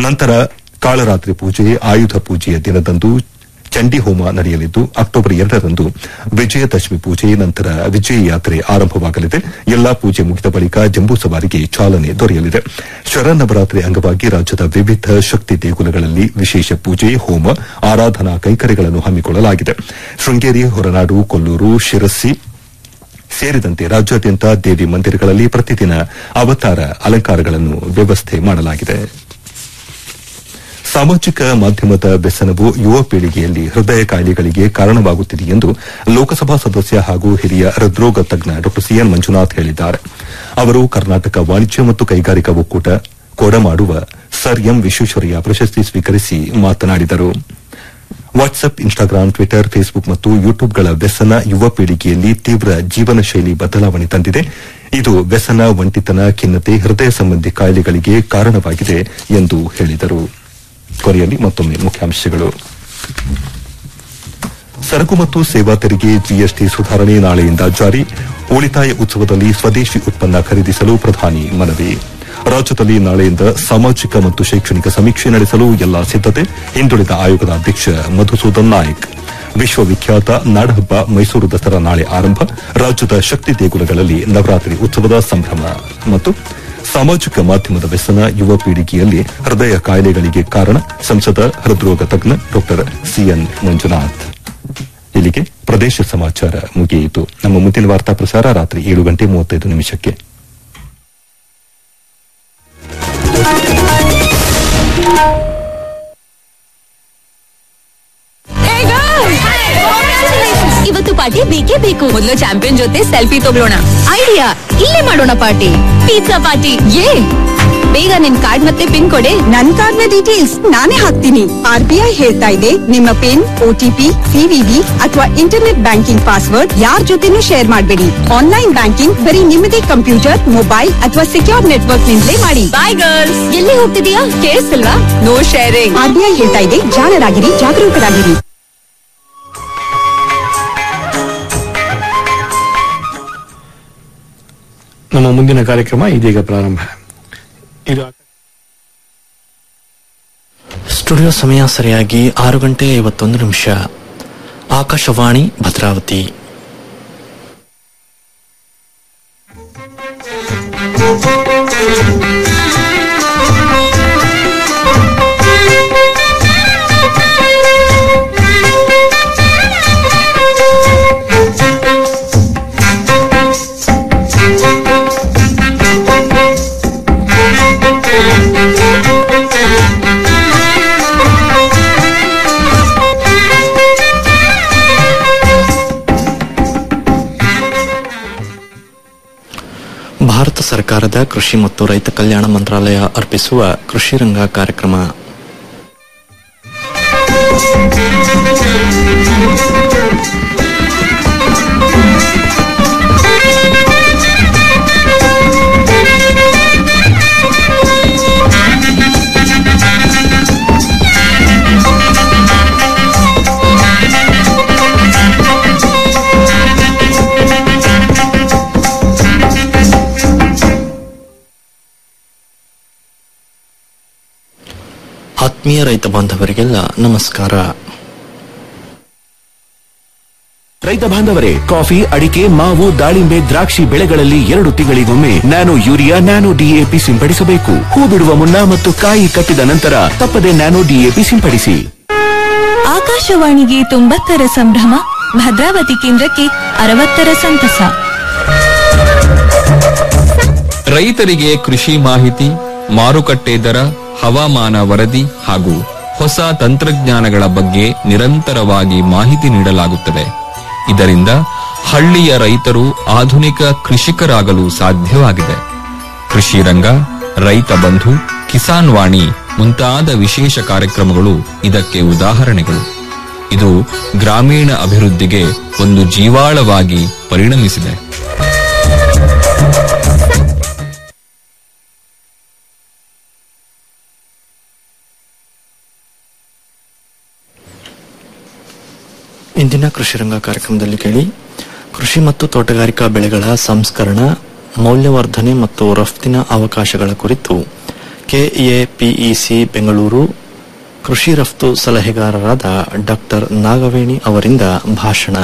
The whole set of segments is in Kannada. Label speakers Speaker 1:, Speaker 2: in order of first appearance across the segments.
Speaker 1: ನಂತರ ಕಾಳರಾತ್ರಿ ಪೂಜೆ ಆಯುಧ ಪೂಜೆಯ ದಿನದಂದು ಚಂಡಿ ಹೋಮ ನಡೆಯಲಿದ್ದು ಅಕ್ಟೋಬರ್ ಎರಡರಂದು ವಿಜಯದಶಮಿ ಪೂಜೆ ನಂತರ ವಿಜಯ ಯಾತ್ರೆ ಆರಂಭವಾಗಲಿದೆ ಎಲ್ಲಾ ಪೂಜೆ ಮುಗಿದ ಬಳಿಕ ಜಂಬೂ ಸವಾರಿಗೆ ಚಾಲನೆ ದೊರೆಯಲಿದೆ ಶರನ್ನವರಾತ್ರಿ ಅಂಗವಾಗಿ ರಾಜ್ಯದ ವಿವಿಧ ಶಕ್ತಿ ದೇಗುಲಗಳಲ್ಲಿ ವಿಶೇಷ ಪೂಜೆ ಹೋಮ ಆರಾಧನಾ ಕೈಕರ್ಯಗಳನ್ನು ಹಮ್ಮಿಕೊಳ್ಳಲಾಗಿದೆ ಶೃಂಗೇರಿ ಹೊರನಾಡು ಕೊಲ್ಲೂರು ಶಿರಸಿ ಸೇರಿದಂತೆ ರಾಜ್ಯಾದ್ಯಂತ ದೇವಿ ಮಂದಿರಗಳಲ್ಲಿ ಪ್ರತಿದಿನ ಅವತಾರ ಅಲಂಕಾರಗಳನ್ನು ವ್ಯವಸ್ಥೆ ಮಾಡಲಾಗಿದೆ ಸಾಮಾಜಿಕ ಮಾಧ್ಯಮದ ವ್ಯಸನವು ಯುವ ಪೀಳಿಗೆಯಲ್ಲಿ ಹೃದಯ ಕಾಯಿಲೆಗಳಿಗೆ ಕಾರಣವಾಗುತ್ತಿದೆ ಎಂದು ಲೋಕಸಭಾ ಸದಸ್ಯ ಹಾಗೂ ಹಿರಿಯ ಹೃದ್ರೋಗ ತಜ್ಞ ಡಾ ಸಿಎನ್ ಮಂಜುನಾಥ್ ಹೇಳಿದ್ದಾರೆ ಅವರು ಕರ್ನಾಟಕ ವಾಣಿಜ್ಯ ಮತ್ತು ಕೈಗಾರಿಕಾ ಒಕ್ಕೂಟ ಕೊಡಮಾಡುವ ಸರ್ ಎಂ ವಿಶ್ವೇಶ್ವರಯ್ಯ ಪ್ರಶಸ್ತಿ ಸ್ವೀಕರಿಸಿ ಮಾತನಾಡಿದರು ವಾಟ್ಸ್ಆಪ್ ಇನ್ಸ್ಟಾಗ್ರಾಂ ಟ್ವಿಟರ್ ಫೇಸ್ಬುಕ್ ಮತ್ತು ಯೂಟ್ಯೂಬ್ಗಳ ವ್ಯಸನ ಯುವ ಪೀಳಿಗೆಯಲ್ಲಿ ತೀವ್ರ ಜೀವನ ಶೈಲಿ ಬದಲಾವಣೆ ತಂದಿದೆ ಇದು ವ್ಯಸನ ಒಂಟಿತನ ಖಿನ್ನತೆ ಹೃದಯ ಸಂಬಂಧಿ ಕಾಯಿಲೆಗಳಿಗೆ ಕಾರಣವಾಗಿದೆ ಎಂದು ಹೇಳಿದರು ಕೊನೆಯಲ್ಲಿ ಮತ್ತೊಮ್ಮೆ ಮುಖ್ಯಾಂಶಗಳು ಸರಕು ಮತ್ತು ಸೇವಾ ತೆರಿಗೆ ಜಿಎಸ್ಟಿ ಸುಧಾರಣೆ ನಾಳೆಯಿಂದ ಜಾರಿ ಉಳಿತಾಯ ಉತ್ಸವದಲ್ಲಿ ಸ್ವದೇಶಿ ಉತ್ಪನ್ನ ಖರೀದಿಸಲು ಪ್ರಧಾನಿ ಮನವಿ ರಾಜ್ಯದಲ್ಲಿ ನಾಳೆಯಿಂದ ಸಾಮಾಜಿಕ ಮತ್ತು ಶೈಕ್ಷಣಿಕ ಸಮೀಕ್ಷೆ ನಡೆಸಲು ಎಲ್ಲಾ ಸಿದ್ದತೆ ಹಿಂದುಳಿದ ಆಯೋಗದ ಅಧ್ಯಕ್ಷ ಮಧುಸೂದನ್ ನಾಯಕ್ ವಿಶ್ವವಿಖ್ಯಾತ ನಾಡಹಬ್ಬ ಮೈಸೂರು ದಸರಾ ನಾಳೆ ಆರಂಭ ರಾಜ್ಯದ ಶಕ್ತಿ ದೇಗುಲಗಳಲ್ಲಿ ನವರಾತ್ರಿ ಉತ್ಸವದ ಸಂಭ್ರಮ ಮತ್ತು ಸಾಮಾಜಿಕ ಮಾಧ್ಯಮದ ವ್ಯಸನ ಯುವ ಪೀಳಿಗೆಯಲ್ಲಿ ಹೃದಯ ಕಾಯಿಲೆಗಳಿಗೆ ಕಾರಣ ಸಂಸದ ಹೃದ್ರೋಗ ತಜ್ಞ ಡಾ ಸಿಎನ್ ಮಂಜುನಾಥ್ ಇಲ್ಲಿಗೆ ಪ್ರದೇಶ ಸಮಾಚಾರ ಮುಗಿಯಿತು ನಮ್ಮ ಮುಂದಿನ ವಾರ್ತಾ ಪ್ರಸಾರ ರಾತ್ರಿ ಏಳು ಗಂಟೆ ಮೂವತ್ತೈದು ನಿಮಿಷಕ್ಕೆ
Speaker 2: ಇವತ್ತು ಪಾರ್ಟಿ ಬೇಕೇ ಬೇಕು ಮೊದಲು ಚಾಂಪಿಯನ್ ಜೊತೆ ಸೆಲ್ಫಿ ತಗೊಳ್ಳೋಣ ಐಡಿಯಾ ಇಲ್ಲೇ ಮಾಡೋಣ ಪಾರ್ಟಿ ಪಿಜ್ಜಾ ಪಾರ್ಟಿ ಏ ಬೇಗ ನಿನ್ ಕಾರ್ಡ್ ಮತ್ತೆ ಪಿನ್ ಕೊಡೆ
Speaker 3: ನನ್ ಕಾರ್ಡ್ ನ ಡೀಟೇಲ್ಸ್ ನಾನೇ ಹಾಕ್ತೀನಿ ಆರ್ ಬಿ ಐ ಹೇಳ್ತಾ ಇದೆ ನಿಮ್ಮ ಪಿನ್ ಓಟಿಪಿ ಸಿವಿವಿ ಅಥವಾ ಇಂಟರ್ನೆಟ್ ಬ್ಯಾಂಕಿಂಗ್ ಪಾಸ್ವರ್ಡ್ ಯಾರ್ ಜೊತೆನೂ ಶೇರ್ ಮಾಡಬೇಡಿ ಆನ್ಲೈನ್ ಬ್ಯಾಂಕಿಂಗ್ ಬರೀ ನಿಮ್ಮದೇ ಕಂಪ್ಯೂಟರ್ ಮೊಬೈಲ್ ಅಥವಾ ಸೆಕ್ಯೂರ್ ನೆಟ್ವರ್ಕ್ ನಿಂದಲೇ ಮಾಡಿ
Speaker 2: ಬಾಯ್ ಗರ್ಲ್ಸ್ ಎಲ್ಲಿ ಹೋಗ್ತಿದೀಯಾ ಕೇಳಿಸ್ತಿಲ್ವಾ no sharing
Speaker 3: R B I ಹೇಳ್ತಾ ಇದೆ ಜಾಣರಾಗಿರಿ ಜಾಗರೂಕರಾಗಿರಿ
Speaker 4: ನಮ್ಮ ಮುಂದಿನ ಕಾರ್ಯಕ್ರಮ ಇದೀಗ ಪ್ರಾರಂಭ ಇದು
Speaker 5: ಸ್ಟುಡಿಯೋ ಸಮಯ ಸರಿಯಾಗಿ ಆರು ಗಂಟೆ ಐವತ್ತೊಂದು ನಿಮಿಷ ಆಕಾಶವಾಣಿ ಭದ್ರಾವತಿ ಭಾರತ ಸರ್ಕಾರದ ಕೃಷಿ ಮತ್ತು ರೈತ ಕಲ್ಯಾಣ ಮಂತ್ರಾಲಯ ಅರ್ಪಿಸುವ ಕೃಷಿ ರಂಗ ಕಾರ್ಯಕ್ರಮ ಆತ್ಮೀಯ ರೈತ ಬಾಂಧವರಿಗೆಲ್ಲ ನಮಸ್ಕಾರ
Speaker 6: ರೈತ ಬಾಂಧವರೇ ಕಾಫಿ ಅಡಿಕೆ ಮಾವು ದಾಳಿಂಬೆ ದ್ರಾಕ್ಷಿ ಬೆಳೆಗಳಲ್ಲಿ ಎರಡು ತಿಂಗಳಿಗೊಮ್ಮೆ ನ್ಯಾನೋ ಯೂರಿಯಾ ನ್ಯಾನೋ ಡಿಎಪಿ ಸಿಂಪಡಿಸಬೇಕು ಹೂ ಬಿಡುವ ಮುನ್ನ ಮತ್ತು ಕಾಯಿ ಕಟ್ಟಿದ ನಂತರ ತಪ್ಪದೆ ನ್ಯಾನೋ ಡಿಎಪಿ ಸಿಂಪಡಿಸಿ
Speaker 7: ಆಕಾಶವಾಣಿಗೆ ತೊಂಬತ್ತರ ಸಂಭ್ರಮ ಭದ್ರಾವತಿ ಕೇಂದ್ರಕ್ಕೆ ಅರವತ್ತರ ಸಂತಸ
Speaker 8: ರೈತರಿಗೆ ಕೃಷಿ ಮಾಹಿತಿ ಮಾರುಕಟ್ಟೆ ದರ ಹವಾಮಾನ ವರದಿ ಹಾಗೂ ಹೊಸ ತಂತ್ರಜ್ಞಾನಗಳ ಬಗ್ಗೆ ನಿರಂತರವಾಗಿ ಮಾಹಿತಿ ನೀಡಲಾಗುತ್ತದೆ ಇದರಿಂದ ಹಳ್ಳಿಯ ರೈತರು ಆಧುನಿಕ ಕೃಷಿಕರಾಗಲು ಸಾಧ್ಯವಾಗಿದೆ ಕೃಷಿ ರಂಗ ರೈತ ಬಂಧು ಕಿಸಾನ್ ವಾಣಿ ಮುಂತಾದ ವಿಶೇಷ ಕಾರ್ಯಕ್ರಮಗಳು ಇದಕ್ಕೆ ಉದಾಹರಣೆಗಳು ಇದು ಗ್ರಾಮೀಣ ಅಭಿವೃದ್ಧಿಗೆ ಒಂದು ಜೀವಾಳವಾಗಿ ಪರಿಣಮಿಸಿದೆ
Speaker 5: ಇಂದಿನ ಕೃಷಿ ರಂಗ ಕಾರ್ಯಕ್ರಮದಲ್ಲಿ ಕೇಳಿ ಕೃಷಿ ಮತ್ತು ತೋಟಗಾರಿಕಾ ಬೆಳೆಗಳ ಸಂಸ್ಕರಣ ಮೌಲ್ಯವರ್ಧನೆ ಮತ್ತು ರಫ್ತಿನ ಅವಕಾಶಗಳ ಕುರಿತು ಕೆಎಪಿಇಸಿ ಬೆಂಗಳೂರು ಕೃಷಿ ರಫ್ತು ಸಲಹೆಗಾರರಾದ ಡಾಕ್ಟರ್ ನಾಗವೇಣಿ ಅವರಿಂದ ಭಾಷಣ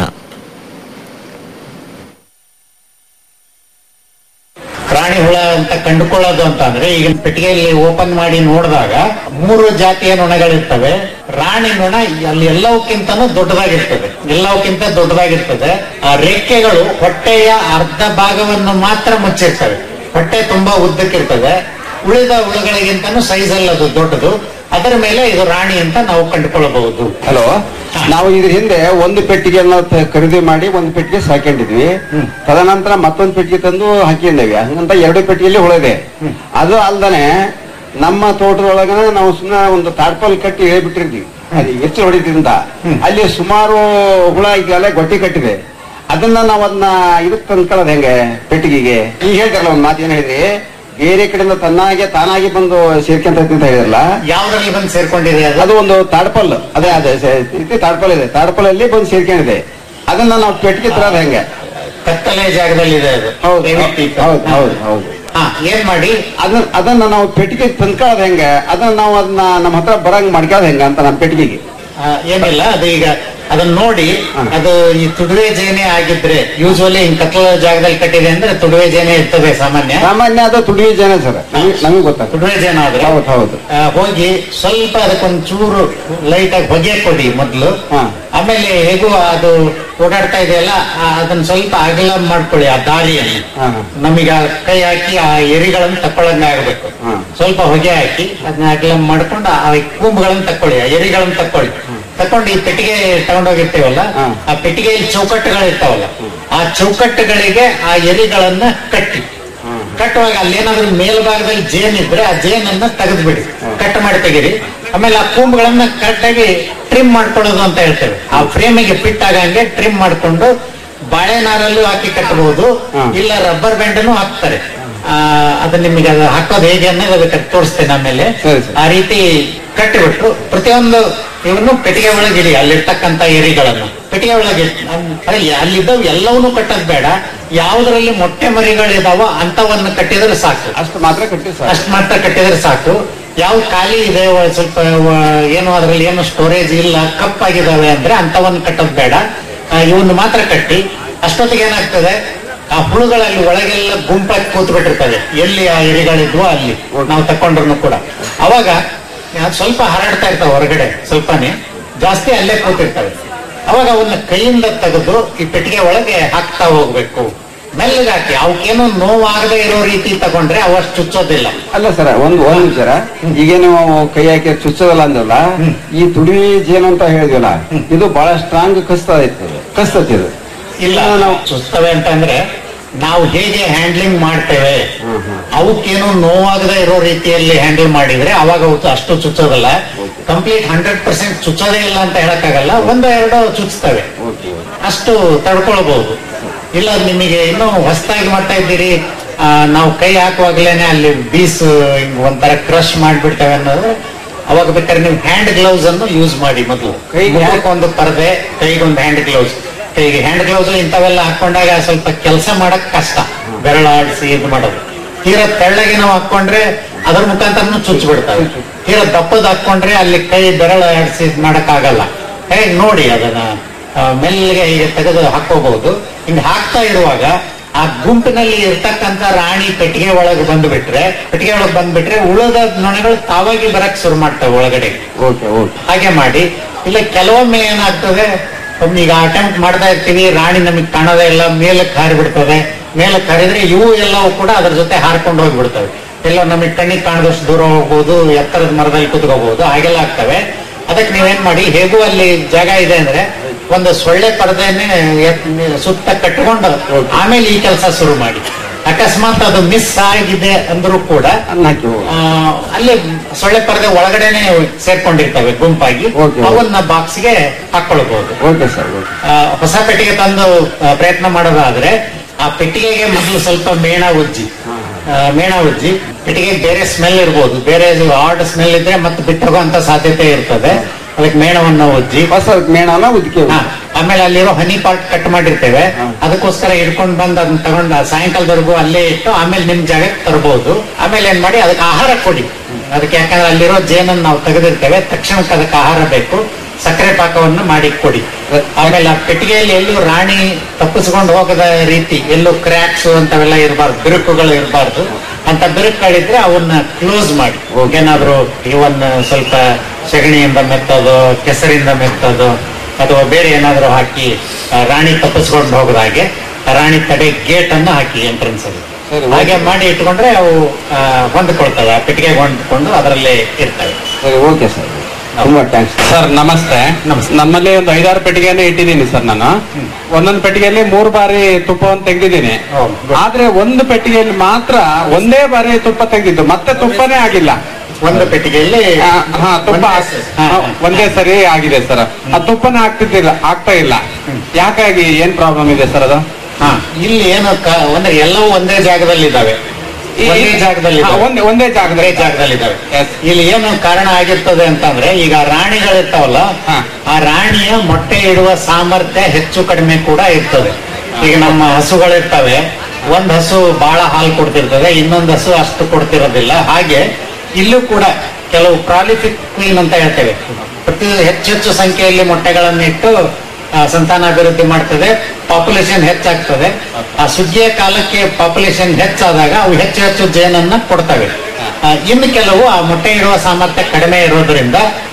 Speaker 9: ಪ್ರಾಣಿ ಹುಳ ಅಂತ ಕಂಡುಕೊಳ್ಳೋದು ಅಂತ ಅಂದ್ರೆ ಈಗ ಪೆಟ್ಟಿಗೆಯಲ್ಲಿ ಓಪನ್ ಮಾಡಿ ನೋಡಿದಾಗ ಮೂರು ಜಾತಿಯ ನೊಣಗಳಿರ್ತವೆ ರಾಣಿ ನೊಣ ಅಲ್ಲಿ ಎಲ್ಲವಕ್ಕಿಂತನೂ ದೊಡ್ಡದಾಗಿರ್ತದೆ ಎಲ್ಲವಕ್ಕಿಂತ ದೊಡ್ಡದಾಗಿರ್ತದೆ ಆ ರೆಕ್ಕೆಗಳು ಹೊಟ್ಟೆಯ ಅರ್ಧ ಭಾಗವನ್ನು ಮಾತ್ರ ಮುಚ್ಚಿರ್ತವೆ ಹೊಟ್ಟೆ ತುಂಬಾ ಉದ್ದಕ್ಕಿರ್ತದೆ ಉಳಿದ ಹುಳುಗಳಿಗಿಂತನೂ ಸೈಜ್ ಅಲ್ಲಿ ಅದು ದೊಡ್ಡದು ಅದರ ಮೇಲೆ ಇದು ರಾಣಿ ಅಂತ ನಾವು ಕಂಡುಕೊಳ್ಳಬಹುದು
Speaker 10: ಹಲೋ ನಾವು ಇದ್ರ ಹಿಂದೆ ಒಂದು ಪೆಟ್ಟಿಗೆಯನ್ನ ತ- ಖರೀದಿ ಮಾಡಿ ಒಂದು ಪೆಟ್ಟಿಗೆ ಸಾಕೊಂಡಿದ್ವಿ ತದನಂತರ ಮತ್ತೊಂದು ಪೆಟ್ಟಿಗೆ ತಂದು ಹಾಕಿದ್ದೇವೆ ಹಂಗಂತ ಎರಡು ಪೆಟ್ಟಿಗೆಯಲ್ಲಿ ಉಳಿದೆ ಅದು ಅಲ್ದನೆ ನಮ್ಮ ತೋಟದೊಳಗ ನಾವು ಸುಮ್ಮನೆ ಒಂದು ತಾಡ್ಪಲ್ ಕಟ್ಟಿ ಹೇಳ್ಬಿಟ್ಟಿರ್ತೀವಿ ಅದು ಹೆಚ್ಚು ಹೊಡಿದ್ರಿಂದ ಅಲ್ಲಿ ಸುಮಾರು ಹುಳ ಇದೆಲ್ಲ ಗೊಟ್ಟಿ ಕಟ್ಟಿದೆ ಅದನ್ನ ನಾವು ಅದನ್ನ ಇದಕ್ಕೆ ತಂದ್ಕೊಳ್ಳೋದು ಹೆಂಗೆ ಪೆಟ್ಟಿಗೆಗೆ ಈಗ ಹೇಳ್ತಾರಲ್ಲ ಒಂದು ಮಾತು ಏನ್ ಹೇಳಿದ್ರಿ ಬೇರೆ ಕಡೆಯಿಂದ ತನ್ನಾಗೆ ತಾನಾಗಿ ಬಂದು ಸೇರ್ಕೊಂತ ಅಂತ ಹೇಳಿದ್ರಲ್ಲ
Speaker 9: ಯಾವ್ದ್ರಲ್ಲಿ ಬಂದು ಸೇರ್ಕೊಂಡಿದೆ ಅದು
Speaker 10: ಅದು ಒಂದು ತಾಡ್ಪಲ್ ಅದೇ ಅದೇ ಸ- ಇದು ತಾಡ್ಪಲ್ ಇದೆ ತಾಡ್ಪಲ್ ಅಲ್ಲಿ ಬಂದು ಸೇರ್ಕೊಂಡಿದೆ ಅದನ್ನ ನಾವು ಪೆಟ್ಟಿಗೆ ತರೋದು ಹೆಂಗೆ
Speaker 9: ಕತ್ತಲೆ ಜಾಗದಲ್ಲಿ ಇದೆ ಅದು
Speaker 10: ಹೌದು
Speaker 9: ದಯವಿಟ್ಟು ಈ-
Speaker 10: ಹೌದು ಹೌದು ಹೌದು
Speaker 9: ಹಾ ಏನ್ ಮಾಡಿ
Speaker 10: ಅದನ್ನ ಅದನ್ನ ನಾವು ಪೆಟ್ಟಿಗೆ ತಂದ್ಕೊಳ್ಳೋದು ಹೆಂಗೆ ಅದನ್ನ ನಾವು ಅದನ್ನ ನಮ್ಮ ಹತ್ರ ಬರಂಗ್ ಮಾಡ್ಕೊಳ್ಳೋದು ಹೆಂಗ ಅಂತ ನಮ್ಮ ಪೆಟ್ಟಿಗೆಗೆ
Speaker 9: ಆ, ಏನಿಲ್ಲ ಅದು ಈಗ ಅದನ್ನ ನೋಡಿ ಅದು ಈ ತುಡುವೆ ಜೇನೆ ಆಗಿದ್ರೆ ಯೂಶುವಲಿ ಹಿಂಗ್ ಕತ್ತಲ ಜಾಗದಲ್ಲಿ ಕಟ್ಟಿದೆ ಅಂದ್ರೆ ತುಡುವೆ ಜೇನೆ ಇರ್ತದೆ ಸಾಮಾನ್ಯ
Speaker 10: ಸಾಮಾನ್ಯ ಅದು ತುಡುವಿ ಜನ ಸರ್ ನಮಗೆ ಗೊತ್ತಾಗ್ತದೆ
Speaker 9: ತುಡುವೆ ಜೇನ ಆದ್ರೆ
Speaker 10: ಹೌದು ಹೌದು
Speaker 9: ಆ, ಹೋಗಿ ಸ್ವಲ್ಪ ಅದಕ್ಕೊಂದ್ ಚೂರು ಲೈಟ್ ಆಗಿ ಹೊಗೆ ಕೊಡಿ ಮೊದ್ಲು
Speaker 10: ಹಾ.
Speaker 9: ಆಮೇಲೆ ಹೇಗೂ ಅದು ಓಡಾಡ್ತಾ ಇದೆಯಲ್ಲ ಆ, ಅದನ್ನ ಸ್ವಲ್ಪ ಅಗಲ ಮಾಡ್ಕೊಳ್ಳಿ ಆ ದಾರಿಯನ್ನು
Speaker 10: ಹಾ, ಹಾ.
Speaker 9: ನಮೀಗ ಕೈ ಹಾಕಿ ಆ ಎರಿಗಳನ್ನು ತಕ್ಕೊಳ್ಳಂಗೆ ಆಗ್ಬೇಕು
Speaker 10: ಹಾ.
Speaker 9: ಸ್ವಲ್ಪ ಹೊಗೆ ಹಾಕಿ ಅದನ್ನ ಅಗಲ ಮಾಡ್ಕೊಂಡು ಆ ಕೂಂಬುಗಳನ್ನ ತಕ್ಕೊಳ್ಳಿ ಆ ಎರಿಗಳನ್ನ ತಕ್ಕೊಳ್ಳಿ ತಕೊಂಡು ಈ ಪೆಟ್ಟಿಗೆ ತಗೊಂಡೋಗಿರ್ತೀವಲ್ಲ
Speaker 10: ಹಾ.
Speaker 9: ಆ ಪೆಟ್ಟಿಗೆಯಲ್ಲಿ ಚೌಕಟ್ಟುಗಳು ಇರ್ತಾವಲ್ಲ ಆ ಚೌಕಟ್ಟುಗಳಿಗೆ ಆ ಎರಿಗಳನ್ನ ಕಟ್ಟಿ ಕಟ್ಟುವಾಗ ಅಲ್ಲೇನಾದ್ರೂ ಮೇಲ್ಭಾಗದಲ್ಲಿ ಜೇನಿದ್ರೆ ಆ ಜೇನನ್ನ ತೆಗೆದ್ಬಿಡಿ ಕಟ್ ಮಾಡಿ ತೆಗೀರಿ ಆಮೇಲೆ ಆ ಕೂಂಬುಗಳನ್ನ ಕರೆಕ್ಟಾಗಿ ಟ್ರಿಮ್ ಮಾಡ್ಕೊಳ್ಳೋದು ಅಂತ ಹೇಳ್ತೇವೆ ಆ ಫ್ರೇಮಿಗೆ ಫಿಟ್ ಆಗಂಗೆ ಟ್ರಿಮ್ ಮಾಡ್ಕೊಂಡು ಬಾಳೆನಾರಲ್ಲೂ ಹಾಕಿ ಕಟ್ಟಬಹುದು
Speaker 10: ಹಾ.
Speaker 9: ಇಲ್ಲ ರಬ್ಬರ್ ಬ್ಯಾಂಡನ್ನು ಹಾಕ್ತಾರೆ ಆ, ಅದು ನಿಮಗೆ ಅದು ಹಾಕೋದು ಹೇಗೆ ಅನ್ನೋದು ಅದಕ್ಕೆ ತೋರಿಸ್ತೇನೆ ಆಮೇಲೆ
Speaker 10: ಸರಿ, ಸರಿ.
Speaker 9: ಆ ರೀತಿ ಕಟ್ಟಿಬಿಟ್ಟು ಪ್ರತಿಯೊಂದು ಇವನ್ನು ಪೆಟ್ಟಿಗೆ ಒಳಗಿಡಿ ಅಲ್ಲಿರ್ತಕ್ಕಂಥ ಏರಿಗಳನ್ನು ಪೆಟ್ಟಿಗೆ ಒಳಗೆ ಅಲ್ಲಿದ್ದವು ಎಲ್ಲವನ್ನೂ ಕಟ್ಟೋದು ಬೇಡ ಯಾವುದರಲ್ಲಿ ಮೊಟ್ಟೆ ಮರಿಗಳಿದಾವೋ ಅಂತವನ್ನು ಕಟ್ಟಿದ್ರೆ ಸಾಕು
Speaker 10: ಅಷ್ಟು ಮಾತ್ರ ಕಟ್ಟಿ ಸರ್
Speaker 9: ಅಷ್ಟು ಮಾತ್ರ ಕಟ್ಟಿದ್ರೆ ಸಾಕು ಯಾವ ಖಾಲಿ ಇದೆ ಒ- ಸ್ವಲ್ಪ ವ- ಏನು ಅದರಲ್ಲಿ ಏನು ಸ್ಟೋರೇಜ್ ಇಲ್ಲ ಕಪ್ಪಾಗಿದ್ದಾವೆ ಅಂದ್ರೆ ಅಂತವನ್ನು ಕಟ್ಟೋದು ಬೇಡ ಆ, ಇವನ್ನ ಮಾತ್ರ ಕಟ್ಟಿ ಅಷ್ಟೊತ್ತಿಗೆ ಏನಾಗ್ತದೆ ಆ ಹುಳುಗಳಲ್ಲಿ ಒಳಗೆಲ್ಲ ಗುಂಪಾಗಿ ಕೂತ್ ಬಿಟ್ಟಿರ್ತವೆ ಎಲ್ಲಿ ಆ ಎರಿಗಳಿದ್ವೋ ಅಲ್ಲಿ ನಾವು ತಕೊಂಡ್ರು ಕೂಡ ಅವಾಗ ಅದು ಸ್ವಲ್ಪ ಹರಡ್ತಾ ಇರ್ತಾವೆ ಹೊರಗಡೆ ಸ್ವಲ್ಪನೇ ಜಾಸ್ತಿ ಅಲ್ಲೇ ಕೂತಿರ್ತವೆ ಅವಾಗ ಅವನ್ನ ಕೈಯಿಂದ ತೆಗೆದು ಈ ಪೆಟ್ಟಿಗೆ ಒಳಗೆ ಹಾಕ್ತಾ ಹೋಗ್ಬೇಕು ಮೆಲ್ಲಗೆ ಹಾಕಿ ಅವಕ್ಕೇನೋ ನೋವಾಗದೆ ಇರೋ ರೀತಿ ತಗೊಂಡ್ರೆ ಅವಷ್ಟು ಚುಚ್ಚೋದಿಲ್ಲ
Speaker 10: ಅಲ್ಲ ಸರ್ ಒಂದು ಒಂದ್ ವಿಚಾರ ಈಗ ನೀವು ಕೈ ಹಾಕಿ ಚುಚ್ಚೋದಲ್ಲ ಅಂದಲ್ಲ ಈ ತುಡಿ ಜೇನು ಅಂತ ಹೇಳಿದ್ವಲ್ಲ ಇದು ಬಹಳ ಸ್ಟ್ರಾಂಗ್ ಕಸ್ತಾ ಐತೆ ಕಸ್ತತಿ ಇದು
Speaker 9: ಇಲ್ಲ ನಾವು ಚುಸ್ತವೆ ಅಂತಂದ್ರೆ ನಾವು ಹೇಗೆ ಹ್ಯಾಂಡ್ಲಿಂಗ್ ಮಾಡ್ತೇವೆ ಅವಕ್ಕೇನು ನೋವಾಗದೆ ಇರೋ ರೀತಿಯಲ್ಲಿ ಹ್ಯಾಂಡಲ್ ಮಾಡಿದ್ರೆ ಅವಾಗ ಅವು ಅಷ್ಟು ಚುಚ್ಚೋದಲ್ಲ ಕಂಪ್ಲೀಟ್ ಹಂಡ್ರೆಡ್ ಪರ್ಸೆಂಟ್ ಚುಚ್ಚೋದೇ ಇಲ್ಲ ಅಂತ ಹೇಳಕ್ಕಾಗಲ್ಲ ಒಂದೋ ಎರಡೋ ಚುಚ್ತವೆ ಅಷ್ಟು ತಡ್ಕೊಳ್ಬಹುದು ಇಲ್ಲ ನಿಮಗೆ ಇನ್ನೂ ಹೊಸದಾಗಿ ಮಾಡ್ತಾ ಇದ್ದೀರಿ ಆ, ನಾವು ಕೈ ಹಾಕುವಾಗ್ಲೇನೆ ಅಲ್ಲಿ ಬೀಸ್ ಹಿಂಗ್ ಒಂಥರ ಕ್ರಶ್ ಮಾಡ್ಬಿಡ್ತೇವೆ ಅನ್ನೋದು ಅವಾಗ ಬೇಕಾದ್ರೆ ನೀವು ಹ್ಯಾಂಡ್ ಗ್ಲೌಸ್ ಅನ್ನು ಯೂಸ್ ಮಾಡಿ ಮೊದಲು
Speaker 10: ಕೈಗೆ
Speaker 9: ಒಂದು ಪರದೆ ಕೈಗೊಂದು ಹ್ಯಾಂಡ್ ಗ್ಲೌಸ್ ಕೈಗೆ ಹ್ಯಾಂಡ್ ಗ್ಲೌಸ್ ಇಂಥವೆಲ್ಲ ಹಾಕೊಂಡಾಗ ಸ್ವಲ್ಪ ಕೆಲಸ ಮಾಡಕ್ ಕಷ್ಟ ಬೆರಳಾಡಿಸಿ ಇದು ಮಾಡೋದು ತೀರಾ ತೆಳ್ಳಗೆ ನಾವು ಹಾಕೊಂಡ್ರೆ ಅದ್ರ ಮುಖಾಂತರ ಚುಚ್ಚ ಬಿಡ್ತವೆ ತೀರಾ ದಪ್ಪದ ಹಾಕೊಂಡ್ರೆ ಅಲ್ಲಿ ಕೈ ಬೆರಳು ಆಡಿಸಿ ಮಾಡಕ್ ಆಗಲ್ಲ ಹೇಗೆ ನೋಡಿ ಅದನ್ನ ಆ, ಮೆಲ್ಲಗೆ ಹೀಗೆ ತೆಗೆದು ಹಾಕೋಬಹುದು ಹಿಂಗ್ ಹಾಕ್ತಾ ಇರುವಾಗ ಆ ಗುಂಪಿನಲ್ಲಿ ಇರ್ತಕ್ಕಂಥ ರಾಣಿ ಪೆಟ್ಟಿಗೆ ಒಳಗೆ ಬಂದ್ಬಿಟ್ರೆ ಪೆಟ್ಟಿಗೆ ಒಳಗೆ ಬಂದ್ಬಿಟ್ರೆ ಉಳಿದ ನೊಣಗಳು ತಾವಾಗಿ ಬರಕ್ ಶುರು ಮಾಡ್ತವೆ ಒಳಗಡೆ
Speaker 10: ಓಕೆ ಓಕೆ
Speaker 9: ಹಾಗೆ ಮಾಡಿ ಇಲ್ಲ ಕೆಲವೊಮ್ಮೆ ಏನಾಗ್ತದೆ ಒಮ್ಮೆ ಈಗ ಅಟೆಂಪ್ಟ್ ಮಾಡ್ತಾ ಇರ್ತೀವಿ ರಾಣಿ ನಮಗೆ ಕಾಣೋದೇ ಇಲ್ಲ ಮೇಲಕ್ಕೆ ಹಾರಿಬಿಡ್ತದೆ ಮೇಲಕ್ಕೆ ಹಾರಿದ್ರೆ ಇವು ಎಲ್ಲವೂ ಕೂಡ ಅದ್ರ ಜೊತೆ ಹಾರ್ಕೊಂಡು ಹೋಗ್ಬಿಡ್ತವೆ ಎಲ್ಲ ನಮಗೆ ಕಣ್ಣಿಗೆ ಕಾಣದಷ್ಟು ದೂರ ಹೋಗ್ಬೋದು ಎತ್ತರದ ಮರದಲ್ಲಿ ಕುತ್ಕೋಬಹುದು ಹಾಗೆಲ್ಲ ಆಗ್ತವೆ ಅದಕ್ಕೆ ನೀವೇನ್ ಮಾಡಿ ಹೇಗೂ ಅಲ್ಲಿ ಜಾಗ ಇದೆ ಅಂದ್ರೆ ಒಂದು ಸೊಳ್ಳೆ ಪರದೆನೆ ಎತ್- ಸುತ್ತ ಕಟ್ಟಿಕೊಂಡು ಆಮೇಲೆ ಈ ಕೆಲಸ ಶುರು ಮಾಡಿ ಅಕಸ್ಮಾತ್ ಅದು ಮಿಸ್ ಆಗಿದೆ ಅಂದ್ರೂ ಕೂಡ
Speaker 10: ಅನ್ನ ಹಾಕಿ ಹೋಗು.
Speaker 9: ಆ, ಅಲ್ಲೇ ಸೊಳ್ಳೆ ಪರದೆ ಒಳಗಡೆನೆ ಸೇರ್ಕೊಂಡಿರ್ತವೆ ಗುಂಪಾಗಿ
Speaker 10: Okay.
Speaker 9: ಅವನ್ನ ಬಾಕ್ಸ್ಗೆ ಹಾಕೊಳ್ಬಹುದು
Speaker 10: ಓಕೆ ಸರ್ ಓಕೆ
Speaker 9: ಆ, ಹೊಸ ಪೆಟ್ಟಿಗೆ ತಂದು ಆ, ಪ್ರಯತ್ನ ಮಾಡೋದಾದ್ರೆ ಆ ಪೆಟ್ಟಿಗೆಗೆ ಮೊದಲು ಸ್ವಲ್ಪ ಮೇಣ ಉಜ್ಜಿ ಆ, ಮೇಣ ಉಜ್ಜಿ ಪೆಟ್ಟಿಗೆಗೆ ಬೇರೆ ಸ್ಮೆಲ್ ಇರ್ಬೋದು ಬೇರೆ ಆರ್ಡ್ ಸ್ಮೆಲ್ ಇದ್ರೆ ಮತ್ತೆ ಬಿಟ್ಟೋಗುವಂತ ಸಾಧ್ಯತೆ ಇರ್ತದೆ ಅದಕ್ಕೆ ಮೇಣವನ್ನ ಉಜ್ಜಿ
Speaker 10: ಹೊಸ ಮೇಣನ ಉದ್ಕೆ
Speaker 9: ಹಾ, ಆಮೇಲೆ ಅಲ್ಲಿರೋ ಹನಿ ಪಾರ್ಟ್ ಕಟ್ ಮಾಡಿರ್ತೇವೆ ಅದಕ್ಕೋಸ್ಕರ ಹಿಡ್ಕೊಂಡು ಬಂದು ಅದನ್ನ ತಗೊಂಡು ಸಾಯಂಕಾಲದವರೆಗೂ ಅಲ್ಲೇ ಇಟ್ಟು ಆಮೇಲೆ ನಿಮ್ ಜಾಗಕ್ಕೆ ತರಬಹುದು ಆಮೇಲೆ ಏನ್ ಮಾಡಿ ಅದಕ್ಕೆ ಆಹಾರ ಕೊಡಿ ಅದಕ್ಕೆ ಯಾಕಂದ್ರೆ ಅಲ್ಲಿರೋ ಜೇನನ್ನು ನಾವು ತೆಗೆದಿರ್ತೇವೆ ತಕ್ಷಣಕ್ಕೆ ಅದಕ್ಕೆ ಆಹಾರ ಬೇಕು ಸಕ್ಕರೆ ಪಾಕವನ್ನು ಮಾಡಿ ಕೊಡಿ ಆಮೇಲೆ ಆ ಪೆಟ್ಟಿಗೆಯಲ್ಲಿ ಎಲ್ಲೂ ರಾಣಿ ತಪ್ಪಿಸ್ಕೊಂಡು ಹೋಗದ ರೀತಿ ಎಲ್ಲೂ ಕ್ರ್ಯಾಕ್ಸ್ ಅಂತವೆಲ್ಲ ಇರಬಾರ್ದು ಬಿರುಕುಗಳು ಇರಬಾರ್ದು ಅಂತ ಬಿರುಕುಗಳಿದ್ರೆ ಅವನ್ನ ಕ್ಲೋಸ್ ಮಾಡಿ ಏನಾದ್ರು ಇವನ್ ಸ್ವಲ್ಪ ಸಗಣಿಯಿಂದ ಮೆತ್ತೋದು ಕೆಸರಿಂದ ಮೆತ್ತೋದು ಅಥವಾ ಬೇರೆ ಏನಾದ್ರು ಹಾಕಿ ಆ, ರಾಣಿ ತಪ್ಪಿಸ್ಕೊಂಡು ಹೋಗದ ಹಾಗೆ ಆ ರಾಣಿ ತಡೆ ಗೇಟ್ ಅನ್ನು ಹಾಕಿ ಎಂಟ್ರೆನ್ಸ್ ಅಲ್ಲಿ ಹಾಗೆ ಮಾಡಿ ಇಟ್ಕೊಂಡ್ರೆ ಅವು ಆ, ಹೊಂದ್ಕೊಳ್ತವೆ ಆ ಪೆಟ್ಟಿಗೆ ಹೊಂದ್ಕೊಂಡು ಅದರಲ್ಲೇ ಇರ್ತವೆ
Speaker 10: ಸರಿ ಓಕೆ ಸರ್ ತುಂಬಾ ಥ್ಯಾಂಕ್ಸ್
Speaker 11: ಸರ್ ನಮಸ್ತೆ ನಮ್ಮಲ್ಲಿ ಒಂದು ಐದಾರು ಪೆಟ್ಟಿಗೆಯನ್ನು ಇಟ್ಟಿದ್ದೀನಿ ಸರ್ ನಾನು ಒಂದೊಂದು ಪೆಟ್ಟಿಗೆಯಲ್ಲಿ ಮೂರು ಬಾರಿ ತುಪ್ಪವನ್ನು ತೆಗೆದಿದ್ದೀನಿ ಆದ್ರೆ ಒಂದು ಪೆಟ್ಟಿಗೆಯಲ್ಲಿ ಮಾತ್ರ ಒಂದೇ ಬಾರಿ ತುಪ್ಪ ತೆಗೆದಿದ್ದು ಮತ್ತೆ ತುಪ್ಪನೇ ಆಗಿಲ್ಲ
Speaker 9: ಒಂದು ಪೆಟ್ಟಿಗೆಯಲ್ಲಿ
Speaker 11: ಆ, ಹಾ ತುಪ್ಪ
Speaker 9: ಒಂದೇ ಸ- ಹಾ,
Speaker 11: ಹಾ, ಒಂದೇ ಸರಿ ಆಗಿದೆ ಸರ್ ಆ ತುಪ್ಪನೇ ಆಗ್ತಿದ್ದಿಲ್ಲ ಆಗ್ತಾ ಇಲ್ಲ ಯಾಕಾಗಿ ಏನ್ ಪ್ರಾಬ್ಲಮ್ ಇದೆ ಸರ್ ಅದು
Speaker 9: ಹಾ ಇಲ್ಲಿ ಏನು ಕ- ಅಂದ್ರೆ ಎಲ್ಲವೂ ಒಂದೇ ಜಾಗದಲ್ಲಿ ಇದಾವೆ
Speaker 11: ಈ-
Speaker 9: ಒಂದೇ ಜಾಗದಲ್ಲಿ
Speaker 11: ಹಾ,
Speaker 9: ಇದಾವೆ.
Speaker 11: ಒಂದೇ ಒಂದೇ ಜಾಗದಲ್ಲಿ
Speaker 9: ಒಂದೇ ಜಾಗದಲ್ಲಿ ಇದಾವೆ ಇಲ್ಲಿ ಏನು ಕಾರಣ ಆಗಿರ್ತದೆ ಅಂತಂದ್ರೆ ಈಗ ರಾಣಿಗಳಿರ್ತಾವಲ್ಲ ಆ ರಾಣಿಯ ಮೊಟ್ಟೆ ಇಡುವ ಸಾಮರ್ಥ್ಯ ಹೆಚ್ಚು ಕಡಿಮೆ ಕೂಡ ಇರ್ತದೆ ಈಗ ನಮ್ಮ ಹಸುಗಳಿರ್ತವೆ ಒಂದ್ ಹಸು ಬಹಳ ಹಾಲು ಕೊಡ್ತಿರ್ತದೆ ಇನ್ನೊಂದು ಹಸು ಅಷ್ಟು ಕೊಡ್ತಿರೋದಿಲ್ಲ ಹಾಗೆ ಇಲ್ಲೂ ಕೂಡ ಕೆಲವು ಪ್ರಾಲಿಫಿಕ್ ಕ್ವೀನ್ ಅಂತ ಹೇಳ್ತೇವೆ ಪ್ರತಿ ಹೆಚ್ಚು ಹೆಚ್ಚು ಸಂಖ್ಯೆಯಲ್ಲಿ ಮೊಟ್ಟೆಗಳನ್ನು ಇಟ್ಟು ಆ, ಸಂತಾನಾಭಿವೃದ್ಧಿ ಮಾಡ್ತದೆ ಪಾಪ್ಯುಲೇಷನ್ ಹೆಚ್ಚಾಗ್ತದೆ ಆ ಸುಗ್ಗಿಯ ಕಾಲಕ್ಕೆ ಪಾಪ್ಯುಲೇಷನ್ ಹೆಚ್ಚಾದಾಗ ಅವು ಹೆಚ್ಚು ಹೆಚ್ಚು ಜೇನನ್ನ ಕೊಡ್ತವೆ ಆ, ಇನ್ನು ಕೆಲವು ಆ ಮೊಟ್ಟೆ ಇಡುವ ಸಾಮರ್ಥ್ಯ ಕಡಿಮೆ ಇರೋದ್ರಿಂದ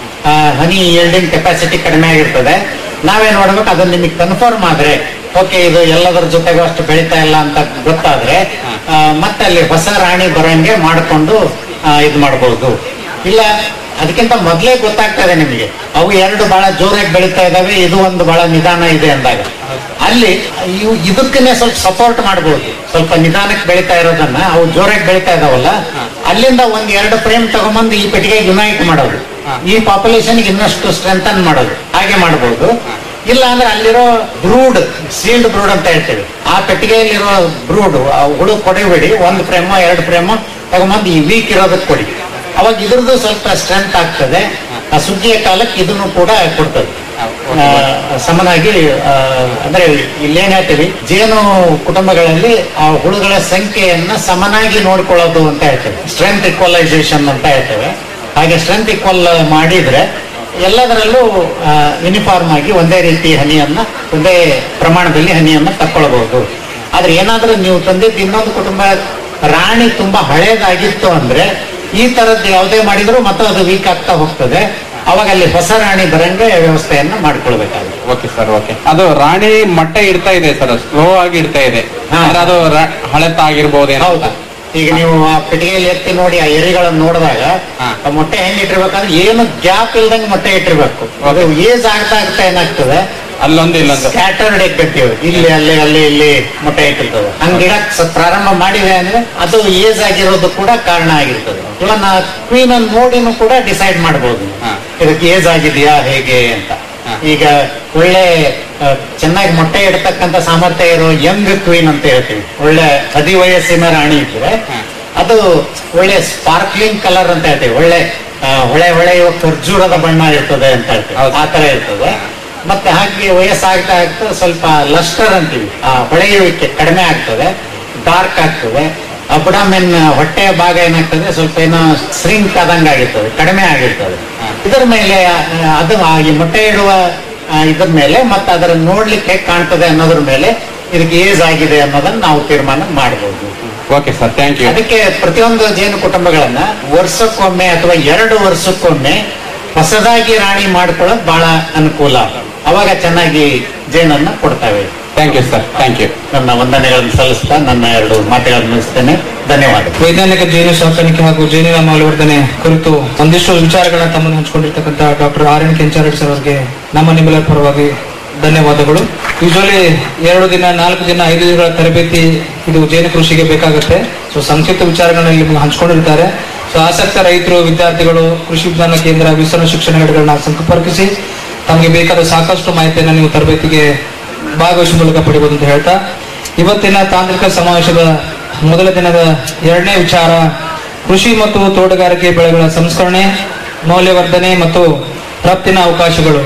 Speaker 9: ಹನಿ ಈಲ್ಡಿಂಗ್ ಕೆಪಾಸಿಟಿ ಕಡಿಮೆ ಆಗಿರ್ತದೆ ನಾವೇನ್ ಮಾಡ್ಬೇಕು ಅದನ್ನ ನಿಮಗೆ ಕನ್ಫರ್ಮ್ ಆದ್ರೆ ಓಕೆ ಇದು ಎಲ್ಲದರ ಜೊತೆಗೂ ಅಷ್ಟು ಬೆಳೀತಾ ಇಲ್ಲ ಅಂತ ಗೊತ್ತಾದ್ರೆ ಆ, ಮತ್ತೆ ಅಲ್ಲಿ ಹೊಸ ರಾಣಿ ಬರೋಂಗೆ ಮಾಡಿಕೊಂಡು ಇದು ಮಾಡಬಹುದು ಇಲ್ಲ ಅದಕ್ಕಿಂತ ಮೊದಲೇ ಗೊತ್ತಾಗ್ತದೆ ನಿಮಗೆ ಅವು ಎರಡು ಬಹಳ ಜೋರಾಗಿ ಬೆಳೀತಾ ಇದಾವೆ ಇದು ಒಂದು ಬಹಳ ನಿಧಾನ ಇದೆ ಅಂದಾಗ ಅಲ್ಲಿ ಇವು ಇದಕ್ಕನ್ನೇ ಸ್ವಲ್ಪ ಸಪೋರ್ಟ್ ಮಾಡಬಹುದು ಸ್ವಲ್ಪ ನಿಧಾನಕ್ಕೆ ಬೆಳೀತಾ ಇರೋದನ್ನ ಅವು ಜೋರಾಗಿ ಬೆಳೀತಾ ಇದಾವಲ್ಲ ಅಲ್ಲಿಂದ ಒಂದ್ ಎರಡು ಫ್ರೇಮ್ ತಗೊಂಬಂದು ಈ ಪೆಟ್ಟಿಗೆ ಯುನೈಟ್ ಮಾಡೋದು ಈ ಪಾಪ್ಯುಲೇಷನ್ ಇನ್ನಷ್ಟು ಸ್ಟ್ರೆಂಥನ್ ಮಾಡೋದು ಹಾಗೆ ಮಾಡಬಹುದು ಇಲ್ಲ ಅಂದ್ರೆ ಅಲ್ಲಿರೋ ಬ್ರೂಡ್ ಸೀಲ್ಡ್ ಬ್ರೂಡ್ ಅಂತ ಹೇಳ್ತೇವೆ ಆ ಪೆಟ್ಟಿಗೆಯಲ್ಲಿರೋ ಬ್ರೂಡ್ ಹುಳು ಕೊಡಿಬೇಡಿ ಒಂದು ಫ್ರೇಮು ಎರಡು ಫ್ರೇಮು ತಗೊಂಬಂದು ಈ ವೀಕ್ ಇರೋದಕ್ಕೆ ಕೊಡಿ ಅವಾಗ ಇದ್ರದ್ದು ಸ್ವಲ್ಪ ಸ್ಟ್ರೆಂತ್ ಆಗ್ತದೆ ಆ ಸುಗ್ಗಿಯ ಕಾಲಕ್ಕೆ ಇದನ್ನು ಕೂಡ ಕೊಡ್ತದೆ ಆ, ಸಮನಾಗಿ ಆ, ಅಂದ್ರೆ ಇಲ್ಲೇನ್ ಹೇಳ್ತೀವಿ ಜೇನು ಕುಟುಂಬಗಳಲ್ಲಿ ಆ ಹುಳುಗಳ ಸಂಖ್ಯೆಯನ್ನ ಸಮನಾಗಿ ನೋಡ್ಕೊಳ್ಳೋದು ಅಂತ ಹೇಳ್ತೇವೆ ಸ್ಟ್ರೆಂತ್ ಇಕ್ವಲೈಸೇಷನ್ ಅಂತ ಹೇಳ್ತೇವೆ ಹಾಗೆ ಸ್ಟ್ರೆಂತ್ ಇಕ್ವಲ್ ಮಾಡಿದ್ರೆ ಎಲ್ಲದರಲ್ಲೂ ಯೂನಿಫಾರ್ಮ್ ಆಗಿ ಒಂದೇ ರೀತಿ ಹನಿಯನ್ನ ಒಂದೇ ಪ್ರಮಾಣದಲ್ಲಿ ಹನಿಯನ್ನ ತಕ್ಕೊಳ್ಬಹುದು ಆದ್ರೆ ಏನಾದ್ರೂ ನೀವು ತಂದಿದ್ದು ಇನ್ನೊಂದು ಕುಟುಂಬ ರಾಣಿ ತುಂಬಾ ಹಳೇದಾಗಿತ್ತು ಅಂದ್ರೆ ಈ ತರದ್ದು ಯಾವುದೇ ಮಾಡಿದ್ರು ಮತ್ತೆ ಅದು ವೀಕ್ ಆಗ್ತಾ ಹೋಗ್ತದೆ ಅವಾಗ ಅಲ್ಲಿ ಹೊಸ ರಾಣಿ ಬರಂಗೆ ವ್ಯವಸ್ಥೆಯನ್ನ ಮಾಡ್ಕೊಳ್ಬೇಕಾಗುತ್ತೆ
Speaker 11: ಓಕೆ ಸರ್ ಓಕೆ ಅದು ರಾಣಿ ಮೊಟ್ಟೆ ಇಡ್ತಾ ಇದೆ ಸರ್ ಸ್ಲೋ ಆಗಿ ಇಡ್ತಾ ಇದೆ ಅಂದ್ರೆ ಅದು ರ- ಹಳೆತ ಆಗಿರ್ಬೋದೇನೋ
Speaker 9: ಹೌದಾ ಈಗ ನೀವು ಆ ಪೆಟ್ಟಿಗೆಯಲ್ಲಿ ಎತ್ತಿ ನೋಡಿ ಆ ಎರಿಗಳನ್ನು ನೋಡಿದಾಗ ಆ ಮೊಟ್ಟೆ ಹೆಂಗ್ ಇಟ್ಟಿರ್ಬೇಕಂದ್ರೆ ಏನು ಗ್ಯಾಪ್ ಇಲ್ದಂಗೆ ಮೊಟ್ಟೆ ಇಟ್ಟಿರ್ಬೇಕು ಅದು ಏಜ್ ಆಗ್ತಾ ಆಗ್ತಾ ಏನಾಗ್ತದೆ
Speaker 11: ಅಲ್ಲೊಂದು ಇಲ್ಲೊಂದು
Speaker 9: ಸ್ಕ್ಯಾಟರ್ಡ್ ಎಗ್ ಅಂತೀವಿ ಇಲ್ಲಿ ಅಲ್ಲಿ ಅಲ್ಲಿ ಇಲ್ಲಿ ಮೊಟ್ಟೆ ಇಟ್ಟಿರ್ತದೆ ಹಂಗ ಇಡಕ್ ಸ- ಪ್ರಾರಂಭ ಮಾಡಿದೆ ಅಂದ್ರೆ ಅದು ಏಜ್ ಆಗಿರೋದು ಕೂಡ ಕಾರಣ ಆಗಿರ್ತದೆ ಇವನ್ ಕ್ವೀನ್ ಅನ್ನು ನೋಡಿನೂ ಕೂಡ ಡಿಸೈಡ್ ಮಾಡಬಹುದು ಇದಕ್ಕೆ ಏಜ್ ಆಗಿದೆಯಾ ಹೇಗೆ ಅಂತ ಈಗ ಒಳ್ಳೆ ಆ, ಚೆನ್ನಾಗಿ ಮೊಟ್ಟೆ ಇಡತಕ್ಕಂತ ಸಾಮರ್ಥ್ಯ ಇರೋ ಯಂಗ್ ಕ್ವೀನ್ ಅಂತ ಹೇಳ್ತೀವಿ ಒಳ್ಳೆ ಹದಿ ವಯಸ್ಸಿನ ರಾಣಿ ಇದ್ರೆ ಅದು ಒಳ್ಳೆ ಸ್ಪಾರ್ಕ್ಲಿಂಗ್ ಕಲರ್ ಅಂತ ಹೇಳ್ತೀವಿ ಒಳ್ಳೆ ಆ, ಹೊಳೆ ಹೊಳೆಯುವ ಖರ್ಜೂರದ ಬಣ್ಣ ಇರ್ತದೆ ಅಂತ ಹೇಳ್ತೀವಿ ಆ ತರ ಇರ್ತದೆ ಮತ್ತೆ ಹಾಗೆ ವಯಸ್ಸಾಗ್ತಾ ಆಗ್ತಾ ಸ್ವಲ್ಪ ಲಸ್ಟರ್ ಅಂತೀವಿ ಆ ಹೊಳೆಯುವಿಕೆ ಕಡಿಮೆ ಆಗ್ತದೆ ಡಾರ್ಕ್ ಆಗ್ತದೆ ಅಬ್ಡಾಮಿನ್ ಹೊಟ್ಟೆಯ ಭಾಗ ಏನಾಗ್ತದೆ ಸ್ವಲ್ಪ ಏನೋ ಸ್ರಿಂಕ್ ಆದಂಗೆ ಆಗಿರ್ತದೆ ಕಡಿಮೆ ಆಗಿರ್ತದೆ ಇದರ ಮೇಲೆ ಆ, ಅದು ಆ ಈ ಮೊಟ್ಟೆ ಇಡುವ ಆ, ಇದ್ರ ಮೇಲೆ ಮತ್ತೆ ಅದರ ನೋಡ್ಲಿಕ್ಕೆ ಹೇಗ್ ಕಾಣ್ತದೆ ಅನ್ನೋದ್ರ ಮೇಲೆ ಇದಕ್ಕೆ ಏಜ್ ಆಗಿದೆ ಅನ್ನೋದನ್ನ ನಾವು ತೀರ್ಮಾನ ಮಾಡಬಹುದು
Speaker 11: ಓಕೆ ಸರ್ ಥ್ಯಾಂಕ್ ಯು
Speaker 9: ಅದಕ್ಕೆ ಪ್ರತಿಯೊಂದು ಜೇನು ಕುಟುಂಬಗಳನ್ನ ವರ್ಷಕ್ಕೊಮ್ಮೆ ಅಥವಾ ಎರಡು ವರ್ಷಕ್ಕೊಮ್ಮೆ ಹೊಸದಾಗಿ ರಾಣಿ ಮಾಡ್ಕೊಳ್ಳೋದು ಬಹಳ ಅನುಕೂಲ ಅವಾಗ ಚೆನ್ನಾಗಿ ಜೇನನ್ನ ಕೊಡ್ತವೆ
Speaker 11: thank you sir thank you
Speaker 9: ನನ್ನ ವಂದನೆಗಳನ್ನು ಸಲ್ಲಿಸ್ತಾ ನನ್ನ ಎರಡು ಮಾತುಗಳನ್ನು ಮುಗಿಸ್ತೇನೆ ಧನ್ಯವಾದ
Speaker 12: ವೈಜ್ಞಾನಿಕ ಜೇನು ಸಾಕಾಣಿಕೆ ಹಾಗೂ ಜೇನಿನ ಮೌಲ್ಯವರ್ಧನೆ ಕುರಿತು ಒಂದಿಷ್ಟು ವಿಚಾರಗಳನ್ನ ತಮ್ಮನ್ನು ಹಂಚಿಕೊಂಡಿರ್ತಕ್ಕಂಥ doctor R N Kenchareddy sir ಅವರಿಗೆ ನಮ್ಮ ನಿಮ್ಮೆಲ್ಲರ ಪರವಾಗಿ ಧನ್ಯವಾದಗಳು ಯೂಶಲಿ ಎರಡು ದಿನ ನಾಲ್ಕು ದಿನ ಐದು ದಿನಗಳ ತರಬೇತಿ ಇದು ಜೇನು ಕೃಷಿಗೆ ಬೇಕಾಗುತ್ತೆ ಸೊ ಸಂಕ್ಷಿಪ್ತ ವಿಚಾರಗಳನ್ನ ಇಲ್ಲಿ ನಿಮ್ಗೆ ಹಂಚ್ಕೊಂಡಿರ್ತಾರೆ ಸೊ ಆಸಕ್ತ ರೈತರು ವಿದ್ಯಾರ್ಥಿಗಳು ಕೃಷಿ ವಿಜ್ಞಾನ ಕೇಂದ್ರ ವಿಸ್ತರಣಾ ಶಿಕ್ಷಣ ಘಟಕಗಳನ್ನ ಸಂಪರ್ಕಿಸಿ ತಮಗೆ ಬೇಕಾದ ಸಾಕಷ್ಟು ಮಾಹಿತಿಯನ್ನು ನೀವು ತರಬೇತಿಗೆ ಭಾಗವಹಿಸುವ ಮೂಲಕ ಪಡಿಬಹುದು ಅಂತ ಹೇಳ್ತಾ ಇವತ್ತಿನ ತಾಂತ್ರಿಕ ಸಮಾವೇಶದ ಮೊದಲ ದಿನದ ಎರಡನೇ ವಿಚಾರ ಕೃಷಿ ಮತ್ತು ತೋಟಗಾರಿಕೆ ಬೆಳೆಗಳ ಸಂಸ್ಕರಣೆ ಮೌಲ್ಯವರ್ಧನೆ ಮತ್ತು ರಫ್ತಿನ ಅವಕಾಶಗಳು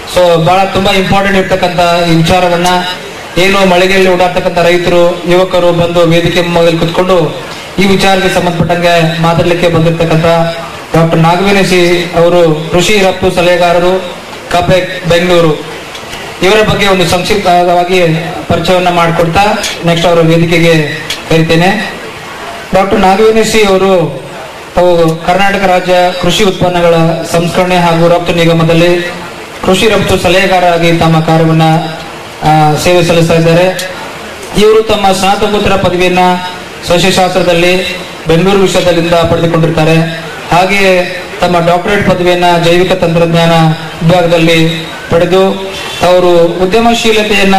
Speaker 12: ಸೊ ಬಹಳ ತುಂಬಾ ಇಂಪಾರ್ಟೆಂಟ್ ಇರ್ತಕ್ಕಂತ ಈ ವಿಚಾರವನ್ನ ಏನು ಮಳೆಗೆಯಲ್ಲಿ ಓಡಾಡ್ತಕ್ಕಂಥ ರೈತರು ಯುವಕರು ಬಂದು ವೇದಿಕೆ ಮುಂಭಾಗದಲ್ಲಿ ಕುತ್ಕೊಂಡು ಈ ವಿಚಾರಕ್ಕೆ ಸಂಬಂಧಪಟ್ಟಂಗೆ ಮಾತಾಡ್ಲಿಕ್ಕೆ ಬಂದಿರ್ತಕ್ಕಂಥ ಡಾಕ್ಟರ್ ನಾಗವೇಣಸಿ ಅವರು ಕೃಷಿ ರಫ್ತು ಸಲಹೆಗಾರರು ಕಪೆಕ್ ಬೆಂಗಳೂರು ಇವರ ಬಗ್ಗೆ ಒಂದು ಸಂಕ್ಷಿಪ್ತವಾಗಿ ಪರಿಚಯವನ್ನ ಮಾಡಿಕೊಡ್ತಾ ನೆಕ್ಸ್ಟ್ ಅವರ ವೇದಿಕೆಗೆ ಕರಿತೇನೆ ಡಾಕ್ಟರ್ ನಾಗವೇಣಸಿ ಅವರು ತಾವು ಕರ್ನಾಟಕ ರಾಜ್ಯ ಕೃಷಿ ಉತ್ಪನ್ನಗಳ ಸಂಸ್ಕರಣೆ ಹಾಗೂ ರಫ್ತು ನಿಗಮದಲ್ಲಿ ಕೃಷಿ ರಫ್ತು ಸಲಹೆಗಾರರಾಗಿ ತಮ್ಮ ಕಾರ್ಯವನ್ನ ಆ, ಸೇವೆ ಸಲ್ಲಿಸ್ತಾ ಇದ್ದಾರೆ ಇವರು ತಮ್ಮ ಸ್ನಾತಕೋತ್ತರ ಪದವಿಯನ್ನ ಸಸ್ಯಶಾಸ್ತ್ರದಲ್ಲಿ ಬೆಂಗಳೂರು ವಿಶ್ವದಲ್ಲಿಂದ ಪಡೆದುಕೊಂಡಿರ್ತಾರೆ ಹಾಗೆಯೇ ತಮ್ಮ ಡಾಕ್ಟರೇಟ್ ಪದವಿಯನ್ನ ಜೈವಿಕ ತಂತ್ರಜ್ಞಾನ ವಿಭಾಗದಲ್ಲಿ ಪಡೆದು ಅವರು ಉದ್ಯಮಶೀಲತೆಯನ್ನ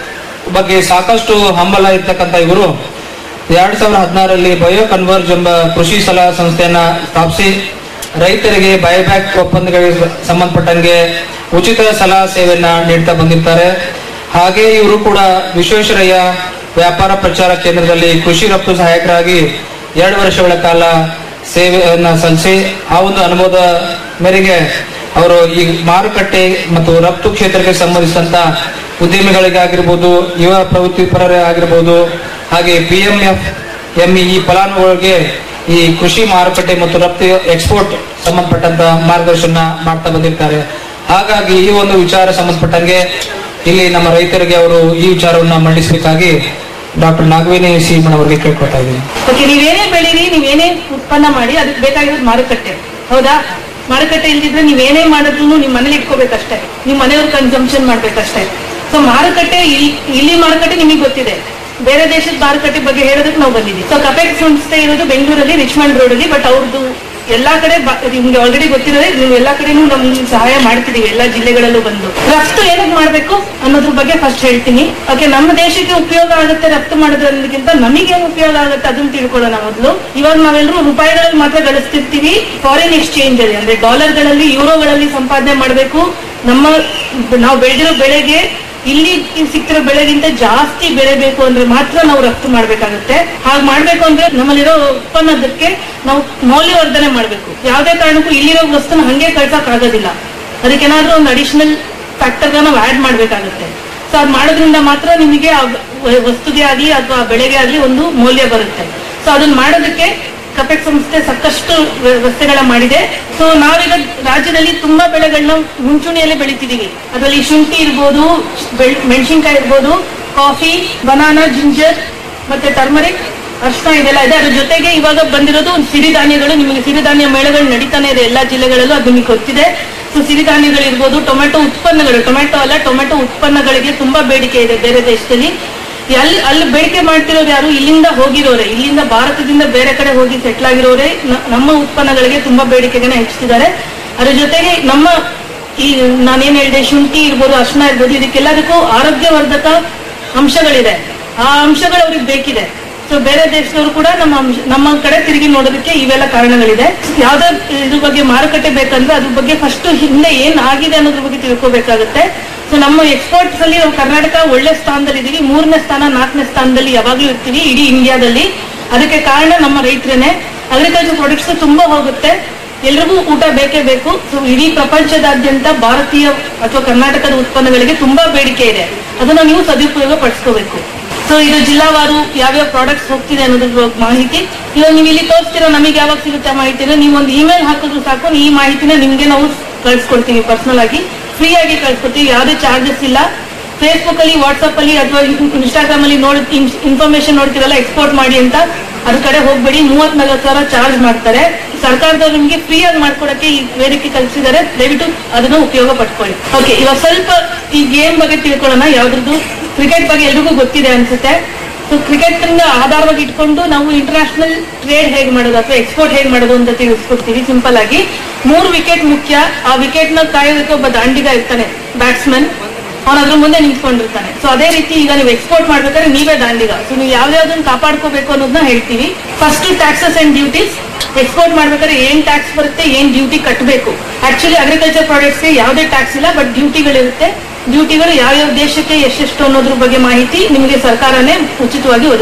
Speaker 12: ಬಗ್ಗೆ ಸಾಕಷ್ಟು ಹಂಬಲ ಇರ್ತಕ್ಕಂಥ ಇವರು ಎರಡ್ ಸಾವಿರದ ಹದಿನಾರರಲ್ಲಿ ಬಯೋ ಕನ್ವರ್ಜ್ ಎಂಬ ಕೃಷಿ ಸಲಹಾ ಸಂಸ್ಥೆಯನ್ನ ಸ್ಥಾಪಿಸಿ ರೈತರಿಗೆ ಬಯೋಬ್ಯಾಕ್ ಒಪ್ಪಂದಗಳಿಗೆ ಸಂಬಂಧಪಟ್ಟಂಗೆ ಉಚಿತ ಸಲಹಾ ಸೇವೆಯನ್ನ ನೀಡ್ತಾ ಬಂದಿರ್ತಾರೆ ಹಾಗೆ ಇವರು ಕೂಡ ವಿಶ್ವೇಶ್ವರಯ್ಯ ವ್ಯಾಪಾರ ಪ್ರಚಾರ ಕೇಂದ್ರದಲ್ಲಿ ಕೃಷಿ ರಫ್ತು ಸಹಾಯಕರಾಗಿ ಎರಡು ವರ್ಷಗಳ ಕಾಲ ಸೇವೆಯನ್ನ ಸಲ್ಲಿಸಿ ಆ ಒಂದು ಅನುಭವದ ಮೇರೆಗೆ ಅವರು ಈ ಮಾರುಕಟ್ಟೆ ಮತ್ತು ರಫ್ತು ಕ್ಷೇತ್ರಕ್ಕೆ ಸಂಬಂಧಿಸಿದಂತ ಉದ್ಯಮಿಗಳಿಗಾಗಿರ್ಬೋದು ಯುವ ಪ್ರವೃತ್ತಿಪರರೇ ಆಗಿರ್ಬೋದು ಹಾಗೆ ಪಿ ಎಂ ಎಫ್ ಎಂಇ ಈ ಫಲಾನುಭವಿಗಳಿಗೆ ಈ ಕೃಷಿ ಮಾರುಕಟ್ಟೆ ಮತ್ತು ರಫ್ತು ಎಕ್ಸ್ಪೋರ್ಟ್ ಸಂಬಂಧಪಟ್ಟಂತ ಮಾರ್ಗದರ್ಶನ ಮಾಡ್ತಾ ಬಂದಿರ್ತಾರೆ ಹಾಗಾಗಿ ಈ ಒಂದು ವಿಚಾರ ಸಂಬಂಧಪಟ್ಟಂಗೆ ಇಲ್ಲಿ ನಮ್ಮ ರೈತರಿಗೆ ಅವರು ಈ ವಿಚಾರವನ್ನ ಮಂಡಿಸಬೇಕಾಗಿ ಡಾಕ್ಟರ್ ನಾಗವೇಣಿ ಸೀಮನ್ ಅವರಿಗೆ ಕೇಳ್ಕೊತಾ ಇದ್ದೀನಿ
Speaker 13: ಓಕೆ ನೀವೇನೇ ಬೆಳೀರಿ ನೀವೇನೇ ಉತ್ಪನ್ನ ಮಾಡಿ ಅದಕ್ಕೆ ಬೇಕಾಗಿರೋದು ಮಾರುಕಟ್ಟೆ ಹೌದಾ ಮಾರುಕಟ್ಟೆ ಇಲ್ದಿದ್ರೆ ನೀವೇನೇ ಮಾಡಿದ್ರು ನಿಮ್ ಮನೇಲಿ ಇಟ್ಕೋಬೇಕಷ್ಟೇ ನಿಮ್ ಮನೆಯವ್ರ ಕನ್ಸಂಪ್ಷನ್ ಮಾಡ್ಬೇಕಷ್ಟೇ ಸೊ ಮಾರುಕಟ್ಟೆ ಇಲ್ಲಿ ಇಲ್ಲಿ ಮಾರುಕಟ್ಟೆ ನಿಮಗೆ ಗೊತ್ತಿದೆ ಬೇರೆ ದೇಶದ ಮಾರುಕಟ್ಟೆ ಬಗ್ಗೆ ಹೇಳೋದಕ್ಕೆ ನಾವು ಬಂದಿದ್ದೀವಿ ಸೊ ಕಪೆಕ್ ಸಂಸ್ಥೆ ಇರೋದು ಬೆಂಗಳೂರಲ್ಲಿ ರಿಚ್ಮಂಡ್ ರೋಡ್ ಅಲ್ಲಿ ಬಟ್ ಅವ್ರದ್ದು ಎಲ್ಲಾ ಕಡೆ ಬ- ನಿಮ್ಗೆ ಆಲ್ರೆಡಿ ಗೊತ್ತಿರೋದೇ ನೀವು ಎಲ್ಲಾ ಕಡೆನೂ ನಮ್ಗೆ ಸಹಾಯ ಮಾಡ್ತಿದೀವಿ ಎಲ್ಲಾ ಜಿಲ್ಲೆಗಳಲ್ಲೂ ಬಂದು ರಫ್ತು ಏನಕ್ಕೆ ಮಾಡ್ಬೇಕು ಅನ್ನೋದ್ರ ಬಗ್ಗೆ ಫಸ್ಟ್ ಹೇಳ್ತೀನಿ ಓಕೆ ನಮ್ಮ ದೇಶಕ್ಕೆ ಉಪಯೋಗ ಆಗುತ್ತೆ ರಫ್ತು ಮಾಡೋದ್ರಕ್ಕಿಂತ ನಮಗೆ ಉಪಯೋಗ ಆಗುತ್ತೆ ಅದನ್ನ ತಿಳ್ಕೊಳ್ಳೋಣ ಮೊದಲು ಇವಾಗ ನಾವೆಲ್ಲರೂ ರೂಪಾಯಿಗಳಲ್ಲಿ ಮಾತ್ರ ಗಳಿಸ್ತಿರ್ತೀವಿ ಫಾರಿನ್ ಎಕ್ಸ್ಚೇಂಜ್ ಅಲ್ಲಿ ಅಂದ್ರೆ ಡಾಲರ್ಗಳಲ್ಲಿ ಯೂರೋಗಳಲ್ಲಿ ಸಂಪಾದನೆ ಮಾಡಬೇಕು ನಮ್ಮ ನಾವು ಬೆಳೆದಿರೋ ಬೆಳೆಗೆ ಇಲ್ಲಿ ಸಿಕ್ತಿರೋ ಬೆಳೆಗಿಂತ ಜಾಸ್ತಿ ಬೆಳೆ ಬೇಕು ಅಂದ್ರೆ ಮಾತ್ರ ನಾವು ರಫ್ತು ಮಾಡ್ಬೇಕಾಗುತ್ತೆ ಹಾಗೆ ಮಾಡ್ಬೇಕು ಅಂದ್ರೆ ನಮ್ಮಲ್ಲಿರೋ ಉತ್ಪನ್ನದಕ್ಕೆ ನಾವು ಮೌಲ್ಯವರ್ಧನೆ ಮಾಡ್ಬೇಕು ಯಾವುದೇ ಕಾರಣಕ್ಕೂ ಇಲ್ಲಿರೋ ವಸ್ತುನ ಹಂಗೆ ಕಳ್ಸಕ್ ಆಗೋದಿಲ್ಲ ಅದಕ್ಕೇನಾದ್ರೂ ಒಂದು ಅಡಿಷನಲ್ ಫ್ಯಾಕ್ಟರ್ನ ನಾವು ಆಡ್ ಮಾಡ್ಬೇಕಾಗುತ್ತೆ ಸೊ ಅದ್ ಮಾಡೋದ್ರಿಂದ ಮಾತ್ರ ನಿಮಗೆ ಆ ವ- ವಸ್ತುಗೆ ಆಗ್ಲಿ ಅಥವಾ ಬೆಳೆಗೆ ಆಗ್ಲಿ ಒಂದು ಮೌಲ್ಯ ಬರುತ್ತೆ ಸೊ ಅದನ್ನ ಮಾಡೋದಕ್ಕೆ ಕಪೆಕ್ ಸಂಸ್ಥೆ ಸಾಕಷ್ಟು ವ್ಯವಸ್ಥೆಗಳ ಮಾಡಿದೆ ಸೊ ನಾವೀಗ ರಾಜ್ಯದಲ್ಲಿ ತುಂಬಾ ಬೆಳೆಗಳನ್ನ ಮುಂಚೂಣಿಯಲ್ಲಿ ಬೆಳಿತಿದೀವಿ ಅದರಲ್ಲಿ ಶುಂಠಿ ಇರ್ಬೋದು ಬೆಳ್- ಮೆಣಸಿನ್ಕಾಯಿ ಇರ್ಬೋದು ಕಾಫಿ ಬನಾನಾ ಜಿಂಜರ್ ಮತ್ತೆ ಟರ್ಮರಿಕ್ ಅರ್ಶನ ಇದೆಲ್ಲ ಇದೆ ಅದ್ರ ಜೊತೆಗೆ ಇವಾಗ ಬಂದಿರೋದು ಒಂದು ಸಿರಿಧಾನ್ಯಗಳು ನಿಮಗೆ ಸಿರಿಧಾನ್ಯ ಮೇಳಗಳು ನಡೀತಾನೆ ಇದೆ ಎಲ್ಲಾ ಜಿಲ್ಲೆಗಳಲ್ಲೂ ಅದು ನಿಮಗೆ ಗೊತ್ತಿದೆ ಸೊ ಸಿರಿಧಾನ್ಯಗಳಿರ್ಬೋದು ಟೊಮೆಟೊ ಉತ್ಪನ್ನಗಳು ಟೊಮೆಟೊ ಅಲ್ಲ ಟೊಮೆಟೊ ಉತ್ಪನ್ನಗಳಿಗೆ ತುಂಬಾ ಬೇಡಿಕೆ ಇದೆ ಬೇರೆ ದೇಶದಲ್ಲಿ ಅಲ್ಲಿ ಅಲ್ಲಿ ಬೇಡಿಕೆ ಮಾಡ್ತಿರೋರು ಯಾರು ಇಲ್ಲಿಂದ ಹೋಗಿರೋರೆ ಇಲ್ಲಿಂದ ಭಾರತದಿಂದ ಬೇರೆ ಕಡೆ ಹೋಗಿ ಸೆಟ್ಲ್ ಆಗಿರೋರೆ ನ- ನಮ್ಮ ಉತ್ಪನ್ನಗಳಿಗೆ ತುಂಬಾ ಬೇಡಿಕೆಗಳನ್ನ ಹೆಚ್ಚಿಸಿದ್ದಾರೆ ಅದ್ರ ಜೊತೆಗೆ ನಮ್ಮ ಈ ನಾನೇನ್ ಹೇಳಿದೆ ಶುಂಠಿ ಇರ್ಬೋದು ಅರ್ಶನ ಇರ್ಬೋದು ಇದಕ್ಕೆಲ್ಲದಕ್ಕೂ ಆರೋಗ್ಯವರ್ಧಕ ಅಂಶಗಳಿದೆ ಆ ಅಂಶಗಳು ಅವ್ರಿಗೆ ಬೇಕಿದೆ ಸೊ ಬೇರೆ ದೇಶದವರು ಕೂಡ ನಮ್ಮ ಅಂಶ- ನಮ್ಮ ಕಡೆ ತಿರುಗಿ ನೋಡೋದಕ್ಕೆ ಇವೆಲ್ಲ ಕಾರಣಗಳಿದೆ ಯಾವ್ದೇ ಇದ್ರ ಬಗ್ಗೆ ಮಾರುಕಟ್ಟೆ ಬೇಕಂದ್ರೆ ಅದ್ರ ಬಗ್ಗೆ ಫಸ್ಟ್ ಹಿಂದೆ ಏನ್ ಆಗಿದೆ ಅನ್ನೋದ್ರ ಬಗ್ಗೆ ತಿಳ್ಕೊಬೇಕಾಗುತ್ತೆ ಸೊ ನಮ್ಮ ಎಕ್ಸ್ಪೋರ್ಟ್ಸ್ ಅಲ್ಲಿ ನಾವು ಕರ್ನಾಟಕ ಒಳ್ಳೆ ಸ್ಥಾನದಲ್ಲಿ ಇದೀವಿ ಮೂರನೇ ಸ್ಥಾನ ನಾಲ್ಕನೇ ಸ್ಥಾನದಲ್ಲಿ ಯಾವಾಗ್ಲೂ ಇರ್ತೀವಿ ಇಡೀ ಇಂಡಿಯಾದಲ್ಲಿ ಅದಕ್ಕೆ ಕಾರಣ ನಮ್ಮ ರೈತರೇನೆ ಅಗ್ರಿಕಲ್ಚರ್ ಪ್ರಾಡಕ್ಟ್ಸ್ ತುಂಬಾ ಹೋಗುತ್ತೆ ಎಲ್ರಿಗೂ ಊಟ ಬೇಕೇ ಬೇಕು ಸೊ ಇಡೀ ಪ್ರಪಂಚದಾದ್ಯಂತ ಭಾರತೀಯ ಅಥವಾ ಕರ್ನಾಟಕದ ಉತ್ಪನ್ನಗಳಿಗೆ ತುಂಬಾ ಬೇಡಿಕೆ ಇದೆ ಅದನ್ನ ನೀವು ಸದುಪಯೋಗ ಪಡಿಸ್ಕೋಬೇಕು ಸೊ ಇದು ಜಿಲ್ಲಾವಾರು ಯಾವ್ಯಾವ ಪ್ರಾಡಕ್ಟ್ಸ್ ಹೋಗ್ತಿದೆ ಅನ್ನೋದ್ರ ಬಗ್ಗೆ ಮಾಹಿತಿ ಇವಾಗ ನೀವು ಇಲ್ಲಿ ತೋರಿಸ್ತೀರೋ ನಮಗೆ ಯಾವಾಗ ಸಿಗುತ್ತೆ ಆ ಮಾಹಿತಿ ನೀವು ಒಂದು ಇಮೇಲ್ ಹಾಕಿದ್ರು ಸಾಕು ಈ ಮಾಹಿತಿನ ನಿಮ್ಗೆ ನಾವು ಕಳ್ಸ್ಕೊಡ್ತೀವಿ ಪರ್ಸನಲ್ ಆಗಿ ಫ್ರೀ ಆಗಿ ಕಳ್ಸ್ಕೊಡ್ತೀವಿ ಯಾವುದೇ ಚಾರ್ಜಸ್ ಇಲ್ಲ ಫೇಸ್ಬುಕ್ ಅಲ್ಲಿ ವಾಟ್ಸ್ಆಪ್ ಅಲ್ಲಿ ಅಥವಾ ಇನ್ಸ್ಟಾಗ್ರಾಮ್ ಅಲ್ಲಿ ನೋಡಿ ಇನ್ಫಾರ್ಮೇಶನ್ ನೋಡ್ತಿರಲ್ಲ ಎಕ್ಸ್ಪೋರ್ಟ್ ಮಾಡಿ ಅಂತ ಅದ್ರ ಕಡೆ ಹೋಗ್ಬೇಡಿ ಮೂವತ್ ನಲ್ವತ್ತು ಸಾವಿರ ಚಾರ್ಜ್ ಮಾಡ್ತಾರೆ ಸರ್ಕಾರದವ್ರು ನಿಮ್ಗೆ ಫ್ರೀ ಆಗಿ ಮಾಡ್ಕೊಡಕ್ಕೆ ಈ ವೇದಿಕೆ ಕಲ್ಸಿದ್ದಾರೆ ದಯವಿಟ್ಟು ಅದನ್ನ ಉಪಯೋಗ ಪಡ್ಕೊಳ್ಳಿ ಓಕೆ ಇವಾಗ ಸ್ವಲ್ಪ ಈ ಗೇಮ್ ಬಗ್ಗೆ ತಿಳ್ಕೊಳ್ಳೋಣ ಯಾವ್ದ್ರದ್ದು ಕ್ರಿಕೆಟ್ ಬಗ್ಗೆ ಎಲ್ರಿಗೂ ಗೊತ್ತಿದೆ ಅನ್ಸುತ್ತೆ ಸೊ ಕ್ರಿಕೆಟ್ ಆಧಾರವಾಗಿ ಇಟ್ಕೊಂಡು ನಾವು ಇಂಟರ್ನ್ಯಾಷನಲ್ ಟ್ರೇಡ್ ಹೇಗೆ ಮಾಡೋದು ಅಥವಾ ಎಕ್ಸ್ಪೋರ್ಟ್ ಹೇಗೆ ಮಾಡೋದು ಅಂತ ತಿಳಿಸ್ಕೊಡ್ತೀವಿ ಸಿಂಪಲ್ ಆಗಿ ಮೂರು ವಿಕೆಟ್ ಮುಖ್ಯ ಆ ವಿಕೆಟ್ ನ ಕಾಯೋದಕ್ಕೆ ಒಬ್ಬ ದಾಂಡಿಗ ಇರ್ತಾನೆ ಬ್ಯಾಟ್ಸ್ಮನ್ ಅವನ ಅದ್ರ ಮುಂದೆ ನಿಂತ್ಕೊಂಡಿರ್ತಾನೆ ಸೊ ಅದೇ ರೀತಿ ಈಗ ನೀವು ಎಕ್ಸ್ಪೋರ್ಟ್ ಮಾಡ್ಬೇಕಾದ್ರೆ ನೀವೇ ದಾಂಡಿಗ ಸೊ ನೀವು ಯಾವ್ದಾವ್ದನ್ನ ಕಾಪಾಡ್ಕೋಬೇಕು ಅನ್ನೋದನ್ನ ಹೇಳ್ತೀವಿ first taxes and duties export ಮಾಡ್ಬೇಕಾದ್ರೆ ಏನ್ ಟ್ಯಾಕ್ಸ್ ಬರುತ್ತೆ ಏನ್ ಡ್ಯೂಟಿ ಕಟ್ಟಬೇಕು ಆಕ್ಚುಲಿ ಅಗ್ರಿಕಲ್ಚರ್ ಪ್ರಾಡಕ್ಟ್ಸ್ಗೆ ಯಾವುದೇ ಟ್ಯಾಕ್ಸ್ ಇಲ್ಲ ಬಟ್ ಡ್ಯೂಟಿಗಳಿರುತ್ತೆ ಡ್ಯೂಟಿಗಳು ಯಾವ್ಯಾವ ದೇಶಕ್ಕೆ ಎಷ್ಟೆಷ್ಟು ಅನ್ನೋದ್ರ ಬಗ್ಗೆ ಮಾಹಿತಿ ನಿಮಗೆ ಸರ್ಕಾರನೇ ಉಚಿತವಾಗಿ ಒದಗಿಸುತ್ತೆ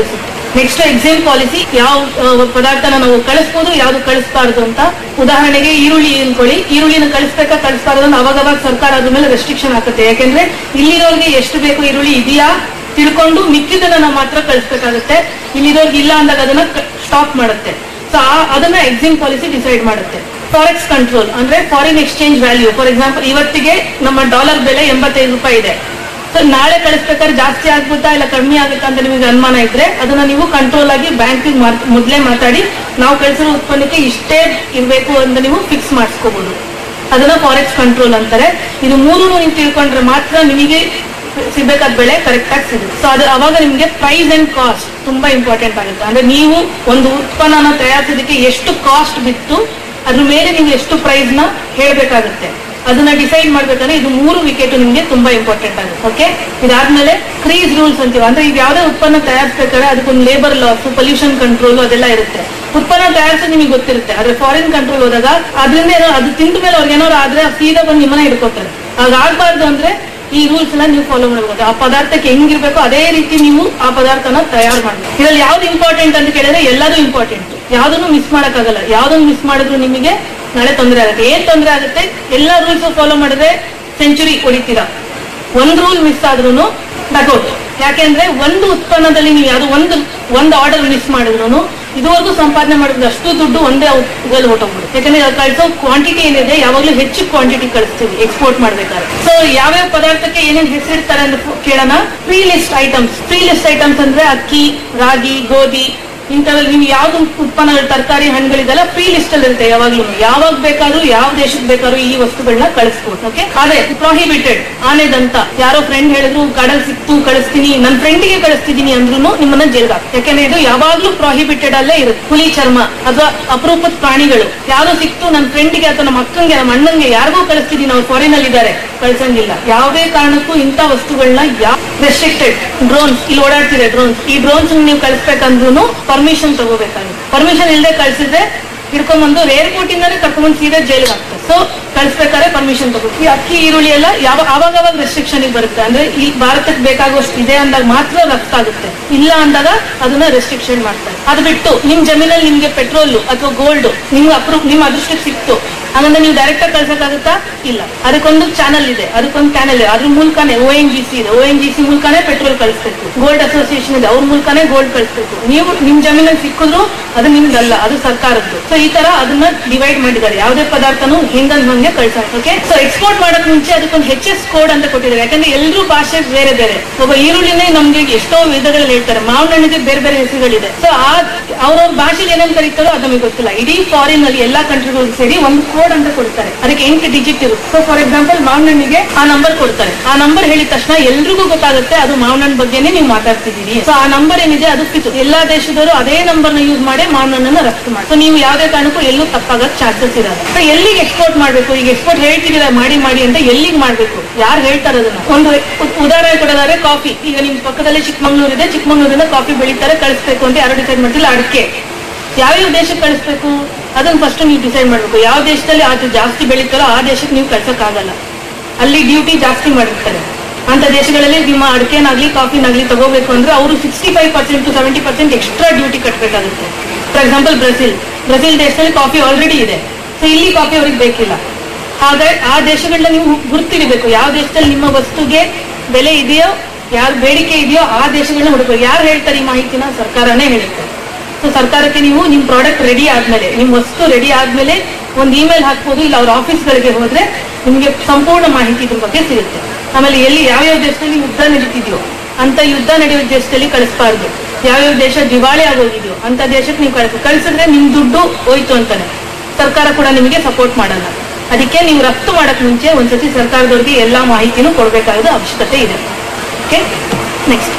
Speaker 13: ನೆಕ್ಸ್ಟ್ ಎಕ್ಸಾಮ್ ಪಾಲಿಸಿ ಯಾವ ಆ, ಪದಾರ್ಥನ ನಾವು ಕಳಿಸ್ಬೋದು ಯಾವ್ದು ಕಳಿಸ್ಬಾರ್ದು ಅಂತ ಉದಾಹರಣೆಗೆ ಈರುಳ್ಳಿ ಅನ್ಕೊಳ್ಳಿ ಈರುಳ್ಳಿನ ಕಳಿಸ್ಬೇಕಾ ಕಳಿಸ್ಬಾರ್ದು ಅಂತ ಅವಾಗ ಅವಾಗ ಸರ್ಕಾರ ಅದ್ರ ಮೇಲೆ ರೆಸ್ಟ್ರಿಕ್ಷನ್ ಹಾಕುತ್ತೆ ಯಾಕೆಂದ್ರೆ ಇಲ್ಲಿರೋರ್ಗೆ ಎಷ್ಟು ಬೇಕು ಈರುಳ್ಳಿ ಇದೆಯಾ ತಿಳ್ಕೊಂಡು ಮಿಕ್ಕಿದನ್ನ ನಾವು ಮಾತ್ರ ಕಳಿಸ್ಬೇಕಾಗುತ್ತೆ ಇಲ್ಲಿರೋರ್ಗೆ ಇಲ್ಲ ಅಂದಾಗ ಅದನ್ನ ಸ್ಟಾಪ್ ಮಾಡುತ್ತೆ ಸೊ ಅದನ್ನ ಎಕ್ಸಿಮ್ ಪಾಲಿಸಿ ಡಿಸೈಡ್ ಮಾಡುತ್ತೆ ಫಾರೆಕ್ಸ್ ಕಂಟ್ರೋಲ್ ಅಂದ್ರೆ foreign exchange value for example ಇವತ್ತಿಗೆ ನಮ್ಮ ಡಾಲರ್ ಬೆಲೆ ಎಂಬತ್ತೈದು ರೂಪಾಯಿ ಇದೆ ಸೊ ನಾಳೆ ಕಳಿಸ್ಬೇಕಾದ್ರೆ ಜಾಸ್ತಿ ಆಗ್ಬಿಡ್ತಾ ಇಲ್ಲ ಕಡಿಮೆ ಆಗುತ್ತಾ ಅಂತ ನಿಮಗೆ ಅನುಮಾನ ಇದ್ರೆ ಅದನ್ನ ನೀವು ಕಂಟ್ರೋಲ್ ಆಗಿ ಬ್ಯಾಂಕಿಗೆ ಮೊದಲೇ ಮಾತಾಡಿ ನಾವು ಕಳಿಸಿರೋ ಉತ್ಪನ್ನಕ್ಕೆ ಇಷ್ಟೇ ಇರಬೇಕು ಅಂತ ನೀವು ಫಿಕ್ಸ್ ಮಾಡಿಸ್ಕೋಬಹುದು ಅದನ್ನ ಫಾರೆಕ್ಸ್ ಕಂಟ್ರೋಲ್ ಅಂತಾರೆ ಇದು ಮೂರು ನೀವು ತಿಳ್ಕೊಂಡ್ರೆ ಮಾತ್ರ ನಿಮಗೆ ಸಿಗ್ಬೇಕಾದ ಬೆಳೆ ಕರೆಕ್ಟ್ ಆಗಿ ಸಿಗುತ್ತೆ ಸೊ ಅದು ಅವಾಗ ನಿಮ್ಗೆ ಪ್ರೈಸ್ ಅಂಡ್ ಕಾಸ್ಟ್ ತುಂಬಾ ಇಂಪಾರ್ಟೆಂಟ್ ಆಗುತ್ತೆ ಅಂದ್ರೆ ನೀವು ಒಂದು ಉತ್ಪನ್ನನ ತಯಾರಿಸೋದಕ್ಕೆ ಎಷ್ಟು ಕಾಸ್ಟ್ ಬಿತ್ತು ಅದ್ರ ಮೇಲೆ ನೀವು ಎಷ್ಟು ಪ್ರೈಸ್ ನ ಹೇಳ್ಬೇಕಾಗುತ್ತೆ ಅದನ್ನ ಡಿಸೈಡ್ ಮಾಡ್ಬೇಕಂದ್ರೆ ಇದು ಮೂರು ವಿಕೆಟ್ ನಿಮ್ಗೆ ತುಂಬಾ ಇಂಪಾರ್ಟೆಂಟ್ ಆಗುತ್ತೆ ಓಕೆ ಇದಾದ್ಮೇಲೆ ಕ್ರೀಸ್ ರೂಲ್ಸ್ ಅಂತೀವಿ ಅಂದ್ರೆ ಈಗ ಯಾವ್ದೇ ಉತ್ಪನ್ನ ತಯಾರಿಸ್ಬೇಕಾದ್ರೆ ಅದಕ್ಕೊಂದು ಲೇಬರ್ ಲಾಸ್ ಪೊಲ್ಯೂಷನ್ ಕಂಟ್ರೋಲ್ ಅದೆಲ್ಲ ಇರುತ್ತೆ ಉತ್ಪನ್ನ ತಯಾರಿಸೋದು ನಿಮಗೆ ಗೊತ್ತಿರುತ್ತೆ ಆದ್ರೆ ಫಾರಿನ್ ಕಂಟ್ರೋಲ್ ಹೋದಾಗ ಅದರಿಂದ ಏನೋ ಅದು ತಿಂದ ಮೇಲೆ ಅವ್ರಿಗೆ ಏನಾದ್ರು ಆದ್ರೆ ಸೀದಾ ಬಂದು ನಿಮ್ಮನ್ನ ಹಿಡ್ಕೋತಾರೆ ಹಾಗಾಗ್ಬಾರ್ದು ಅಂದ್ರೆ ಈ ರೂಲ್ಸ್ ಎಲ್ಲ ನೀವು ಫಾಲೋ ಮಾಡಬಹುದು ಆ ಪದಾರ್ಥಕ್ಕೆ ಹೆಂಗಿರ್ಬೇಕು ಅದೇ ರೀತಿ ನೀವು ಆ ಪದಾರ್ಥನ ತಯಾರು ಮಾಡಬೇಕು ಇದ್ರಲ್ಲಿ ಯಾವ್ದು ಇಂಪಾರ್ಟೆಂಟ್ ಅಂತ ಕೇಳಿದ್ರೆ ಎಲ್ಲದೂ ಇಂಪಾರ್ಟೆಂಟ್ ಯಾವ್ದನ್ನು ಮಿಸ್ ಮಾಡಕ್ಕಾಗಲ್ಲ ಯಾವ್ದನ್ನು ಮಿಸ್ ಮಾಡಿದ್ರು ನಿಮಗೆ ನಾಳೆ ತೊಂದರೆ ಆಗುತ್ತೆ ಏನ್ ತೊಂದರೆ ಆಗುತ್ತೆ ಎಲ್ಲಾ ರೂಲ್ಸ್ ಫಾಲೋ ಮಾಡಿದ್ರೆ ಸೆಂಚುರಿ ಹೊಡಿತೀರಾ ಒಂದ್ ರೂಲ್ ಮಿಸ್ ಆದ್ರೂ ದಟ್ ಯಾಕೆಂದ್ರೆ ಒಂದು ಉತ್ಪನ್ನದಲ್ಲಿ ನೀವು ಯಾವ್ದು ಒಂದು ಒಂದು ಆರ್ಡರ್ ಮಿಸ್ ಮಾಡಿದ್ರು ಇದುವರೆಗೂ ಸಂಪಾದನೆ ಮಾಡಿದ್ರೆ ಅಷ್ಟು ದುಡ್ಡು ಒಂದೇ ಇದ್ರಲ್ಲಿ ಹೊಟ್ಟೋಗ್ಬಿಡುತ್ತೆ ಯಾಕಂದ್ರೆ ಅದು ಕಳಿಸೋ ಕ್ವಾಂಟಿಟಿ ಏನಿದೆ ಯಾವಾಗಲೂ ಹೆಚ್ಚು ಕ್ವಾಂಟಿಟಿ ಕಳಿಸ್ತೀವಿ ಎಕ್ಸ್ಪೋರ್ಟ್ ಮಾಡ್ಬೇಕಾದ್ರೆ ಸೊ ಯಾವ್ಯಾವ ಪದಾರ್ಥಕ್ಕೆ ಏನೇನ್ ಹೆಸರಿರ್ತಾರೆ ಅಂತ ಕೇಳೋಣ free list items free list items ಅಂದ್ರೆ ಅಕ್ಕಿ ರಾಗಿ ಗೋಧಿ ಇಂಥವೆಲ್ಲ ನೀವು ಯಾವ್ದು ಉತ್ಪನ್ನಗಳು ತರಕಾರಿ ಹಣ್ಣುಗಳಿದೆಲ್ಲ ಫ್ರೀ ಲಿಸ್ಟ್ ಅಲ್ಲಿ ಇರುತ್ತೆ ಯಾವಾಗ್ಲೂ ಯಾವಾಗ ಬೇಕಾದ್ರೂ ಯಾವ ದೇಶಕ್ಕೆ ಬೇಕಾದ್ರೂ ಈ ವಸ್ತುಗಳನ್ನ ಕಳಿಸ್ಬೋದು ಓಕೆ ಅದೇ ಪ್ರೊಹಿಬಿಟೆಡ್ ಆನೆದಂತ ಯಾರೋ ಫ್ರೆಂಡ್ ಹೇಳಿದ್ರು ಕಾಡಲ್ಲಿ ಸಿಕ್ತು ಕಳಿಸ್ತೀನಿ ನನ್ನ ಫ್ರೆಂಡಿಗೆ ಕಳಿಸ್ತಿದೀನಿ ಅಂದ್ರೂ ನಿಮ್ಮನ್ನ ಜೈಲ್ಗೆ ಹಾಕ್ತಾರೆ. ಯಾಕಂದ್ರೆ ಇದು ಯಾವಾಗ್ಲೂ ಪ್ರೊಹಿಬಿಟೆಡ್ ಅಲ್ಲೇ ಇರುತ್ತೆ ಹುಲಿ ಚರ್ಮ ಅಥವಾ ಅಪರೂಪದ ಪ್ರಾಣಿಗಳು ಯಾರೋ ಸಿಕ್ತು ನನ್ನ ಫ್ರೆಂಡಿಗೆ ಅಥವಾ ನಮ್ಮ ಅಕ್ಕಂಗೆ ನಮ್ಮ ಅಣ್ಣಂಗೆ ಯಾರಿಗೋ ಕಳಿಸ್ತಿದೀನಿ ಅವ್ರು ಫಾರಿನ್ ಅಲ್ಲಿ ಇದ್ದಾರೆ ಕಳ್ಸಂಗಿಲ್ಲ ಯಾವುದೇ ಕಾರಣಕ್ಕೂ ಇಂಥ ವಸ್ತುಗಳನ್ನ ಯಾ ರೆಸ್ಟ್ರಿಕ್ಟೆಡ್ ಡ್ರೋನ್ಸ್ ಇಲ್ಲಿ ಓಡಾಡ್ತಿದೆ ಡ್ರೋನ್ಸ್ ಈ ಡ್ರೋನ್ಸ್ ನೀವು ಕಳಿಸ್ಬೇಕಂದ್ರೂ ಪರ್ಮಿಷನ್ ತಗೋಬೇಕಾಗುತ್ತೆ ಪರ್ಮಿಷನ್ ಇಲ್ಲದೆ ಕಳ್ಸಿದ್ರೆ ಹಿಡ್ಕೊಂಡ್ಬಂದು ಏರ್ಪೋರ್ಟ್ ಇಂದಾನೆ ಕರ್ಕೊಂಡ್ಬಂದು ಸೀದಾ ಜೈಲ್ಗೆ ಹಾಕ್ತಾರೆ ಸೊ ಕಳಿಸ್ಬೇಕಾದ್ರೆ ಪರ್ಮಿಷನ್ ತಗೋ ಈ ಅಕ್ಕಿ ಈರುಳ್ಳಿ ಎಲ್ಲ ಯಾವ ಆವಾಗ ಅವಾಗ ರೆಸ್ಟ್ರಿಕ್ಷನ್ ಬರುತ್ತೆ ಅಂದ್ರೆ ಈ ಭಾರತಕ್ಕೆ ಬೇಕಾಗುವಷ್ಟು ಇದೆ ಅಂದಾಗ ಮಾತ್ರ ರಫ್ತು ಆಗುತ್ತೆ ಇಲ್ಲ ಅಂದಾಗ ಅದನ್ನ ರೆಸ್ಟ್ರಿಕ್ಷನ್ ಮಾಡ್ತಾರೆ ಅದು ಬಿಟ್ಟು ನಿಮ್ ಜಮೀನಲ್ಲಿ ನಿಮ್ಗೆ ಪೆಟ್ರೋಲ್ ಅಥವಾ ಗೋಲ್ಡ್ ನಿಮ್ಗೆ ಅಪ್ರೂವ್ ನಿಮ್ ಅದೃಷ್ಟಕ್ಕೆ ಸಿಕ್ತು ಹಂಗಂದ್ರೆ ನೀವು ಡೈರೆಕ್ಟ್ ಆಗಿ ಕಳ್ಸಕ್ಕಾಗುತ್ತಾ ಇಲ್ಲ ಅದಕ್ಕೊಂದು ಚಾನಲ್ ಇದೆ ಅದಕ್ಕೊಂದು ಚಾನಲ್ ಇದೆ ಅದ್ರ ಮೂಲಕನೇ ಓ ಎನ್ ಜಿ ಸಿ ಇದೆ ಓ ಎನ್ ಜಿ ಸಿ ಮೂಲಕನೇ ಪೆಟ್ರೋಲ್ ಕಳಿಸ್ಬೇಕು ಗೋಲ್ಡ್ ಅಸೋಸಿಯೇಷನ್ ಇದೆ ಅವ್ರ ಮೂಲಕನೇ ಗೋಲ್ಡ್ ಕಳಿಸ್ಬೇಕು ನೀವು ನಿಮ್ ಜಮೀನಲ್ಲಿ ಸಿಕ್ಕಿದ್ರು ಅದು ನಿಮ್ದಲ್ಲ ಅದು ಸರ್ಕಾರದ್ದು ಸೊ ಈ ತರ ಅದನ್ನ ಡಿವೈಡ್ ಮಾಡಿದ್ದಾರೆ ಯಾವುದೇ ಪದಾರ್ಥನೂ ಹಿಂಗಂದ್ ಹಂಗೆ ಕಳ್ಸಕ್ಕೆ ಓಕೆ ಸೊ ಎಕ್ಸ್ಪೋರ್ಟ್ ಮಾಡೋಕ್ ಮುಂಚೆ ಅದಕ್ಕೊಂದು ಹೆಚ್ ಎಸ್ ಕೋಡ್ ಅಂತ ಕೊಟ್ಟಿದ್ದಾರೆ ಯಾಕಂದ್ರೆ ಎಲ್ಲರೂ ಭಾಷೆ ಬೇರೆ ಬೇರೆ ಒಬ್ಬ ಈರುಳ್ಳಿನೇ ನಮ್ಗೆ ಎಷ್ಟೋ ವಿಧಗಳಲ್ಲಿ ಹೇಳ್ತಾರೆ ಮಾವಿನ ಹಣ್ಣಿಗೆ ಬೇರೆ ಬೇರೆ ಹೆಸರುಗಳಿದೆ ಸೊ ಆ ಅವ್ರವ್ರ ಭಾಷೆಗೆ ಏನೇನ್ ಕರೀತಾರೋ ಅದು ನಮಗೆ ಗೊತ್ತಿಲ್ಲ ಇಡೀ ಫಾರಿನ್ ಅಲ್ಲಿ ಎಲ್ಲಾ ಕಂಟ್ರಿಗಳು ಸೇರಿ ಒಂದು ಕೋಡ್ ಅಂತ ಕೊಡ್ತಾರೆ ಅದಕ್ಕೆ ಎಂಟು ಡಿಜಿಟ್ ಇರುತ್ತೆ ಸೊ ಫಾರ್ ಎಕ್ಸಾಂಪಲ್ ಮಾವಿನ ಹಣ್ಣಿಗೆ ಆ ನಂಬರ್ ಕೊಡ್ತಾರೆ ಆ ನಂಬರ್ ಹೇಳಿದ ತಕ್ಷಣ ಎಲ್ರಿಗೂ ಗೊತ್ತಾಗುತ್ತೆ ಅದು ಮಾವಿನ ಹಣ್ಣು ಬಗ್ಗೆನೇ ನೀವು ಮಾತಾಡ್ತಿದ್ದೀರಿ ಸೊ ಆ ನಂಬರ್ ಏನಿದೆ ಅದು ಫಿಕ್ಸ್ ಎಲ್ಲಾ ದೇಶದವರು ಅದೇ ನಂಬರ್ ನ ಯೂಸ್ ಮಾಡಿ ಮಾವಿನ ಹಣ್ಣನ್ನ ರಫ್ತು ಮಾಡಿ ಸೊ ನೀವು ಯಾವುದೇ ಕಾರಣಕ್ಕೂ ಎಲ್ಲೂ ತಪ್ಪಾಗಕ್ ಚಾನ್ಸಸ್ ಇರಲ್ಲ ಸೊ ಎಲ್ಲಿಗೆ ಎಕ್ಸ್ಪೋರ್ಟ್ ಮಾಡಬೇಕು ಈಗ ಎಕ್ಸ್ಪೋರ್ಟ್ ಹೇಳ್ತಿದ್ದೀರಾ ಮಾಡಿ ಮಾಡಿ ಅಂತ ಎಲ್ಲಿಗೆ ಮಾಡಬೇಕು ಯಾರು ಹೇಳ್ತಾರೆ ಅದನ್ನ ಒಂದು ಉ- ಉದಾಹರಣೆ ಕೊಡೋದಾದ್ರೆ ಕಾಫಿ ಈಗ ನಿಮ್ ಪಕ್ಕದಲ್ಲಿ ಚಿಕ್ಕಮಂಗ್ಳೂರ್ ಇದೆ ಚಿಕ್ಕಮಂಗ್ಳೂರಿಂದ ಕಾಫಿ ಬೆಳೀತಾರೆ ಕಳಿಸ್ಬೇಕು ಅಂತ ಯಾರು ಡಿಸೈಡ್ ಮಾಡ್ತಿಲ್ಲ ಅಡಿಕೆ ಯಾವ್ಯಾವ ದೇಶಕ್ಕೆ ಕಳಿಸ್ಬೇಕು ಅದನ್ನ ಫಸ್ಟ್ ನೀವು ಡಿಸೈಡ್ ಮಾಡ್ಬೇಕು ಯಾವ ದೇಶದಲ್ಲಿ ಅದು ಜಾಸ್ತಿ ಬೆಳೀತಾರೋ ಆ ದೇಶಕ್ಕೆ ನೀವು ಕಳ್ಸಕ್ಕಾಗಲ್ಲ ಅಲ್ಲಿ ಡ್ಯೂಟಿ ಜಾಸ್ತಿ ಮಾಡಿರ್ತಾರೆ ಅಂತ ದೇಶಗಳಲ್ಲಿ ನಿಮ್ಮ ಅಡಿಕೆನಾಗ್ಲಿ ಕಾಫಿನಾಗ್ಲಿ ತಗೋಬೇಕು ಅಂದ್ರೆ ಅವರು sixty five percent to seventy percent extra duty ಕಟ್ಟಬೇಕಾಗುತ್ತೆ ಫಾರ್ ಎಕ್ಸಾಂಪಲ್ ಬ್ರೆಜಿಲ್ ಬ್ರೆಜಿಲ್ ದೇಶದಲ್ಲಿ ಕಾಫಿ ಆಲ್ರೆಡಿ ಇದೆ ಸೊ ಇಲ್ಲಿ ಕಾಫಿ ಅವ್ರಿಗೆ ಬೇಕಿಲ್ಲ ಹಾಗಾಗಿ ಆ ದೇಶಗಳನ್ನ ನೀವು ಗುರ್ತಿಡಿಬೇಕು ಯಾವ ದೇಶದಲ್ಲಿ ನಿಮ್ಮ ವಸ್ತುಗೆ ಬೆಲೆ ಇದೆಯೋ ಯಾರು ಬೇಡಿಕೆ ಇದೆಯೋ ಆ ದೇಶಗಳನ್ನ ಹುಡುಕಬೇಕು ಯಾರು ಹೇಳ್ತಾರೆ ಈ ಮಾಹಿತಿನ ಸರ್ಕಾರನೇ ಹೇಳುತ್ತೆ ಸೊ ಸರ್ಕಾರಕ್ಕೆ ನೀವು ನಿಮ್ ಪ್ರಾಡಕ್ಟ್ ರೆಡಿ ಆದ್ಮೇಲೆ ನಿಮ್ ವಸ್ತು ರೆಡಿ ಆದ್ಮೇಲೆ ಒಂದು ಇಮೇಲ್ ಹಾಕ್ಬೋದು ಇಲ್ಲ ಅವ್ರ ಆಫೀಸ್ಗಳಿಗೆ ಹೋದ್ರೆ ನಿಮಗೆ ಸಂಪೂರ್ಣ ಮಾಹಿತಿ ಇದ್ರ ಬಗ್ಗೆ ಸಿಗುತ್ತೆ ಆಮೇಲೆ ಎಲ್ಲಿ ಯಾವ್ಯಾವ ದೇಶದಲ್ಲಿ ಯುದ್ಧ ನಡೀತಿದ್ಯೋ ಅಂತ ಯುದ್ಧ ನಡೆಯೋ ದೇಶದಲ್ಲಿ ಕಳಿಸ್ಬಾರ್ದು ಯಾವ್ಯಾವ ದೇಶ ದಿವಾಳಿ ಆಗೋಗಿದ್ಯೋ ಅಂತ ದೇಶಕ್ಕೆ ನೀವು ಕಳಿಸ್ ಕಳಿಸಿದ್ರೆ ನಿಮ್ ದುಡ್ಡು ಹೋಯ್ತು ಅಂತಾನೆ ಸರ್ಕಾರ ಕೂಡ ನಿಮಗೆ ಸಪೋರ್ಟ್ ಮಾಡಲ್ಲ ಅದಕ್ಕೆ ನೀವು ರಫ್ತು ಮಾಡಕ್ ಮುಂಚೆ ಒಂದ್ಸತಿ ಸರ್ಕಾರದವ್ರಿಗೆ ಎಲ್ಲಾ ಮಾಹಿತಿನೂ ಕೊಡ್ಬೇಕಾದ ಅವಶ್ಯಕತೆ ಇದೆ ಓಕೆ ನೆಕ್ಸ್ಟ್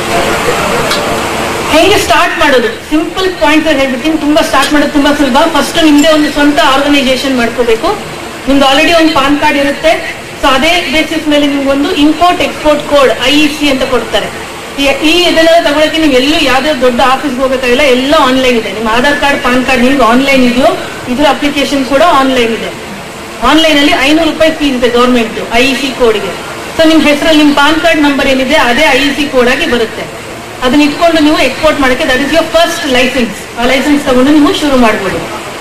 Speaker 13: ಹೇಗೆ ಸ್ಟಾರ್ಟ್ ಮಾಡೋದು ಸಿಂಪಲ್ ಪಾಯಿಂಟ್ಸ್ ಹೇಳ್ಬಿಡ್ತೀನಿ ತುಂಬಾ ಸ್ಟಾರ್ಟ್ ಮಾಡೋದು ತುಂಬಾ ಸುಲಭ ಫಸ್ಟ್ ನಿಮ್ದೇ ಒಂದು ಸ್ವಂತ ಆರ್ಗನೈಸೇಷನ್ ಮಾಡ್ಕೋಬೇಕು ನಿಮ್ದು ಆಲ್ರೆಡಿ ಒಂದು ಪಾನ್ ಕಾರ್ಡ್ ಇರುತ್ತೆ ಸೊ ಅದೇ ಬೇಸಿಸ್ ಮೇಲೆ ನೀವು ಒಂದು import export code I C ಅಂತ ಕೊಡ್ತಾರೆ ಈ- ಈ ಇದನ್ನೆಲ್ಲ ತಗೊಳಕ್ಕೆ ನೀವು ಎಲ್ಲೂ ಯಾವ್ದೇ ದೊಡ್ಡ ಆಫೀಸ್ಗೆ ಹೋಗಬೇಕಾಗಿಲ್ಲ ಎಲ್ಲ ಆನ್ಲೈನ್ ಇದೆ ನಿಮ್ಮ ಆಧಾರ್ ಕಾರ್ಡ್ ಪಾನ್ ಕಾರ್ಡ್ ನಿಮ್ಗೆ ಆನ್ಲೈನ್ ಇದೆಯೋ ಇದ್ರ ಅಪ್ಲಿಕೇಶನ್ ಕೂಡ ಆನ್ಲೈನ್ ಇದೆ ಆನ್ಲೈನ್ ಅಲ್ಲಿ ಐನೂರು ರೂಪಾಯಿ ಫೀಸ್ ಇದೆ ಗೌರ್ಮೆಂಟ್ ಐ ಸಿ ಕೋಡ್ಗೆ ಸೊ ನಿಮ್ ಹೆಸರಲ್ಲಿ ನಿಮ್ ಪಾನ್ ಕಾರ್ಡ್ ನಂಬರ್ ಏನಿದೆ ಅದೇ ಐ ಸಿ ಕೋಡ್ ಆಗಿ ಬರುತ್ತೆ ಅದನ್ನ ಇಟ್ಕೊಂಡು ನೀವು ಎಕ್ಸ್ಪೋರ್ಟ್ ಮಾಡಕ್ಕೆ that is your first license ಆ ಲೈಸೆನ್ಸ್ ತಗೊಂಡು ನೀವು ಶುರು ಮಾಡ್ಬೋದು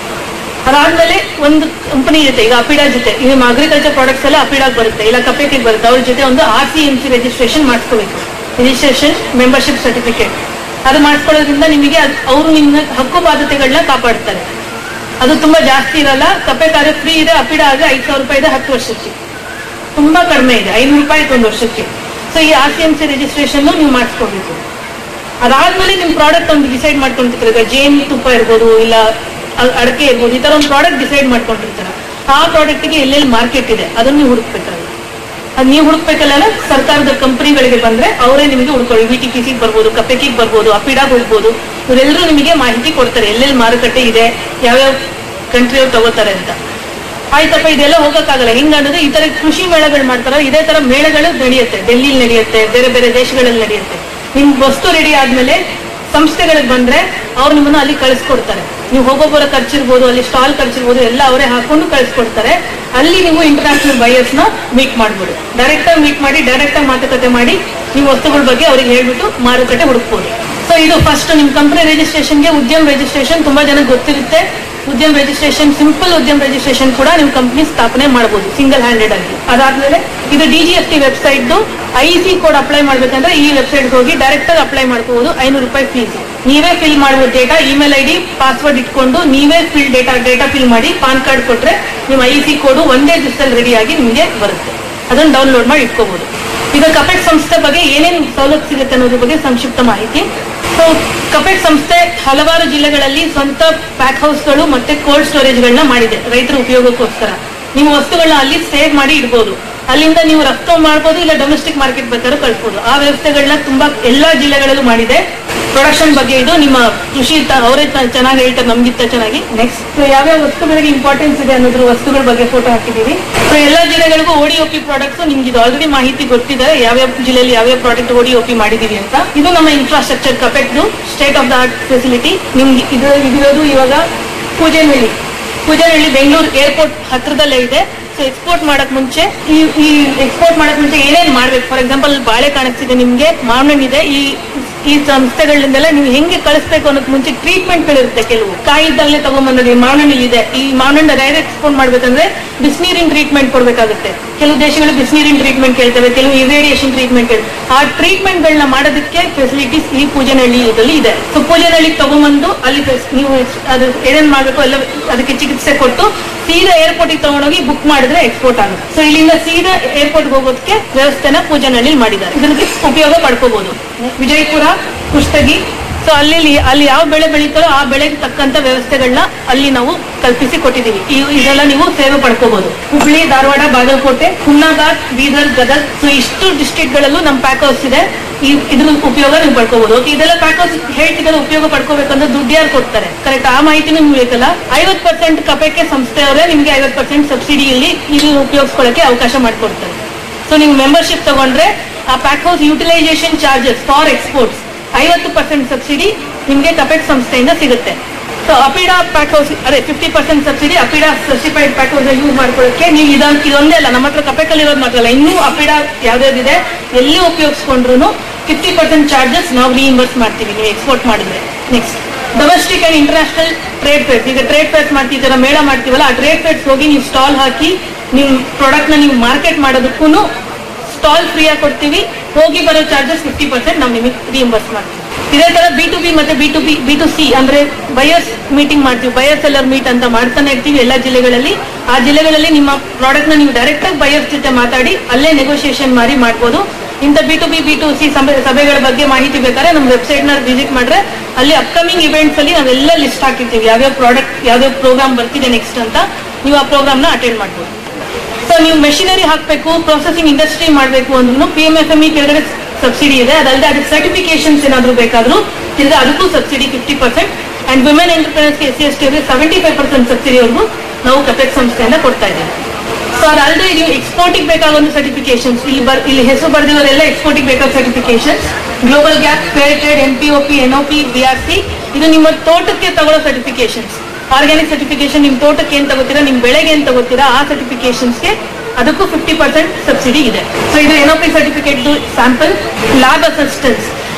Speaker 13: ಅದಾದ್ಮೇಲೆ ಒಂದು ಕಂಪನಿ ಇರುತ್ತೆ ಈಗ ಅಪಿಡಾ ಜೊತೆ ಈಗ ಅಗ್ರಿಕಲ್ಚರ್ ಪ್ರಾಡಕ್ಟ್ಸ್ ಎಲ್ಲ ಅಪಿಡಾಗ್ ಬರುತ್ತೆ ಇಲ್ಲ ಕಪೆಗೆ ಬರುತ್ತೆ ಅವ್ರ ಜೊತೆ ಒಂದು R C M C registration ಮಾಡಿಸ್ಕೋಬೇಕು ರಿಜಿಸ್ಟ್ರೇಷನ್ ಮೆಂಬರ್ಶಿಪ್ ಸರ್ಟಿಫಿಕೇಟ್ ಅದು ಮಾಡಿಸ್ಕೊಳ್ಳೋದ್ರಿಂದ ನಿಮಗೆ ಅವರು ನಿಮ್ಮ ಹಕ್ಕು ಬಾಧ್ಯತೆಗಳನ್ನ ಕಾಪಾಡ್ತಾರೆ ಅದು ತುಂಬಾ ಜಾಸ್ತಿ ಇರಲ್ಲ ಕಪೆ ಕಾರ್ಯ ಫ್ರೀ ಇದೆ ಅಪಿಡಾ ಆದ್ರೆ ಐದು ಸಾವಿರ ರೂಪಾಯಿ ಇದೆ ಹತ್ತು ವರ್ಷಕ್ಕೆ ತುಂಬಾ ಕಡಿಮೆ ಇದೆ ಐನೂರು ರೂಪಾಯಿ ಆಯ್ತು ಒಂದು ವರ್ಷಕ್ಕೆ ಸೊ ಈ R C M C registration ನೀವು ಮಾಡಿಸ್ಕೋಬೇಕು ಅದಾದ್ಮೇಲೆ ನಿಮ್ ಪ್ರಾಡಕ್ಟ್ ಒಂದು ಡಿಸೈಡ್ ಮಾಡ್ಕೊಂಡಿರ್ತಾರೆ ಈಗ ಜೇನು ತುಪ್ಪ ಇರ್ಬೋದು ಇಲ್ಲ ಅ- ಅಡಕೆ ಇರ್ಬೋದು ಈ ತರ ಒಂದು ಪ್ರಾಡಕ್ಟ್ ಡಿಸೈಡ್ ಮಾಡ್ಕೊಂಡಿರ್ತಾರೆ ಆ ಪ್ರಾಡಕ್ಟ್ಗೆ ಎಲ್ಲೆಲ್ಲಿ ಮಾರ್ಕೆಟ್ ಇದೆ ಅದನ್ನ ನೀವು ಹುಡುಕ್ಬೇಕಾಗುತ್ತೆ ಅದ್ ನೀವು ಹುಡುಕ್ಬೇಕಲ್ಲ ಸರ್ಕಾರದ ಕಂಪನಿಗಳಿಗೆ ಬಂದ್ರೆ ಅವರೇ ನಿಮಗೆ ಹುಡ್ಕೊಳ್ಳಿ ವಿ ಟಿ ಪಿ ಸಿಗೆ ಬರ್ಬೋದು ಕಪೆಕಿಗೆ ಬರ್ಬೋದು ಅಪಿಡಾಗ್ ಹೋಗ್ಬೋದು ಇವರೆಲ್ಲರೂ ನಿಮಗೆ ಮಾಹಿತಿ ಕೊಡ್ತಾರೆ ಎಲ್ಲೆಲ್ಲಿ ಮಾರುಕಟ್ಟೆ ಇದೆ ಯಾವ್ಯಾವ ಕಂಟ್ರಿಯವ್ರು ತಗೋತಾರೆ ಅಂತ ಆಯ್ತಪ್ಪ ಇದೆಲ್ಲ ಹೋಗಕ್ಕಾಗಲ್ಲ ಹಿಂಗಂದ್ರೆ ಈ ತರ ಕೃಷಿ ಮೇಳಗಳು ಮಾಡ್ತಾರ ಇದೇ ತರ ಮೇಳಗಳು ನಡೆಯುತ್ತೆ ಡೆಲ್ಲಿಲಿ ನಡೆಯುತ್ತೆ ಬೇರೆ ಬೇರೆ ದೇಶಗಳಲ್ಲಿ ನಡೆಯುತ್ತೆ ನಿಮ್ ವಸ್ತು ರೆಡಿ ಆದ್ಮೇಲೆ ಸಂಸ್ಥೆಗಳಿಗೆ ಬಂದ್ರೆ ಅವ್ರು ನಿಮ್ಮನ್ನ ಅಲ್ಲಿ ಕಳಿಸ್ಕೊಡ್ತಾರೆ ನೀವು ಹೋಗೋ ಬರೋ ಖರ್ಚಿರ್ಬೋದು ಅಲ್ಲಿ ಸ್ಟಾಲ್ ಖರ್ಚಿರ್ಬೋದು ಎಲ್ಲ ಅವರೇ ಹಾಕೊಂಡು ಕಳಿಸ್ಕೊಡ್ತಾರೆ ಅಲ್ಲಿ ನೀವು ಇಂಟರ್ನ್ಯಾಷನಲ್ ಬಯರ್ಸ್ ನ ಮೀಟ್ ಮಾಡ್ಬೋದು ಡೈರೆಕ್ಟ್ ಆಗಿ ಮೀಟ್ ಮಾಡಿ ಡೈರೆಕ್ಟ್ ಆಗಿ ಮಾತುಕತೆ ಮಾಡಿ ನೀವು ವಸ್ತುಗಳ ಬಗ್ಗೆ ಅವ್ರಿಗೆ ಹೇಳ್ಬಿಟ್ಟು ಮಾರುಕಟ್ಟೆ ಹುಡುಕ್ಬೋದು ಸೊ ಇದು ಫಸ್ಟ್ ನಿಮ್ ಕಂಪನಿ ರಿಜಿಸ್ಟ್ರೇಷನ್ಗೆ ಉದ್ಯಮ ರಿಜಿಸ್ಟ್ರೇಷನ್ ತುಂಬಾ ಜನ ಗೊತ್ತಿರುತ್ತೆ ಉದ್ಯಮ ರಿಜಿಸ್ಟ್ರೇಷನ್ ಸಿಂಪಲ್ ಉದ್ಯಮ ರಿಜಿಸ್ಟ್ರೇಷನ್ ಕೂಡ ನೀವು ಕಂಪನಿ ಸ್ಥಾಪನೆ ಮಾಡಬಹುದು ಸಿಂಗಲ್ ಹ್ಯಾಂಡೆಡ್ ಆಗಿ ಅದಾದ್ಮೇಲೆ ಇದು D G F T website I C code apply ಮಾಡ್ಬೇಕಂದ್ರೆ ಈ ವೆಬ್ಸೈಟ್ ಹೋಗಿ ಡೈರೆಕ್ಟ್ ಆಗಿ ಅಪ್ಲೈ ಮಾಡ್ಕೋಬಹುದು ಐನೂರು ರೂಪಾಯಿ ಫೀಸ್ ನೀವೇ ಫಿಲ್ ಮಾಡುವ data email I D password ಇಟ್ಕೊಂಡು ನೀವೇ ಫಿಲ್ ಡೇಟಾ ಡೇಟಾ ಫಿಲ್ ಮಾಡಿ ಪಾನ್ ಕಾರ್ಡ್ ಕೊಟ್ರೆ ನಿಮ್ಮ ಐ ಸಿ ಕೋಡ್ ಒಂದೇ ದಿವಸದಲ್ಲಿ ರೆಡಿ ಆಗಿ ನಿಮಗೆ ಬರುತ್ತೆ ಅದನ್ನು ಡೌನ್ಲೋಡ್ ಮಾಡಿ ಇಟ್ಕೋಬಹುದು ಈಗ ಕಪೆಕ್ ಸಂಸ್ಥೆ ಬಗ್ಗೆ ಏನೇನು ಸವಲತ್ತು ಸಿಗುತ್ತೆ ಅನ್ನೋದ್ರ ಬಗ್ಗೆ ಸಂಕ್ಷಿಪ್ತ ಮಾಹಿತಿ ಸೊ ಕಪೆಕ್ ಸಂಸ್ಥೆ ಹಲವಾರು ಜಿಲ್ಲೆಗಳಲ್ಲಿ ಸ್ವಂತ ಪ್ಯಾಕ್ ಹೌಸ್ಗಳು ಮತ್ತೆ ಕೋಲ್ಡ್ ಸ್ಟೋರೇಜ್ಗಳನ್ನ ಮಾಡಿದೆ ರೈತರ ಉಪಯೋಗಕ್ಕೋಸ್ಕರ ನಿಮ್ಮ ವಸ್ತುಗಳನ್ನ ಅಲ್ಲಿ ಸೇವ್ ಮಾಡಿ ಇಡ್ಬೋದು ಅಲ್ಲಿಂದ ನೀವು ರಫ್ತು ಮಾಡ್ಬೋದು ಇಲ್ಲ ಡೊಮೆಸ್ಟಿಕ್ ಮಾರ್ಕೆಟ್ ಬೇಕಾದ್ರೂ ಕಳ್ಸ್ಬೋದು ಆ ವ್ಯವಸ್ಥೆಗಳನ್ನ ತುಂಬಾ ಎಲ್ಲಾ ಜಿಲ್ಲೆಗಳಲ್ಲೂ ಮಾಡಿದೆ ಪ್ರೊಡಕ್ಷನ್ ಬಗ್ಗೆ ಇದು ನಿಮ್ಮ ಕೃಷಿ ತ- ಅವರೇ ತ- ಚೆನ್ನಾಗಿ ಹೇಳ್ತಾರೆ ನಮ್ಗಿಂತ ಚೆನ್ನಾಗಿ ನೆಕ್ಸ್ಟ್ ಯಾವ್ಯಾವ ವಸ್ತುಗಳಿಗೆ ಇಂಪಾರ್ಟೆನ್ಸ್ ಇದೆ ಅನ್ನೋದ್ರ ವಸ್ತುಗಳ ಬಗ್ಗೆ ಫೋಟೋ ಹಾಕಿದೀವಿ ಸೊ ಎಲ್ಲಾ ಜಿಲ್ಲೆಗಳಿಗೂ ಓಡಿ ಒಪಿ ಪ್ರಾಡಕ್ಟ್ಸ್ ನಿಮ್ಗೆ ಇದು ಆಲ್ರೆಡಿ ಮಾಹಿತಿ ಗೊತ್ತಿದೆ ಯಾವ್ಯಾವ ಜಿಲ್ಲೆಯಲ್ಲಿ ಯಾವ್ಯಾವ ಪ್ರಾಡಕ್ಟ್ ಓಡಿ ಒಪಿ ಮಾಡಿದೀವಿ ಅಂತ ಇದು ನಮ್ಮ ಇನ್ಫ್ರಾಸ್ಟ್ರಕ್ಚರ್ ಕಪೆಟ್ದು state of the art facility ನಿಮ್ಗೆ ಇದು ಇದಿರೋದು ಇವಾಗ ಪೂಜೆನಹಳ್ಳಿ ಪೂಜೆನಹಳ್ಳಿ ಬೆಂಗಳೂರು ಏರ್ಪೋರ್ಟ್ ಹತ್ರದಲ್ಲೇ ಇದೆ ಸೊ ಎಕ್ಸ್ಪೋರ್ಟ್ ಮಾಡಕ್ ಮುಂಚೆ ಈ ಈ ಎಕ್ಸ್ಪೋರ್ಟ್ ಮಾಡಕ್ ಮುಂಚೆ ಏನೇನ್ ಮಾಡ್ಬೇಕು ಫಾರ್ ಎಕ್ಸಾಂಪಲ್ ಬಾಳೆ ಕಾಣಿಸ್ತಿದೆ ನಿಮ್ಗೆ ಮಾವಿನ ಇದೆ ಈ ಈ ಸಂಸ್ಥೆಗಳಿಂದೆಲ್ಲ ನೀವು ಹೆಂಗೆ ಕಳಿಸ್ಬೇಕು ಅನ್ನೋದ್ ಮುಂಚೆ ಟ್ರೀಟ್ಮೆಂಟ್ ಗಳಿರುತ್ತೆ ಕೆಲವು ಕಾಯಿ ಇದ್ದಾಗಲೇ ತಗೊಂಡ್ಬಂದ್ರೆ ಈ ಮಾವಿನ ಇದೆ ಈ ಮಾವಿನ ಡೈರೆಕ್ಟ್ ಎಕ್ಸ್ಪೋರ್ಟ್ ಮಾಡ್ಬೇಕಂದ್ರೆ ಬಿಸಿನೀರಿನ ಟ್ರೀಟ್ಮೆಂಟ್ ಕೊಡ್ಬೇಕಾಗುತ್ತೆ ಕೆಲವು ದೇಶಗಳು ಬಿಸಿನೀರಿನ ಟ್ರೀಟ್ಮೆಂಟ್ ಕೇಳ್ತವೆ ಕೆಲವು ಇರೇಡಿಯೇಷನ್ ಟ್ರೀಟ್ಮೆಂಟ್ ಕೇಳ್ತವೆ ಆ ಟ್ರೀಟ್ಮೆಂಟ್ ಗಳನ್ನ ಮಾಡೋದಕ್ಕೆ ಫೆಸಿಲಿಟೀಸ್ ಈ ಪೂಜೆನಹಳ್ಳಿ ಇದರಲ್ಲಿ ಇದೆ ಸೊ ಪೂಜೆನಹಳ್ಳಿಗೆ ತಗೊಂಡ್ಬಂದು ಅಲ್ಲಿ ಫೆಸ್- ನೀವು ಅದು ಏನೇನ್ ಮಾಡ್ಬೇಕು ಎಲ್ಲ ಅದಕ್ಕೆ ಚಿಕಿತ್ಸೆ ಕೊಟ್ಟು ಸೀದಾ ಏರ್ಪೋರ್ಟ್ ತಗೊಂಡೋಗಿ ಬುಕ್ ಮಾಡಿದ್ರೆ ಎಕ್ಸ್ಪೋರ್ಟ್ ಆಗುತ್ತೆ ಸೊ ಇಲ್ಲಿಂದ ಸೀದಾ ಏರ್ಪೋರ್ಟ್ ಹೋಗೋದಕ್ಕೆ ವ್ಯವಸ್ಥೆನ ಪೂಜೆನಹಳ್ಳಿ ಮಾಡಿದ್ದಾರೆ ಇದ್ರಿಗೆ ಉಪಯೋಗ ಪಡ್ಕೋಬಹುದು ವಿಜಯಪುರ ಕುಷ್ಟಗಿ ಸೊ ಅಲ್ಲಿ ಅಲ್ಲಿ ಯಾವ ಬೆಳೆ ಬೆಳೀತಾರೋ ಆ ಬೆಳೆಗೆ ತಕ್ಕಂತ ವ್ಯವಸ್ಥೆಗಳನ್ನ ಅಲ್ಲಿ ನಾವು ಕಲ್ಪಿಸಿ ಕೊಟ್ಟಿದ್ದೀವಿ ಈ- ಇದೆಲ್ಲ ನೀವು ಸೇವೆ ಪಡ್ಕೋಬಹುದು ಹುಬ್ಳಿ ಧಾರವಾಡ ಬಾಗಲಕೋಟೆ ಹುಮ್ನಾಬಾದ್ ಬೀದರ್ ಗದಗ್ ಸೊ ಇಷ್ಟು ಡಿಸ್ಟ್ರಿಕ್ಟ್ ಗಳಲ್ಲೂ ನಮ್ಮ ಪ್ಯಾಕ್ ಹೌಸ್ ಇದೆ ಈ ಇದ್ರ ಉಪಯೋಗ ನೀವು ಪಡ್ಕೋಬಹುದು ಓಕೆ ಇದೆಲ್ಲ ಪ್ಯಾಕ್ ಹೌಸ್ ಹೇಳ್ತಿದ್ರೆ ಉಪಯೋಗ ಪಡ್ಕೋಬೇಕಂದ್ರೆ ದುಡ್ಡು ಯಾರು ಕೊಡ್ತಾರೆ ಕರೆಕ್ಟ್ ಆ ಮಾಹಿತಿನೂ ನಿಮ್ಗೆ ಬೇಕಲ್ಲ ಐವತ್ ಪರ್ಸೆಂಟ್ ಕಪೆಕ್ಕೆ ಸಂಸ್ಥೆಯವರೇ ನಿಮ್ಗೆ ಐವತ್ ಪರ್ಸೆಂಟ್ ಸಬ್ಸಿಡಿಯಲ್ಲಿ ಇದು ಉಪಯೋಗಿಸ್ಕೊಳ್ಳಕ್ಕೆ ಅವಕಾಶ ಮಾಡಿಕೊಡ್ತಾರೆ ಸೊ ನೀವು ಮೆಂಬರ್ಶಿಪ್ ತಗೊಂಡ್ರೆ ಆ pack house utilization charges for exports ಐವತ್ತು ಪರ್ಸೆಂಟ್ ಸಬ್ಸಿಡಿ ನಿಮಗೆ ಕಪೆಕ್ ಸಂಸ್ಥೆಯಿಂದ ಸಿಗುತ್ತೆ ಸೊ ಅಪಿಡಾ ಪ್ಯಾಕ್ ಹೌಸ್ ಅದೇ fifty percent subsidy APEDA certified pack house use ಮಾಡ್ಕೊಳ್ಳೋಕೆ ನೀವು ಇದೊಂದು ಇದೊಂದೇ ಅಲ್ಲ ನಮ್ಮ ಹತ್ರ ಕಪೆಕಲ್ಲಿ ಇರೋದು ಮಾತ್ರ ಅಲ್ಲ ಇನ್ನೂ ಅಪಿಡಾ ಯಾವ್ದಾವ್ದಿದೆ ಎಲ್ಲಿ ಉಪಯೋಗಿಸ್ಕೊಂಡ್ರು ಫಿಫ್ಟಿ ಪರ್ಸೆಂಟ್ ಚಾರ್ಜಸ್ ನಾವು ರೀಇಂಬರ್ಸ್ ಮಾಡ್ತೀವಿ ನೀವು ಎಕ್ಸ್ಪೋರ್ಟ್ ಮಾಡಿದ್ರೆ next domestic and international trade fairs ಈಗ ಟ್ರೇಡ್ ಫೇರ್ಸ್ ಮಾಡ್ತಿದ್ದೀರಾ ಮೇಳ ಮಾಡ್ತೀವಲ್ಲ ಆ ಟ್ರೇಡ್ ಫೇರ್ಸ್ ಹೋಗಿ ನೀವು ಸ್ಟಾಲ್ ಹಾಕಿ ನಿಮ್ಮ ಪ್ರಾಡಕ್ಟ್ ನ ನೀವು ಮಾರ್ಕೆಟ್ ಮಾಡೋದಕ್ಕೂ ಸ್ಟಾಲ್ ಫ್ರೀ ಆಗಿ ಕೊಡ್ತೀವಿ ಹೋಗಿ ಬರೋ ಚಾರ್ಜಸ್ ಫಿಫ್ಟಿ ಪರ್ಸೆಂಟ್ ನಾವು ನಿಮಗೆ ರಿಯಂಬರ್ಸ್ ಮಾಡ್ತೀವಿ ಇದೇ ತರ ಬಿ ಟು ಬಿ ಮತ್ತೆ B to B B to C ಅಂದ್ರೆ ಬಯರ್ಸ್ ಮೀಟಿಂಗ್ ಮಾಡ್ತೀವಿ ಬಯರ್ ಸೆಲ್ಲರ್ ಮೀಟ್ ಅಂತ ಮಾಡ್ತಾನೆ ಇರ್ತೀವಿ ಎಲ್ಲ ಜಿಲ್ಲೆಗಳಲ್ಲಿ ಆ ಜಿಲ್ಲೆಗಳಲ್ಲಿ ನಿಮ್ಮ ಪ್ರಾಡಕ್ಟ್ ನ ನೀವು ಡೈರೆಕ್ಟ್ ಆಗಿ ಬಯರ್ಸ್ ಜೊತೆ ಮಾತಾಡಿ ಅಲ್ಲೇ ನೆಗೋಸಿಯೇಷನ್ ಮಾಡಿ ಮಾಡ್ಬೋದು ಇಂಥ B to B B to C ಸಭೆಗಳ ಬಗ್ಗೆ ಮಾಹಿತಿ ಬೇಕಾದ್ರೆ ನಮ್ಮ ವೆಬ್ಸೈಟ್ ನ ವಿಸಿಟ್ ಮಾಡ್ರೆ ಅಲ್ಲಿ ಅಪ್ಕಮಿಂಗ್ ಇವೆಂಟ್ಸ್ ಅಲ್ಲಿ ನಾವೆಲ್ಲ ಲಿಸ್ಟ್ ಹಾಕಿರ್ತೀವಿ ಯಾವ್ಯಾವ ಪ್ರಾಡಕ್ಟ್ ಯಾವ್ಯಾವ ಪ್ರೋಗ್ರಾಮ್ ಬರ್ತಿದೆ ನೆಕ್ಸ್ಟ್ ಅಂತ ನೀವು ಆ ಪ್ರೋಗ್ರಾಮ್ ನ ಅಟೆಂಡ್ ಮಾಡ್ಬೋದು ಸೊ ನೀವು ಮೆಷಿನರಿ ಹಾಕಬೇಕು ಪ್ರೊಸೆಸಿಂಗ್ ಇಂಡಸ್ಟ್ರಿ ಮಾಡಬೇಕು ಅಂದ್ರೂ P M F M E ಕೆಳಗಡೆ ಸಬ್ಸಿಡಿ ಇದೆ ಅದಲ್ಲದೆ ಅದಕ್ಕೆ ಸರ್ಟಿಫಿಕೇಶನ್ಸ್ ಏನಾದರೂ ಬೇಕಾದ್ರೂ ತಿರ್ಗಾ ಅದಕ್ಕೂ subsidy fifty percent and women enterprise S C S T ಅವರಿಗೆ ಸೆವೆಂಟಿ ಫೈವ್ ಪರ್ಸೆಂಟ್ ಸಬ್ಸಿಡಿವರೆಗೂ ನಾವು ಕಪೆಕ್ ಸಂಸ್ಥೆಯಿಂದ ಕೊಡ್ತಾ ಇದ್ದೀವಿ ಸೊ ಅದಲ್ಲದೆ ನೀವು ಎಕ್ಸ್ಪೋರ್ಟಿಗೆ ಬೇಕಾಗೋ ಸರ್ಟಿಫಿಕೇಶನ್ಸ್ ಇಲ್ಲಿ ಬರ್ ಇಲ್ಲಿ ಹೆಸರು ಬರೆದಿರೋರೆಲ್ಲ ಎಕ್ಸ್ಪೋರ್ಟಿಗೆ ಬೇಕಾದ certifications global GAP fair trade N P O P N O P B R C ಇದು ನಿಮ್ಮ ತೋಟಕ್ಕೆ ತಗೊಳ್ಳೋ ಸರ್ಟಿಫಿಕೇಶನ್ಸ್ ಆರ್ಗ್ಯಾನಿಕ್ ಸರ್ಟಿಫಿಕೇಶನ್ ನಿಮ್ ತೋಟಕ್ಕೆ ಏನ್ ತಗೋತೀರಾ ನಿಮ್ ಬೆಳೆಗೆ ಏನ್ ತಗೋತೀರಾ ಆ ಸರ್ಟಿಫಿಕೇಶನ್ಸ್ಗೆ ಅದಕ್ಕೂ ಫಿಫ್ಟಿ ಪರ್ಸೆಂಟ್ ಸಬ್ಸಿಡಿ ಇದೆ ಸೊ ಇದು N O P certificate sample lab assistance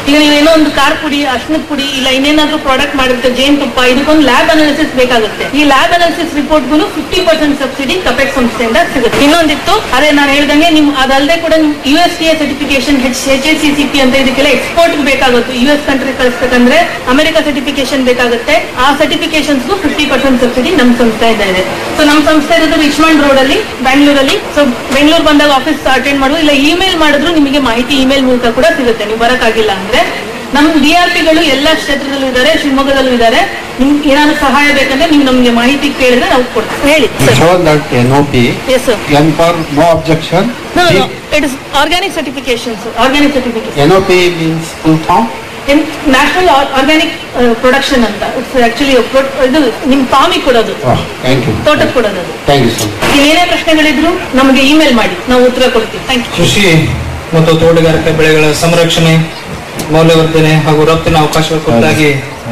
Speaker 13: ಈಗ ನೀವೇನೋ ಒಂದು ಕಾರ್ ಪುಡಿ ಅರ್ಶಿನದ ಪುಡಿ ಇಲ್ಲ ಇನ್ನೇನಾದ್ರೂ ಪ್ರಾಡಕ್ಟ್ ಮಾಡಿರುತ್ತೆ ಜೇನ್ ತುಪ್ಪ ಇದಕ್ಕೊಂದು ಲ್ಯಾಬ್ ಅನಾಲಿಸಿಸ್ ಬೇಕಾಗುತ್ತೆ ಈ ಲ್ಯಾಬ್ ಅನಾಲಿಸಿಸ್ ರಿಪೋರ್ಟ್ಗೂ ಫಿಫ್ಟಿ ಪರ್ಸೆಂಟ್ ಸಬ್ಸಿಡಿ ಕಪೆಕ್ ಸಂಸ್ಥೆಯಿಂದ ಸಿಗುತ್ತೆ ಇನ್ನೊಂದಿತ್ತು ಅದೇ ನಾನು ಹೇಳ್ದಂಗೆ ನಿಮ್ ಅದಲ್ಲದೆ ಕೂಡ U S T A certification H H S C C P ಅಂತ ಇದಕ್ಕೆಲ್ಲ ಎಕ್ಸ್ಪೋರ್ಟ್ ಬೇಕಾಗುತ್ತೆ ಯು ಎಸ್ ಕಂಟ್ರಿ ಕಳಿಸ್ಬೇಕಂದ್ರೆ ಅಮೆರಿಕ ಸರ್ಟಿಫಿಕೇಶನ್ ಬೇಕಾಗುತ್ತೆ ಆ ಸರ್ಟಿಫಿಕೇಶನ್ಸ್ಗೂ ಫಿಫ್ಟಿ ಪರ್ಸೆಂಟ್ ಸಬ್ಸಿಡಿ ನಮ್ಮ ಸಂಸ್ಥೆಯಿಂದ ಇದೆ ಸೊ ನಮ್ಮ ಸಂಸ್ಥೆ ಇರೋದು ರಿಚ್ಮಂಡ್ ರೋಡ್ ಅಲ್ಲಿ ಬ್ಯಾಂಗ್ಳೂರಲ್ಲಿ ಸೊ ಬೆಂಗಳೂರು ಬಂದಾಗ ಆಫೀಸ್ ಅಟೆಂಡ್ ಮಾಡುವ ಇಲ್ಲ ಇಮೇಲ್ ಮಾಡಿದ್ರು ನಿಮಗೆ ಮಾಹಿತಿ ಇಮೇಲ್ ಮೂಲಕ ಕೂಡ ಸಿಗುತ್ತೆ ನೀವು ಬರಕ್ಕಾಗಿಲ್ಲ ಅಂದ್ರೆ ನಮ್ ಡಿ ಆರ್ ಪಿಗಳು ಎಲ್ಲ ಕ್ಷೇತ್ರದಲ್ಲೂ ಇದ್ದಾರೆ ಶಿವಮೊಗ್ಗದಲ್ಲೂ ಇದ್ದಾರೆ ನಿಮ್ಗೆ ಏನಾದ್ರು ಸಹಾಯ ಬೇಕಂದ್ರೆ ನೀವು ನಮ್ಗೆ ಮಾಹಿತಿ ಕೇಳಿದ್ರೆ ನಾವು ಕೊಡ್ತೀವಿ ಹೇಳಿ
Speaker 14: show that NOP,
Speaker 13: Yes, sir.
Speaker 14: N for no objection.
Speaker 13: No, no, no. It is organic certification, sir. Organic certification.
Speaker 14: NOP means full form.
Speaker 13: In National Or- Organic uh, Production ಅಂತ ಇಟ್ಸ್ ಆಕ್ಚುಲಿ ಇದು ನಿಮ್ ಫಾರ್ಮಿಗೆ ಕೊಡೋದು
Speaker 14: Oh, thank you.
Speaker 13: ತೋಟಕ್ಕೆ ಕೊಡೋದು ಅದು.
Speaker 14: Thank you so much.
Speaker 13: ಏನೇ ಪ್ರಶ್ನೆಗಳಿದ್ರು ನಮಗೆ ಇಮೇಲ್ ಮಾಡಿ ನಾವು ಉತ್ತರ ಕೊಡ್ತೀವಿ ಥ್ಯಾಂಕ್ ಯು
Speaker 12: ಕೃಷಿ ಮತ್ತು ತೋಟಗಾರಿಕೆ ಬೆಳೆಗಳ ಸಂರಕ್ಷಣೆ ಮೌಲ್ಯವರ್ಧನೆ ಹಾಗೂ ರಫ್ತಿನ ಅವಕಾಶಗಳ ಕುರಿತಾಗಿ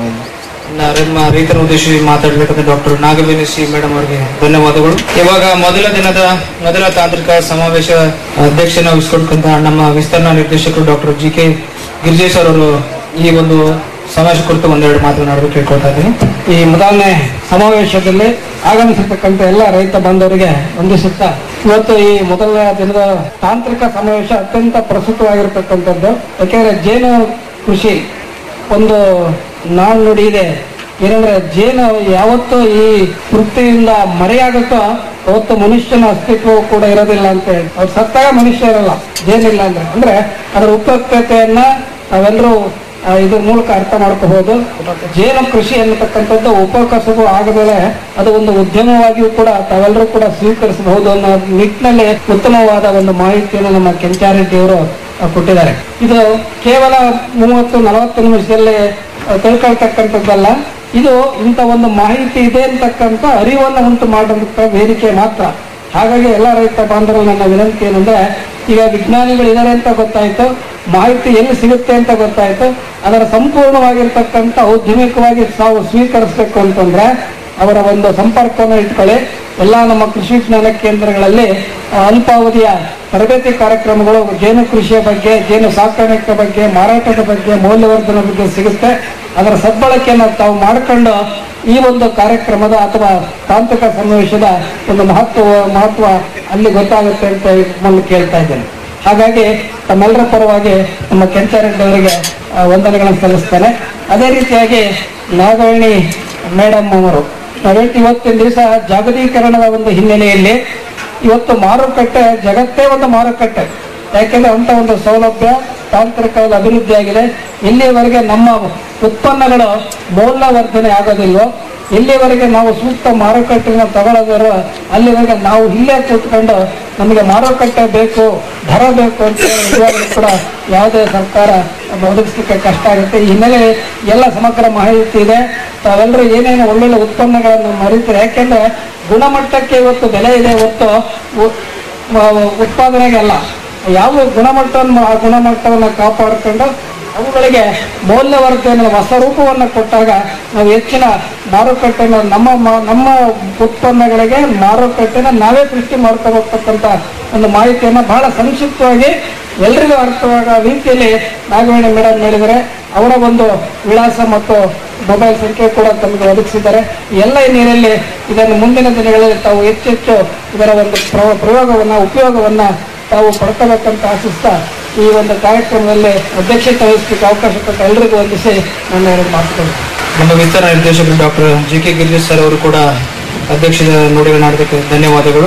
Speaker 12: ನ- ನಮ್ಮ ರೈತರ ಉದ್ದೇಶಿಸಿ ಮಾತಾಡಬೇಕಂತ ಡಾಕ್ಟರ್ ನಾಗವೇಣಿ ಸಿ ಮೇಡಮ್ ಅವರಿಗೆ ಧನ್ಯವಾದಗಳು ಇವಾಗ ಮೊದಲ ದಿನದ ಮೊದಲ ತಾಂತ್ರಿಕ ಸಮಾವೇಶ ಅಧ್ಯಕ್ಷನ ವಹಿಸಿಕೊಡ್ಕಂತ ನಮ್ಮ ವಿಸ್ತರಣಾ ನಿರ್ದೇಶಕರು ಡಾಕ್ಟರ್ ಜಿ ಕೆ ಗಿರಿಜೇಶ್ ಅವರು ಈ ಒಂದು ಸಮಾವೇಶ ಕುರಿತು ಒಂದೆರಡು ಮಾತನಾಡಲು ಕೇಳ್ಕೊಳ್ತಾ ಇದ್ದೀನಿ
Speaker 15: ಈ ಮೊದಲನೇ ಸಮಾವೇಶದಲ್ಲಿ ಆಗಮಿಸಿರ್ತಕ್ಕಂಥ ಎಲ್ಲ ರೈತ ಬಾಂಧವರಿಗೆ ವಂದಿಸುತ್ತಾ ಇವತ್ತು ಈ ಮೊದಲನೇ ದಿನದ ತಾಂತ್ರಿಕ ಸಮಾವೇಶ ಅತ್ಯಂತ ಪ್ರಸ್ತುತವಾಗಿರ್ತಕ್ಕಂಥದ್ದು ಯಾಕೆಂದ್ರೆ ಜೇನು ಕೃಷಿ ಒಂದು ನಾಣ್ಣುಡಿ ಇದೆ ಏನಂದ್ರೆ ಜೇನು ಯಾವತ್ತು ಈ ವೃತ್ತಿಯಿಂದ ಮರೆಯಾಗುತ್ತೋ ಅವತ್ತು ಮನುಷ್ಯನ ಅಸ್ತಿತ್ವ ಕೂಡ ಇರೋದಿಲ್ಲ ಅಂತ ಹೇಳಿ ಅವ್ರು ಸತ್ತಾಗ ಮನುಷ್ಯ ಇರಲ್ಲ ಜೇನಿಲ್ಲ ಅಂದ್ರೆ ಅಂದ್ರೆ ಅದರ ಉಪಯುಕ್ತತೆಯನ್ನ ನಾವೆಲ್ಲರೂ ಆ, ಇದ್ರ ಮೂಲಕ ಅರ್ಥ ಮಾಡ್ಕೋಬಹುದು ಜೇನು ಕೃಷಿ ಅನ್ನತಕ್ಕಂಥದ್ದು ಉಪಕಸಬು ಆಗದಲೆ ಅದು ಒಂದು ಉದ್ಯಮವಾಗಿಯೂ ಕೂಡ ತಾವೆಲ್ಲರೂ ಕೂಡ ಸ್ವೀಕರಿಸಬಹುದು ಅನ್ನೋ ನಿಟ್ಟಿನಲ್ಲಿ ಉತ್ತಮವಾದ ಒಂದು ಮಾಹಿತಿಯನ್ನು ನಮ್ಮ ಕೆಂಚಾರೆಡ್ಡಿ ಅವರು ಆ, ಕೊಟ್ಟಿದ್ದಾರೆ ಇದು ಕೇವಲ ಮೂವತ್ತು ನಲವತ್ತು ನಿಮಿಷದಲ್ಲಿ ಆ, ತಿಳ್ಕೊಳ್ತಕ್ಕಂಥದ್ದಲ್ಲ ಇದು ಇಂಥ ಒಂದು ಮಾಹಿತಿ ಇದೆ ಅಂತಕ್ಕಂಥ ಅರಿವನ್ನು ಉಂಟು ಮಾಡುವಂತ ವೇದಿಕೆ ಮಾತ್ರ ಹಾಗಾಗಿ ಎಲ್ಲ ರೈತ ಬಾಂಧವರು ನನ್ನ ವಿನಂತಿ ಏನಂದ್ರೆ ಈಗ ವಿಜ್ಞಾನಿಗಳು ಇದ್ದಾರೆ ಅಂತ ಗೊತ್ತಾಯ್ತು ಮಾಹಿತಿ ಎಲ್ಲಿ ಸಿಗುತ್ತೆ ಅಂತ ಗೊತ್ತಾಯ್ತು ಅದರ ಸಂಪೂರ್ಣವಾಗಿರ್ತಕ್ಕಂಥ ಔದ್ಯಮಿಕವಾಗಿ ನಾವು ಸ್ವೀಕರಿಸಬೇಕು ಅಂತಂದ್ರೆ ಅವರ ಒಂದು ಸಂಪರ್ಕವನ್ನು ಇಟ್ಕೊಳ್ಳಿ ಎಲ್ಲ ನಮ್ಮ ಕೃಷಿ ವಿಜ್ಞಾನ ಕೇಂದ್ರಗಳಲ್ಲಿ ಆ, ಅಲ್ಪಾವಧಿಯ ತರಬೇತಿ ಕಾರ್ಯಕ್ರಮಗಳು ಜೇನು ಕೃಷಿಯ ಬಗ್ಗೆ ಜೇನು ಸಾಕಾಣಿಕೆ ಬಗ್ಗೆ ಮಾರಾಟದ ಬಗ್ಗೆ ಮೌಲ್ಯವರ್ಧನೆ ಬಗ್ಗೆ ಸಿಗುತ್ತೆ ಅದರ ಸದ್ಬಳಕೆಯನ್ನು ತಾವು ಮಾಡಿಕೊಂಡು ಈ ಒಂದು ಕಾರ್ಯಕ್ರಮದ ಅಥವಾ ತಾಂತ್ರಿಕ ಸಮಾವೇಶದ ಒಂದು ಮಹತ್ವ ಮಹತ್ವ ಅಲ್ಲಿ ಗೊತ್ತಾಗುತ್ತೆ ಅಂತ ನಾನು ಕೇಳ್ತಾ ಇದ್ದೇನೆ ಹಾಗಾಗಿ ತಮ್ಮೆಲ್ಲರ ಪರವಾಗಿ ನಮ್ಮ ಕೆಂಚಾರೆಡ್ಡಿ ಅವರಿಗೆ ಆ, ವಂದನೆಗಳನ್ನು ಸಲ್ಲಿಸ್ತೇನೆ ಅದೇ ರೀತಿಯಾಗಿ ನಾಗವೇಣಿ ಮೇಡಮ್ ಅವರು ನಾವೇನು ಇವತ್ತಿನ ದಿವಸ ಜಾಗತೀಕರಣದ ಒಂದು ಹಿನ್ನೆಲೆಯಲ್ಲಿ ಇವತ್ತು ಮಾರುಕಟ್ಟೆ ಜಗತ್ತೇ ಒಂದು ಮಾರುಕಟ್ಟೆ ಯಾಕೆಂದ್ರೆ ಅಂತ ಒಂದು ಸೌಲಭ್ಯ ತಾಂತ್ರಿಕ ಅಭಿವೃದ್ಧಿ ಆಗಿದೆ ಇಲ್ಲಿಯವರೆಗೆ ನಮ್ಮ ಉತ್ಪನ್ನಗಳು ಮೌಲ್ಯವರ್ಧನೆ ಆಗೋದಿಲ್ವೋ ಇಲ್ಲಿವರೆಗೆ ನಾವು ಸೂಕ್ತ ಮಾರುಕಟ್ಟೆನ ತಗೊಳ್ಳೋದಿರೋ ಅಲ್ಲಿವರೆಗೆ ನಾವು ಇಲ್ಲೇ ಕೂತ್ಕೊಂಡು ನಮಗೆ ಮಾರುಕಟ್ಟೆ ಬೇಕು ದರ ಬೇಕು ಅಂತ ಹೇಳಿ ನಿಜವಾಗ್ಲೂ ಕೂಡ ಯಾವುದೇ ಸರ್ಕಾರ ಒದಗಿಸ್ಲಿಕ್ಕೆ ಕಷ್ಟ ಆಗುತ್ತೆ ಈ ಹಿನ್ನೆಲೆ ಎಲ್ಲ ಸಮಗ್ರ ಮಾಹಿತಿ ಇದೆ ತಾವೆಲ್ಲರೂ ಏನೇನು ಒಳ್ಳೊಳ್ಳೆ ಉತ್ಪನ್ನಗಳನ್ನು ಮರಿತಾರೆ ಯಾಕೆಂದ್ರೆ ಗುಣಮಟ್ಟಕ್ಕೆ ಇವತ್ತು ಬೆಲೆ ಇದೆ ಹೊತ್ತು ಉ- ಮ- ಉತ್ಪಾದನೆಗೆ ಅಲ್ಲ ಯಾವ ಗುಣಮಟ್ಟವನ್ನು ಆ ಗುಣಮಟ್ಟವನ್ನು ಕಾಪಾಡಿಕೊಂಡು ಅವುಗಳಿಗೆ ಮೌಲ್ಯವರ್ಧನೆ ಹೊಸ ರೂಪವನ್ನು ಕೊಟ್ಟಾಗ ನಾವು ಹೆಚ್ಚಿನ ಮಾರುಕಟ್ಟೆನ ನಮ್ಮ ಮಾ- ನಮ್ಮ ಉತ್ಪನ್ನಗಳಿಗೆ ಮಾರುಕಟ್ಟೆನ ನಾವೇ ಸೃಷ್ಟಿ ಮಾಡ್ಕೋಬೇಕಂತ ಒಂದು ಮಾಹಿತಿಯನ್ನು ಬಹಳ ಸಂಕ್ಷಿಪ್ತವಾಗಿ ಎಲ್ರಿಗೂ ಅರ್ಥವಾಗೋ ರೀತಿಯಲ್ಲಿ ನಾಗವೇಣಿ ಮೇಡಮ್ ಹೇಳಿದರೆ ಅವರ ಒಂದು ವಿಳಾಸ ಮತ್ತು ಮೊಬೈಲ್ ಸಂಖ್ಯೆ ಕೂಡ ತಮಗೆ ಒದಗಿಸಿದ್ದಾರೆ ಈ ಎಲ್ಲ ಹಿನ್ನೆಲೆಯಲ್ಲಿ ಇದನ್ನು ಮುಂದಿನ ದಿನಗಳಲ್ಲಿ ತಾವು ಹೆಚ್ಚೆಚ್ಚು ಇದರ ಒಂದು ಪ್ರ- ಪ್ರಯೋಗವನ್ನ ಉಪಯೋಗವನ್ನ ತಾವು ಪಡ್ಕೋಬೇಕಂತ ಆಶಿಸ್ತಾ ಈ ಒಂದು ಕಾರ್ಯಕ್ರಮದಲ್ಲಿ ಅಧ್ಯಕ್ಷತೆ ವಹಿಸಲಿಕ್ಕೆ ಅವಕಾಶ ಕೊಟ್ಟ ಎಲ್ರಿಗೂ ವಂದಿಸಿ ನನ್ನ ಎರಡು ಮಾತುಗಳು
Speaker 12: ನಮ್ಮ ವಿಸ್ತರಣಾ ನಿರ್ದೇಶಕರು doctor G K Girijesh sir ಅವರು ಕೂಡ ಅಧ್ಯಕ್ಷದ ನುಡಿಗಳನ್ನಾಡೋದಕ್ಕೆ ಧನ್ಯವಾದಗಳು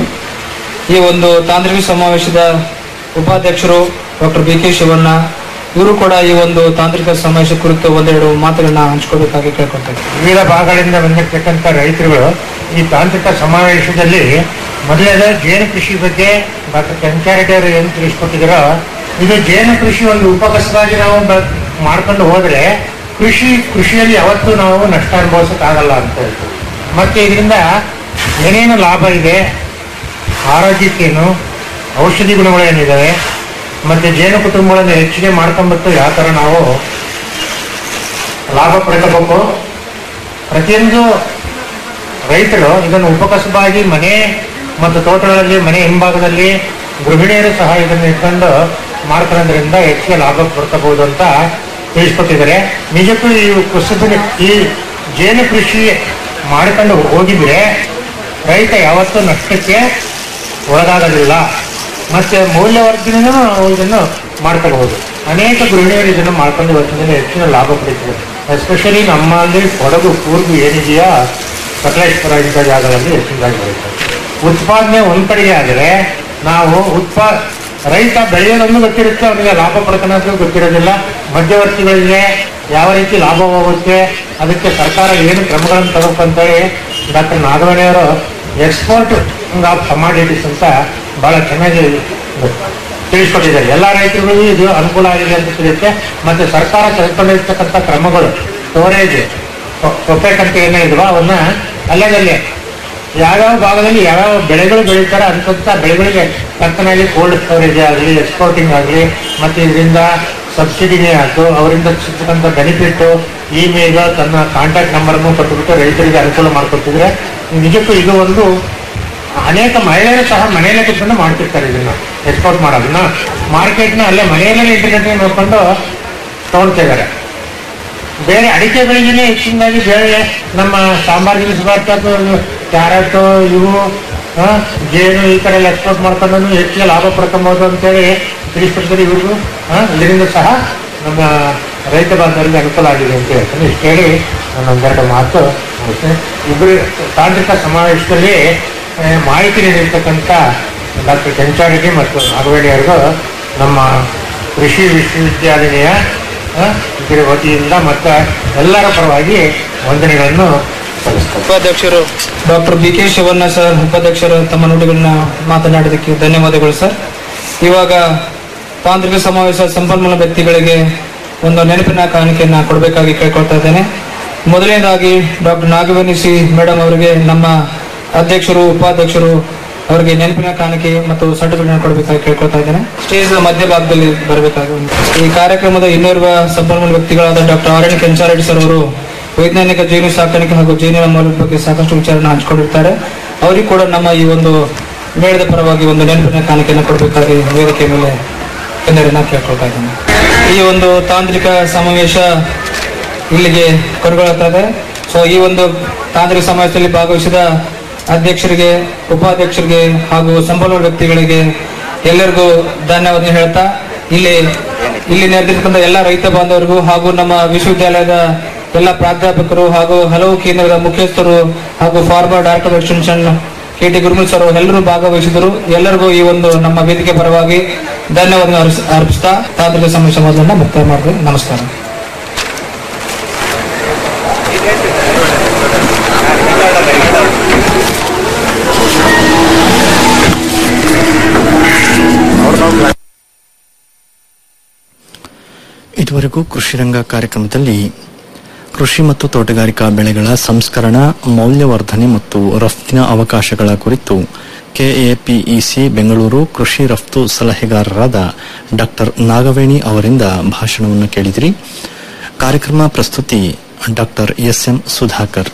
Speaker 12: ಈ ಒಂದು ತಾಂತ್ರಿಕ ಸಮಾವೇಶದ ಉಪಾಧ್ಯಕ್ಷರು ಡಾಕ್ಟರ್ ಬಿ ಕೆ ಶಿವಣ್ಣ ಇವರು ಕೂಡ ಈ ಒಂದು ತಾಂತ್ರಿಕ ಸಮಾವೇಶ ಕುರಿತು ಒಂದೆರಡು ಮಾತುಗಳನ್ನ ಹಂಚ್ಕೋಬೇಕಾಗಿ ಕೇಳ್ಕೊಳ್ತಾರೆ
Speaker 9: ವಿವಿಧ ಭಾಗಗಳಿಂದ ಬಂದಿರತಕ್ಕಂಥ ರೈತರುಗಳು ಈ ತಾಂತ್ರಿಕ ಸಮಾವೇಶದಲ್ಲಿ ಮೊದಲನೇದ ಜೇನು ಕೃಷಿ ಬಗ್ಗೆ ಡಾಕ್ಟರ್ ಕೆಂಚಾರೆಡ್ಡಿ ಅವರು ಏನು ತಿಳಿಸ್ಕೊಟ್ಟಿದ್ದಾರೋ ಇದು ಜೇನು ಕೃಷಿ ಒಂದು ಉಪಕಸವಾಗಿ ನಾವು ಬ- ಮಾಡ್ಕೊಂಡು ಹೋದ್ರೆ ಕೃಷಿ ಕೃಷಿಯಲ್ಲಿ ಯಾವತ್ತೂ ನಾವು ನಷ್ಟ ಅನುಭವಿಸೋಕ್ಕಾಗಲ್ಲ ಅಂತ ಹೇಳ್ತೀವಿ ಮತ್ತೆ ಇದರಿಂದ ಏನೇನು ಲಾಭ ಇದೆ ಆರೋಗ್ಯಕ್ಕೇನು ಔಷಧಿ ಗುಣಗಳೇನಿದ್ದಾವೆ ಮತ್ತೆ ಜೇನು ಕುಟುಂಬಗಳನ್ನು ಹೆಚ್ಚಿಗೆ ಮಾಡ್ಕೊಂಡ್ಬಿಟ್ಟು ಯಾವ ಥರ ನಾವು ಲಾಭ ಪಡ್ಕೋಬೇಕು ಪ್ರತಿಯೊಂದು ರೈತರು ಇದನ್ನು ಉಪಕಸಬಾಗಿ ಮನೆ ಮತ್ತು ತೋಟಗಳಲ್ಲಿ ಮನೆ ಹಿಂಭಾಗದಲ್ಲಿ ಗೃಹಿಣಿಯರು ಸಹ ಇದನ್ನು ಇಟ್ಕೊಂಡು ಮಾಡ್ಕೊಳ್ಳೋದ್ರಿಂದ ಹೆಚ್ಚಿಗೆ ಲಾಭ ಪಡ್ಕೋಬಹುದು ಅಂತ ತಿಳಿಸ್ಕೊಟ್ಟಿದ್ದಾರೆ ನಿಜಕ್ಕೂ ಈ ಕುಸಿದ ಈ ಜೇನು ಕೃಷಿ ಮಾಡ್ಕೊಂಡು ಹೋಗಿದ್ರೆ ರೈತ ಯಾವತ್ತೂ ನಷ್ಟಕ್ಕೆ ಒಳಗಾಗೋದಿಲ್ಲ ಮತ್ತೆ ಮೌಲ್ಯವರ್ಧನೆನೂ ನಾವು ಇದನ್ನು ಮಾಡ್ಕೊಳ್ಬಹುದು ಅನೇಕ ಗೃಹಿಣಿಯರು ಇದನ್ನು ಮಾಡ್ಕೊಂಡು ಇವತ್ತಿನ ಹೆಚ್ಚಿನ ಲಾಭ ಪಡಿತಾರೆ ಎಸ್ಪೆಷಲಿ ನಮ್ಮಲ್ಲಿ ಕೊಡಗು ಕೂರ್ಗು ಏನಿದೆಯಾ ಸಕಲೇಶ್ವರ ಇಂಥ ಜಾಗದಲ್ಲಿ ಹೆಚ್ಚಿನದಾಗಿ ಬರುತ್ತೆ ಉತ್ಪಾದನೆ ಒಂದ್ ಕಡೆಗೆ ಆದರೆ ನಾವು ಉತ್ಪಾ ರೈತ ಬೆಳೆಯೋದನ್ನು ಗೊತ್ತಿರುತ್ತೆ ಅವನಿಗೆ ಲಾಭ ಪಡ್ಕೊಳ್ಳೋದು ಗೊತ್ತಿರೋದಿಲ್ಲ ಮಧ್ಯವರ್ತಿಗಳಿಗೆ ಯಾವ ರೀತಿ ಲಾಭ ಹೋಗುತ್ತೆ ಅದಕ್ಕೆ ಸರ್ಕಾರ ಏನು ಕ್ರಮಗಳನ್ನು ತಗೋಬೇಕು ಅಂತೇಳಿ ಡಾಕ್ಟರ್ ನಾಗವಣಿಯವರು ಎಕ್ಸ್ಪೋರ್ಟ್ ಆಫ್ ಕಮಾಡಿಟೀಸ್ ಅಂತ ಬಹಳ ಚೆನ್ನಾಗಿ ತಿಳಿಸ್ಕೊಟ್ಟಿದ್ದಾರೆ ಎಲ್ಲ ರೈತರಿಗೂ ಇದು ಅನುಕೂಲ ಆಗಿದೆ ಅಂತ ತಿಳಿಯುತ್ತೆ ಮತ್ತೆ ಸರ್ಕಾರ ತೆಗೆದುಕೊಂಡಿರ್ತಕ್ಕಂಥ ಕ್ರಮಗಳು ಸ್ಟೋರೇಜ್ ಒಪೆಕ್ ಅಂತ ಏನೇ ಇದ್ವಾ ಅವನ್ನ ಅಲ್ಲದಲ್ಲೇ ಯಾವ್ಯಾವ ಭಾಗದಲ್ಲಿ ಯಾವ್ಯಾವ ಬೆಳೆಗಳು ಬೆಳೀತಾರೆ ಅಂತಂತ ಬೆಳೆಗಳಿಗೆ ತಕ್ಕನಾಗಿ ಕೋಲ್ಡ್ ಸ್ಟೋರೇಜ್ ಆಗಲಿ ಎಕ್ಸ್ಪೋರ್ಟಿಂಗ್ ಆಗಲಿ ಮತ್ತೆ ಇದರಿಂದ ಸಬ್ಸಿಡಿನೇ ಆಯ್ತು ಅವರಿಂದ ಸಿಗ್ತಕ್ಕಂಥ ಬೆನಿಫಿಟ್ ಇಮೇಲ್ ತನ್ನ ಕಾಂಟ್ಯಾಕ್ಟ್ ನಂಬರ್ನು ಕೊಟ್ಟುಬಿಟ್ಟು ರೈತರಿಗೆ ಅನುಕೂಲ ಮಾಡಿಕೊಟ್ಟಿದ್ರೆ ನಿಜಕ್ಕೂ ಇದು ಒಂದು ಅನೇಕ ಮಹಿಳೆಯರು ಸಹ ಮನೆಯಲ್ಲೇ ಕೂತ್ಕೊಂಡು ಮಾಡ್ತಿರ್ತಾರೆ ಇದನ್ನ ಎಕ್ಸ್ಪೋರ್ಟ್ ಮಾಡೋದನ್ನ ಮಾರ್ಕೆಟ್ನ ಅಲ್ಲೇ ಮನೆಯಲ್ಲೇ ಇಂಟರ್ನೆಟ್ ನೋಡ್ಕೊಂಡು ತಗೊಳ್ತಾ ಇದ್ದಾರೆ ಬೇರೆ ಅಡಿಕೆ ಬೆಳೆಗಿನೇ ಹೆಚ್ಚಿನದಾಗಿ ಬೇರೆ ನಮ್ಮ ಸಾಂಬಾರ್ ದಿನಸು ಕ್ಯಾರೆಟ್ ಇವು ಆ, ಜೇನು ಈ ಕಡೆ ಎಲ್ಲ ಎಕ್ಸ್ಪೋರ್ಟ್ ಮಾಡ್ಕೊಂಡು ಹೆಚ್ಚಿಗೆ ಲಾಭ ಪಡ್ಕೊಬೋದು ಅಂತೇಳಿ ತಿಳಿಸ್ಕೊಡ್ತಾರೆ ಇವ್ರಿಗೂ ಆ, ಇದರಿಂದ ಸಹ ನಮ್ಮ ರೈತ ಬಾಂಧವರಿಗೆ ಅನುಕೂಲ ಆಗಿದೆ ಅಂತ ಹೇಳ್ತಾನೆ ಇಷ್ಟು ಹೇಳಿ ನಾನು ಒಂದೆರಡು ಮಾತು ಮುಗಿಸ್ತೇನೆ. ಇಬ್ಬರು ತಾಂತ್ರಿಕ ಸಮಾವೇಶದಲ್ಲಿ ಆ, ಮಾಹಿತಿ ನೀಡಿರ್ತಕ್ಕಂಥ ಡಾಕ್ಟರ್ ಕೆಂಚಾರೆಡ್ಡಿ ಮತ್ತು ನಾಗವೇಡಿ ಅವರಿಗೂ ನಮ್ಮ ಕೃಷಿ ವಿಶ್ವವಿದ್ಯಾಲಯ ಆ, ಇದರ ವತಿಯಿಂದ ಮತ್ತು ಎಲ್ಲರ ಪರವಾಗಿ ವಂದನೆಗಳನ್ನು ಸಲ್ಲಿಸ್ತೇನೆ
Speaker 12: ಉಪಾಧ್ಯಕ್ಷರು doctor B K Shivanna sir ಉಪಾಧ್ಯಕ್ಷರು ತಮ್ಮ ನುಡಿಗಳನ್ನ ಮಾತನಾಡೋದಕ್ಕೆ ಧನ್ಯವಾದಗಳು ಸರ್ ಇವಾಗ ತಾಂತ್ರಿಕ ಸಮಾವೇಶ ಸಂಪನ್ಮೂಲ ವ್ಯಕ್ತಿಗಳಿಗೆ ಒಂದು ನೆನಪಿನ ಕಾಣಿಕೆಯನ್ನ ಕೊಡಬೇಕಾಗಿ ಕೇಳ್ಕೊಳ್ತಾ ಇದ್ದೇನೆ ಮೊದಲನೇದಾಗಿ ಡಾಕ್ಟರ್ ನಾಗವೇಣಿಸಿ ಮೇಡಮ್ ಅವರಿಗೆ ನಮ್ಮ ಅಧ್ಯಕ್ಷರು ಉಪಾಧ್ಯಕ್ಷರು ಅವರಿಗೆ ನೆನಪಿನ ಕಾಣಿಕೆ ಮತ್ತು ಸರ್ಟಿಫಿಕೇಟ್ ಕೊಡಬೇಕಾಗಿ ಕೇಳ್ಕೊಳ್ತಾ ಇದ್ದೇನೆ ಸ್ಟೇಜ್ ಮಧ್ಯಭಾಗದಲ್ಲಿ ಬರಬೇಕಾಗಿ ಈ ಕಾರ್ಯಕ್ರಮದ ಇನ್ನೋರ್ವ ಸಂಪನ್ಮೂಲ ವ್ಯಕ್ತಿಗಳಾದ doctor R N Kenchareddy sir ಅವರು ವೈಜ್ಞಾನಿಕ ಜೇನು ಸಾಕಾಣಿಕೆ ಹಾಗೂ ಜೇನಿನ ಮೌಲ್ಯದ ಬಗ್ಗೆ ಸಾಕಷ್ಟು ವಿಚಾರನ ಹಂಚಿಕೊಂಡಿರ್ತಾರೆ ಅವರಿಗೆ ಕೂಡ ನಮ್ಮ ಈ ಒಂದು ಮೇಳದ ಪರವಾಗಿ ಒಂದು ನೆನಪಿನ ಕಾಣಿಕೆಯನ್ನು ಕೊಡಬೇಕಾಗಿ ವೇದಿಕೆ ಮೇಲೆ ಎಲ್ಲರನ್ನ ಕೇಳ್ಕೊಳ್ತಾ ಇದ್ದೇನೆ ಈ ಒಂದು ತಾಂತ್ರಿಕ ಸಮಾವೇಶ ಇಲ್ಲಿಗೆ ಕೊನೆಗೊಳ್ಳುತ್ತದೆ ಸೊ ಈ ಒಂದು ತಾಂತ್ರಿಕ ಸಮಾವೇಶದಲ್ಲಿ ಭಾಗವಹಿಸಿದ ಅಧ್ಯಕ್ಷರಿಗೆ ಉಪಾಧ್ಯಕ್ಷರಿಗೆ ಹಾಗೂ ಸಂಪನ್ಮೂಲ ವ್ಯಕ್ತಿಗಳಿಗೆ ಎಲ್ಲರಿಗೂ ಧನ್ಯವಾದ ಹೇಳ್ತಾ ಇಲ್ಲಿ ಇಲ್ಲಿ ನೆರೆದಿರ್ತಕ್ಕಂಥ ಎಲ್ಲ ರೈತ ಬಾಂಧವರಿಗೂ ಹಾಗೂ ನಮ್ಮ ವಿಶ್ವವಿದ್ಯಾಲಯದ ಎಲ್ಲ ಪ್ರಾಧ್ಯಾಪಕರು ಹಾಗೂ ಹಲವು ಕೇಂದ್ರದ ಮುಖ್ಯಸ್ಥರು ಹಾಗೂ former director extension K T Gurumool sir ಎಲ್ಲರೂ ಭಾಗವಹಿಸಿದರು ಎಲ್ಲರಿಗೂ ಈ ಒಂದು ನಮ್ಮ ವೇದಿಕೆ ಪರವಾಗಿ ಧನ್ಯವಾದ ಅರ್ಪಿಸ್ತಾ ತಾಂತ್ರಿಕ ಸಮಾವೇಶ ಮೊದಲನ್ನ ಮುಕ್ತಾಯ ಮಾಡ್ತೀನಿ ನಮಸ್ಕಾರ
Speaker 5: ಇದುವರೆಗೂ ಕೃಷಿ ರಂಗ ಕಾರ್ಯಕ್ರಮದಲ್ಲಿ ಕೃಷಿ ಮತ್ತು ತೋಟಗಾರಿಕಾ ಬೆಳೆಗಳ ಸಂಸ್ಕರಣ ಮೌಲ್ಯವರ್ಧನೆ ಮತ್ತು ರಫ್ತಿನ ಅವಕಾಶಗಳ ಕುರಿತು ಕೆಎಪಿಇಸಿ ಬೆಂಗಳೂರು ಕೃಷಿ ರಫ್ತು ಸಲಹೆಗಾರರಾದ ಡಾಕ್ಟರ್ ನಾಗವೇಣಿ ಅವರಿಂದ ಭಾಷಣವನ್ನು ಕೇಳಿದಿರಿ ಕಾರ್ಯಕ್ರಮ ಪ್ರಸ್ತುತಿ doctor S M Sudhakar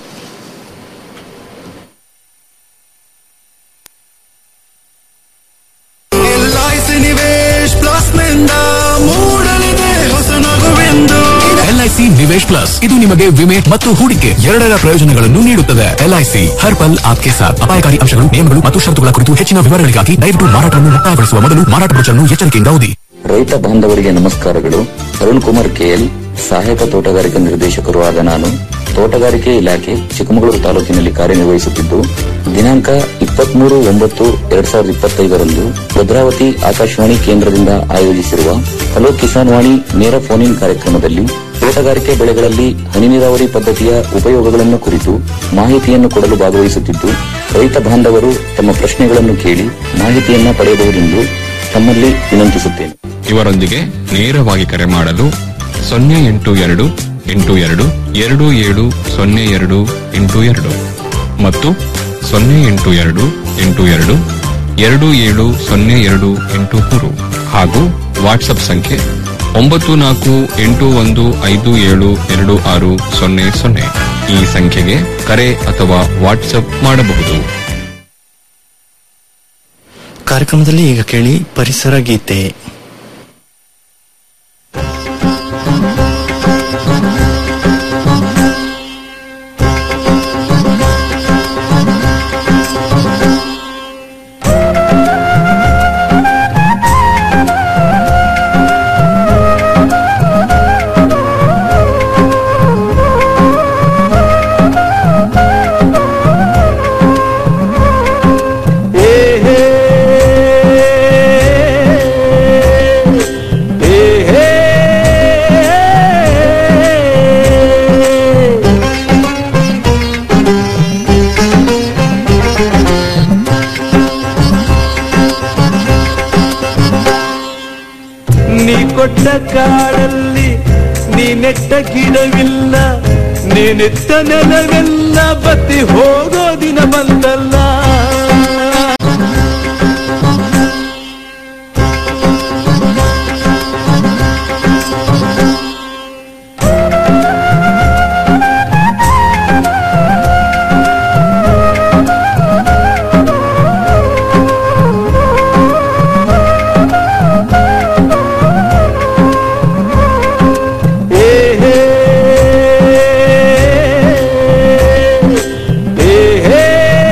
Speaker 16: LIC Nivesh plus ನಿಂದ ಮೂಡಲಿದೆ ಹೊಸ ನಗುವೆಂದು
Speaker 6: ಎಲ್ಐಸಿ ನಿವೇಶ್ ಪ್ಲಸ್ ಇದು ನಿಮಗೆ ವಿಮೆ ಮತ್ತು ಹೂಡಿಕೆ ಎರಡರ ಪ್ರಯೋಜನಗಳನ್ನು ನೀಡುತ್ತದೆ ಎಲ್ಐಸಿ ಹರ್ ಪಲ್ ಆಪ್ಕೆ ಸಾಥ್ ಅಪಾಯಕಾರಿ ಅಂಶಗಳು ನಿಯಮಗಳು ಮತ್ತು ಷರತ್ತುಗಳ ಕುರಿತು ಹೆಚ್ಚಿನ ವಿವರಗಳಿಗಾಗಿ ದಯವಿಟ್ಟು ಮಾರಾಟವನ್ನು ಮುಕ್ತಾಯಗೊಳಿಸುವ ಮೊದಲು ಮಾರಾಟ ಬ್ರೋಚರ್ನ್ನು ಎಚ್ಚರಿಕೆಯಿಂದ ಓದಿ
Speaker 17: ರೈತ ಬಾಂಧವರಿಗೆ ನಮಸ್ಕಾರಗಳು ಅರುಣ್ ಕುಮಾರ್ ಕೆಎಲ್ ಸಹಾಯಕ ತೋಟಗಾರಿಕಾ ನಿರ್ದೇಶಕರು ಆದ ನಾನು ತೋಟಗಾರಿಕೆ ಇಲಾಖೆ ಚಿಕ್ಕಮಗಳೂರು ತಾಲೂಕಿನಲ್ಲಿ ಕಾರ್ಯನಿರ್ವಹಿಸುತ್ತಿದ್ದು ದಿನಾಂಕ ಇಪ್ಪತ್ಮೂರು ಒಂಬತ್ತು ಎರಡ್ ಸಾವಿರದ ಇಪ್ಪತ್ತೈದರಂದು ಭದ್ರಾವತಿ ಆಕಾಶವಾಣಿ ಕೇಂದ್ರದಿಂದ ಆಯೋಜಿಸಿರುವ ಹಲೋ ಕಿಸಾನ್ ವಾಣಿ ನೇರ ಫೋನ್ ಇನ್ ಕಾರ್ಯಕ್ರಮದಲ್ಲಿ ತೋಟಗಾರಿಕೆ ಬೆಳೆಗಳಲ್ಲಿ ಹನಿ ನೀರಾವರಿ ಪದ್ಧತಿಯ ಉಪಯೋಗಗಳನ್ನು ಕುರಿತು ಮಾಹಿತಿಯನ್ನು ಕೊಡಲು ಭಾಗವಹಿಸುತ್ತಿದ್ದು ರೈತ ಬಾಂಧವರು ತಮ್ಮ ಪ್ರಶ್ನೆಗಳನ್ನು ಕೇಳಿ ಮಾಹಿತಿಯನ್ನ ಪಡೆಯಬಹುದೆಂದು ತಮ್ಮಲ್ಲಿ ವಿನಂತಿಸುತ್ತೇನೆ
Speaker 8: ಇವರೊಂದಿಗೆ ನೇರವಾಗಿ ಕರೆ ಮಾಡಲು ಸೊನ್ನೆ ಎಂಟು ಎರಡು ಎಂಟು ಎರಡು ಎರಡು ಏಳು ಸೊನ್ನೆ ಎರಡು ಎಂಟು ಎರಡು ಮತ್ತು ಸೊನ್ನೆ ಎಂಟು ಎರಡು ಎಂಟು ಎರಡು ಎರಡು ಏಳು ಸೊನ್ನೆ ಎರಡು ಎಂಟು ಮೂರು ಹಾಗೂ ವಾಟ್ಸ್ಆಪ್ ಸಂಖ್ಯೆ ಒಂಬತ್ತು ನಾಲ್ಕು ಎಂಟು ಒಂದು ಐದು ಏಳು ಎರಡು ಆರು ಸೊನ್ನೆ ಸೊನ್ನೆ ಈ ಸಂಖ್ಯೆಗೆ ಕರೆ ಅಥವಾ ವಾಟ್ಸ್ಆಪ್ ಮಾಡಬಹುದು
Speaker 5: ಕಾರ್ಯಕ್ರಮದಲ್ಲಿ ಈಗ ಕೇಳಿ ಪರಿಸರ ಗೀತೆ
Speaker 16: ಕೊಟ್ಟ ಕಾಡಲ್ಲಿ ನೀ ನೆಟ್ಟ ಗಿಡವಿಲ್ಲ ನೀನೆತ್ತ ನೆಲವೆಲ್ಲ ಬತ್ತಿ ಹೋಗೋ ದಿನ ಬಂದಲ್ಲ ಏ ಹೇ ಏ ಹೇ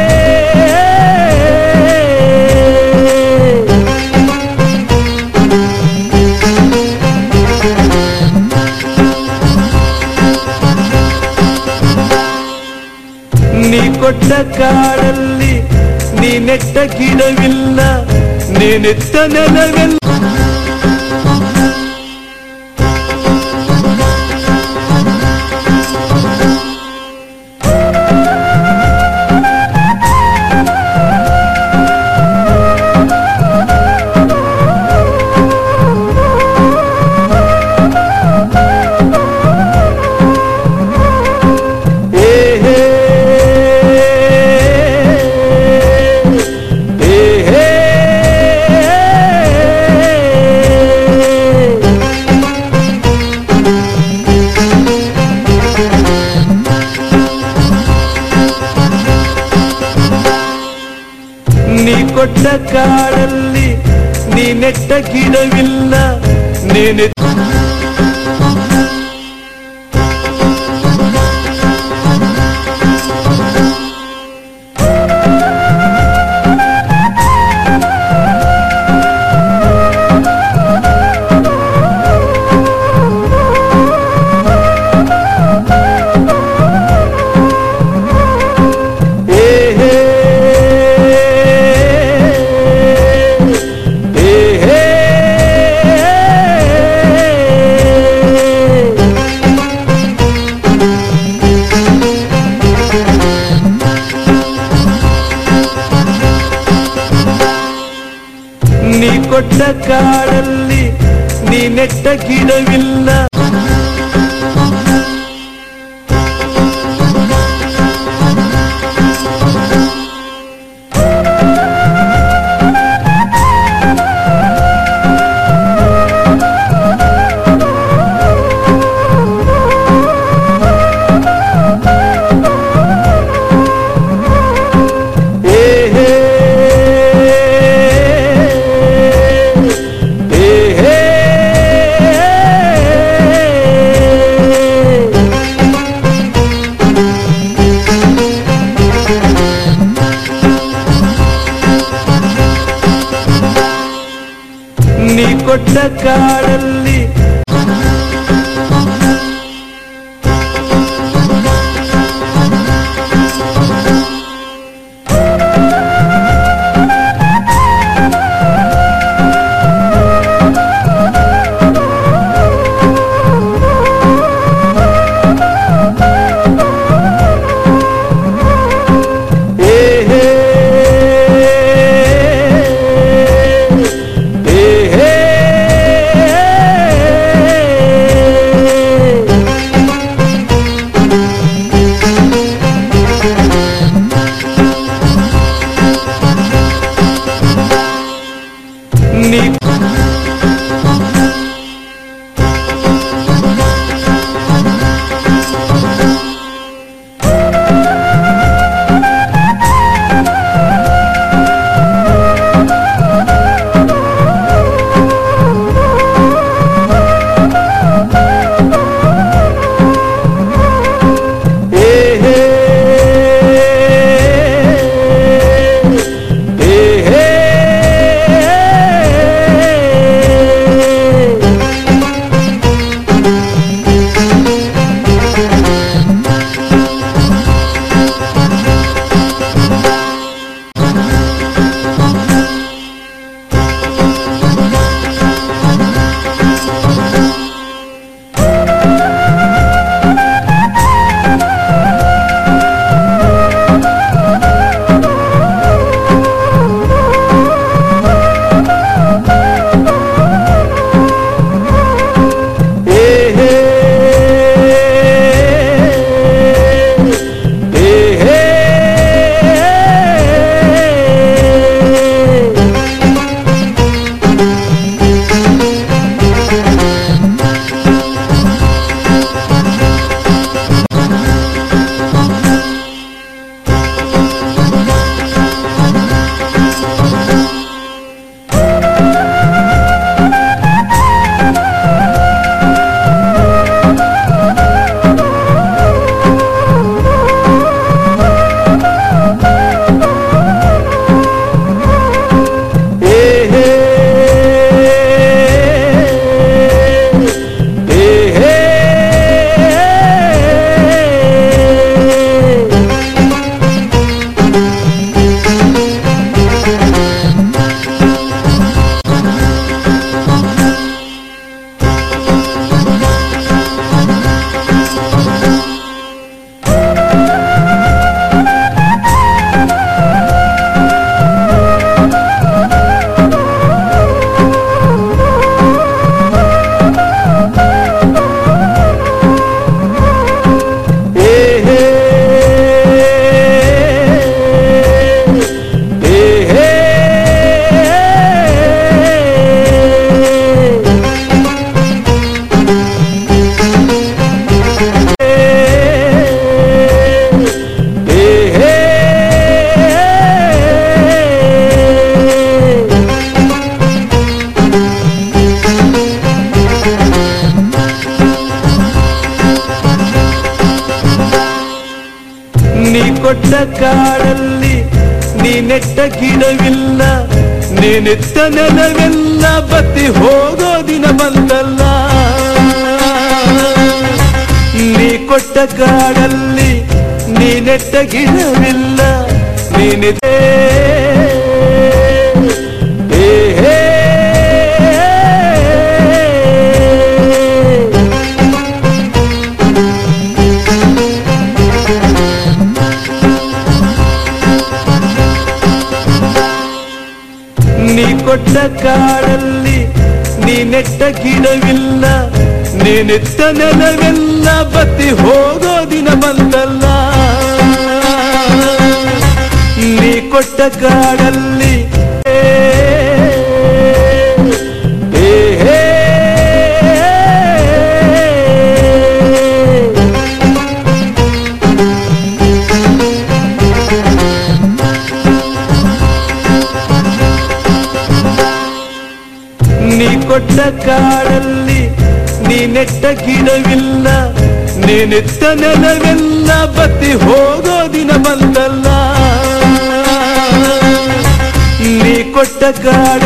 Speaker 16: ನೀ ಕೊಟ್ಟ ಕಾಡಲ್ಲಿ ನೀ ನೆಟ್ಟ ಗಿಡವಿಲ್ಲ ನೀನೆತ್ತ ನೆಲವೆಲ್ಲ ಏ ಹೇ ಏ ಹೇ ನೀ ಕೊಟ್ಟ ಕಾಡಲ್ಲಿ ನೀ ನೆಟ್ಟ ಗಿಡವಿಲ್ಲ ನೀನೆ ಏ ಹೇ ಏ ಹೇ ನೀ ಕೊಟ್ಟ ಕಾಡಲ್ಲಿ ನೀ ನೆಟ್ಟ ಗಿಡವಿಲ್ಲ ಏ ಹೇ ಏ ಹೇ ನೀ ಕೊಟ್ಟ ಕಾಡಲ್ಲಿ ಏ ಹೇ ಏ ಹೇ ನೀ ಏ ಹೇ ಏ ಹೇ ಕೊಟ್ಟ ಕಾಡಲ್ಲಿ ನೀ ನೆಟ್ಟ ಗಿಡವಿಲ್ಲ ನೀನೆತ್ತ ನೆಲವೆಲ್ಲ ಬತ್ತಿ ಹೋಗೋ ದಿನ ಬಂದಲ್ಲ ನೀ ಕೊಟ್ಟ ಕಾಡಲ್ಲಿ ನೀ ನೆಟ್ಟ ಗಿಡವಿಲ್ಲ ನೀನಿದೆ ಹೇ ಹೇ ನೀ ಕೊಟ್ಟ ಕಾಡಲ್ಲಿ ನೀ ನೆಟ್ಟ ಗಿಡವಿಲ್ಲ ನೀನೆತ್ತ ನೆಲವೆಲ್ಲ ಬತ್ತಿ ಹೋಗೋ ದಿನ ಬಂದಲ್ಲ ನೀ ಕೊಟ್ಟ ಕಾಡಲ್ಲಿ ಹೇ, ಹೇ, ಹೇ. ನೀ ಕೊಟ್ಟ ಕಾಡಲ್ಲಿ ನೀ ನೆಟ್ಟ ಗಿಡವಿಲ್ಲ ನೀನೆತ್ತ ನೆಲವೆಲ್ಲ ಬತ್ತಿ ಹೋಗೋ ದಿನ ಬಂದಲ್ಲ ನೀ ಕೊಟ್ಟ ಕಾಡ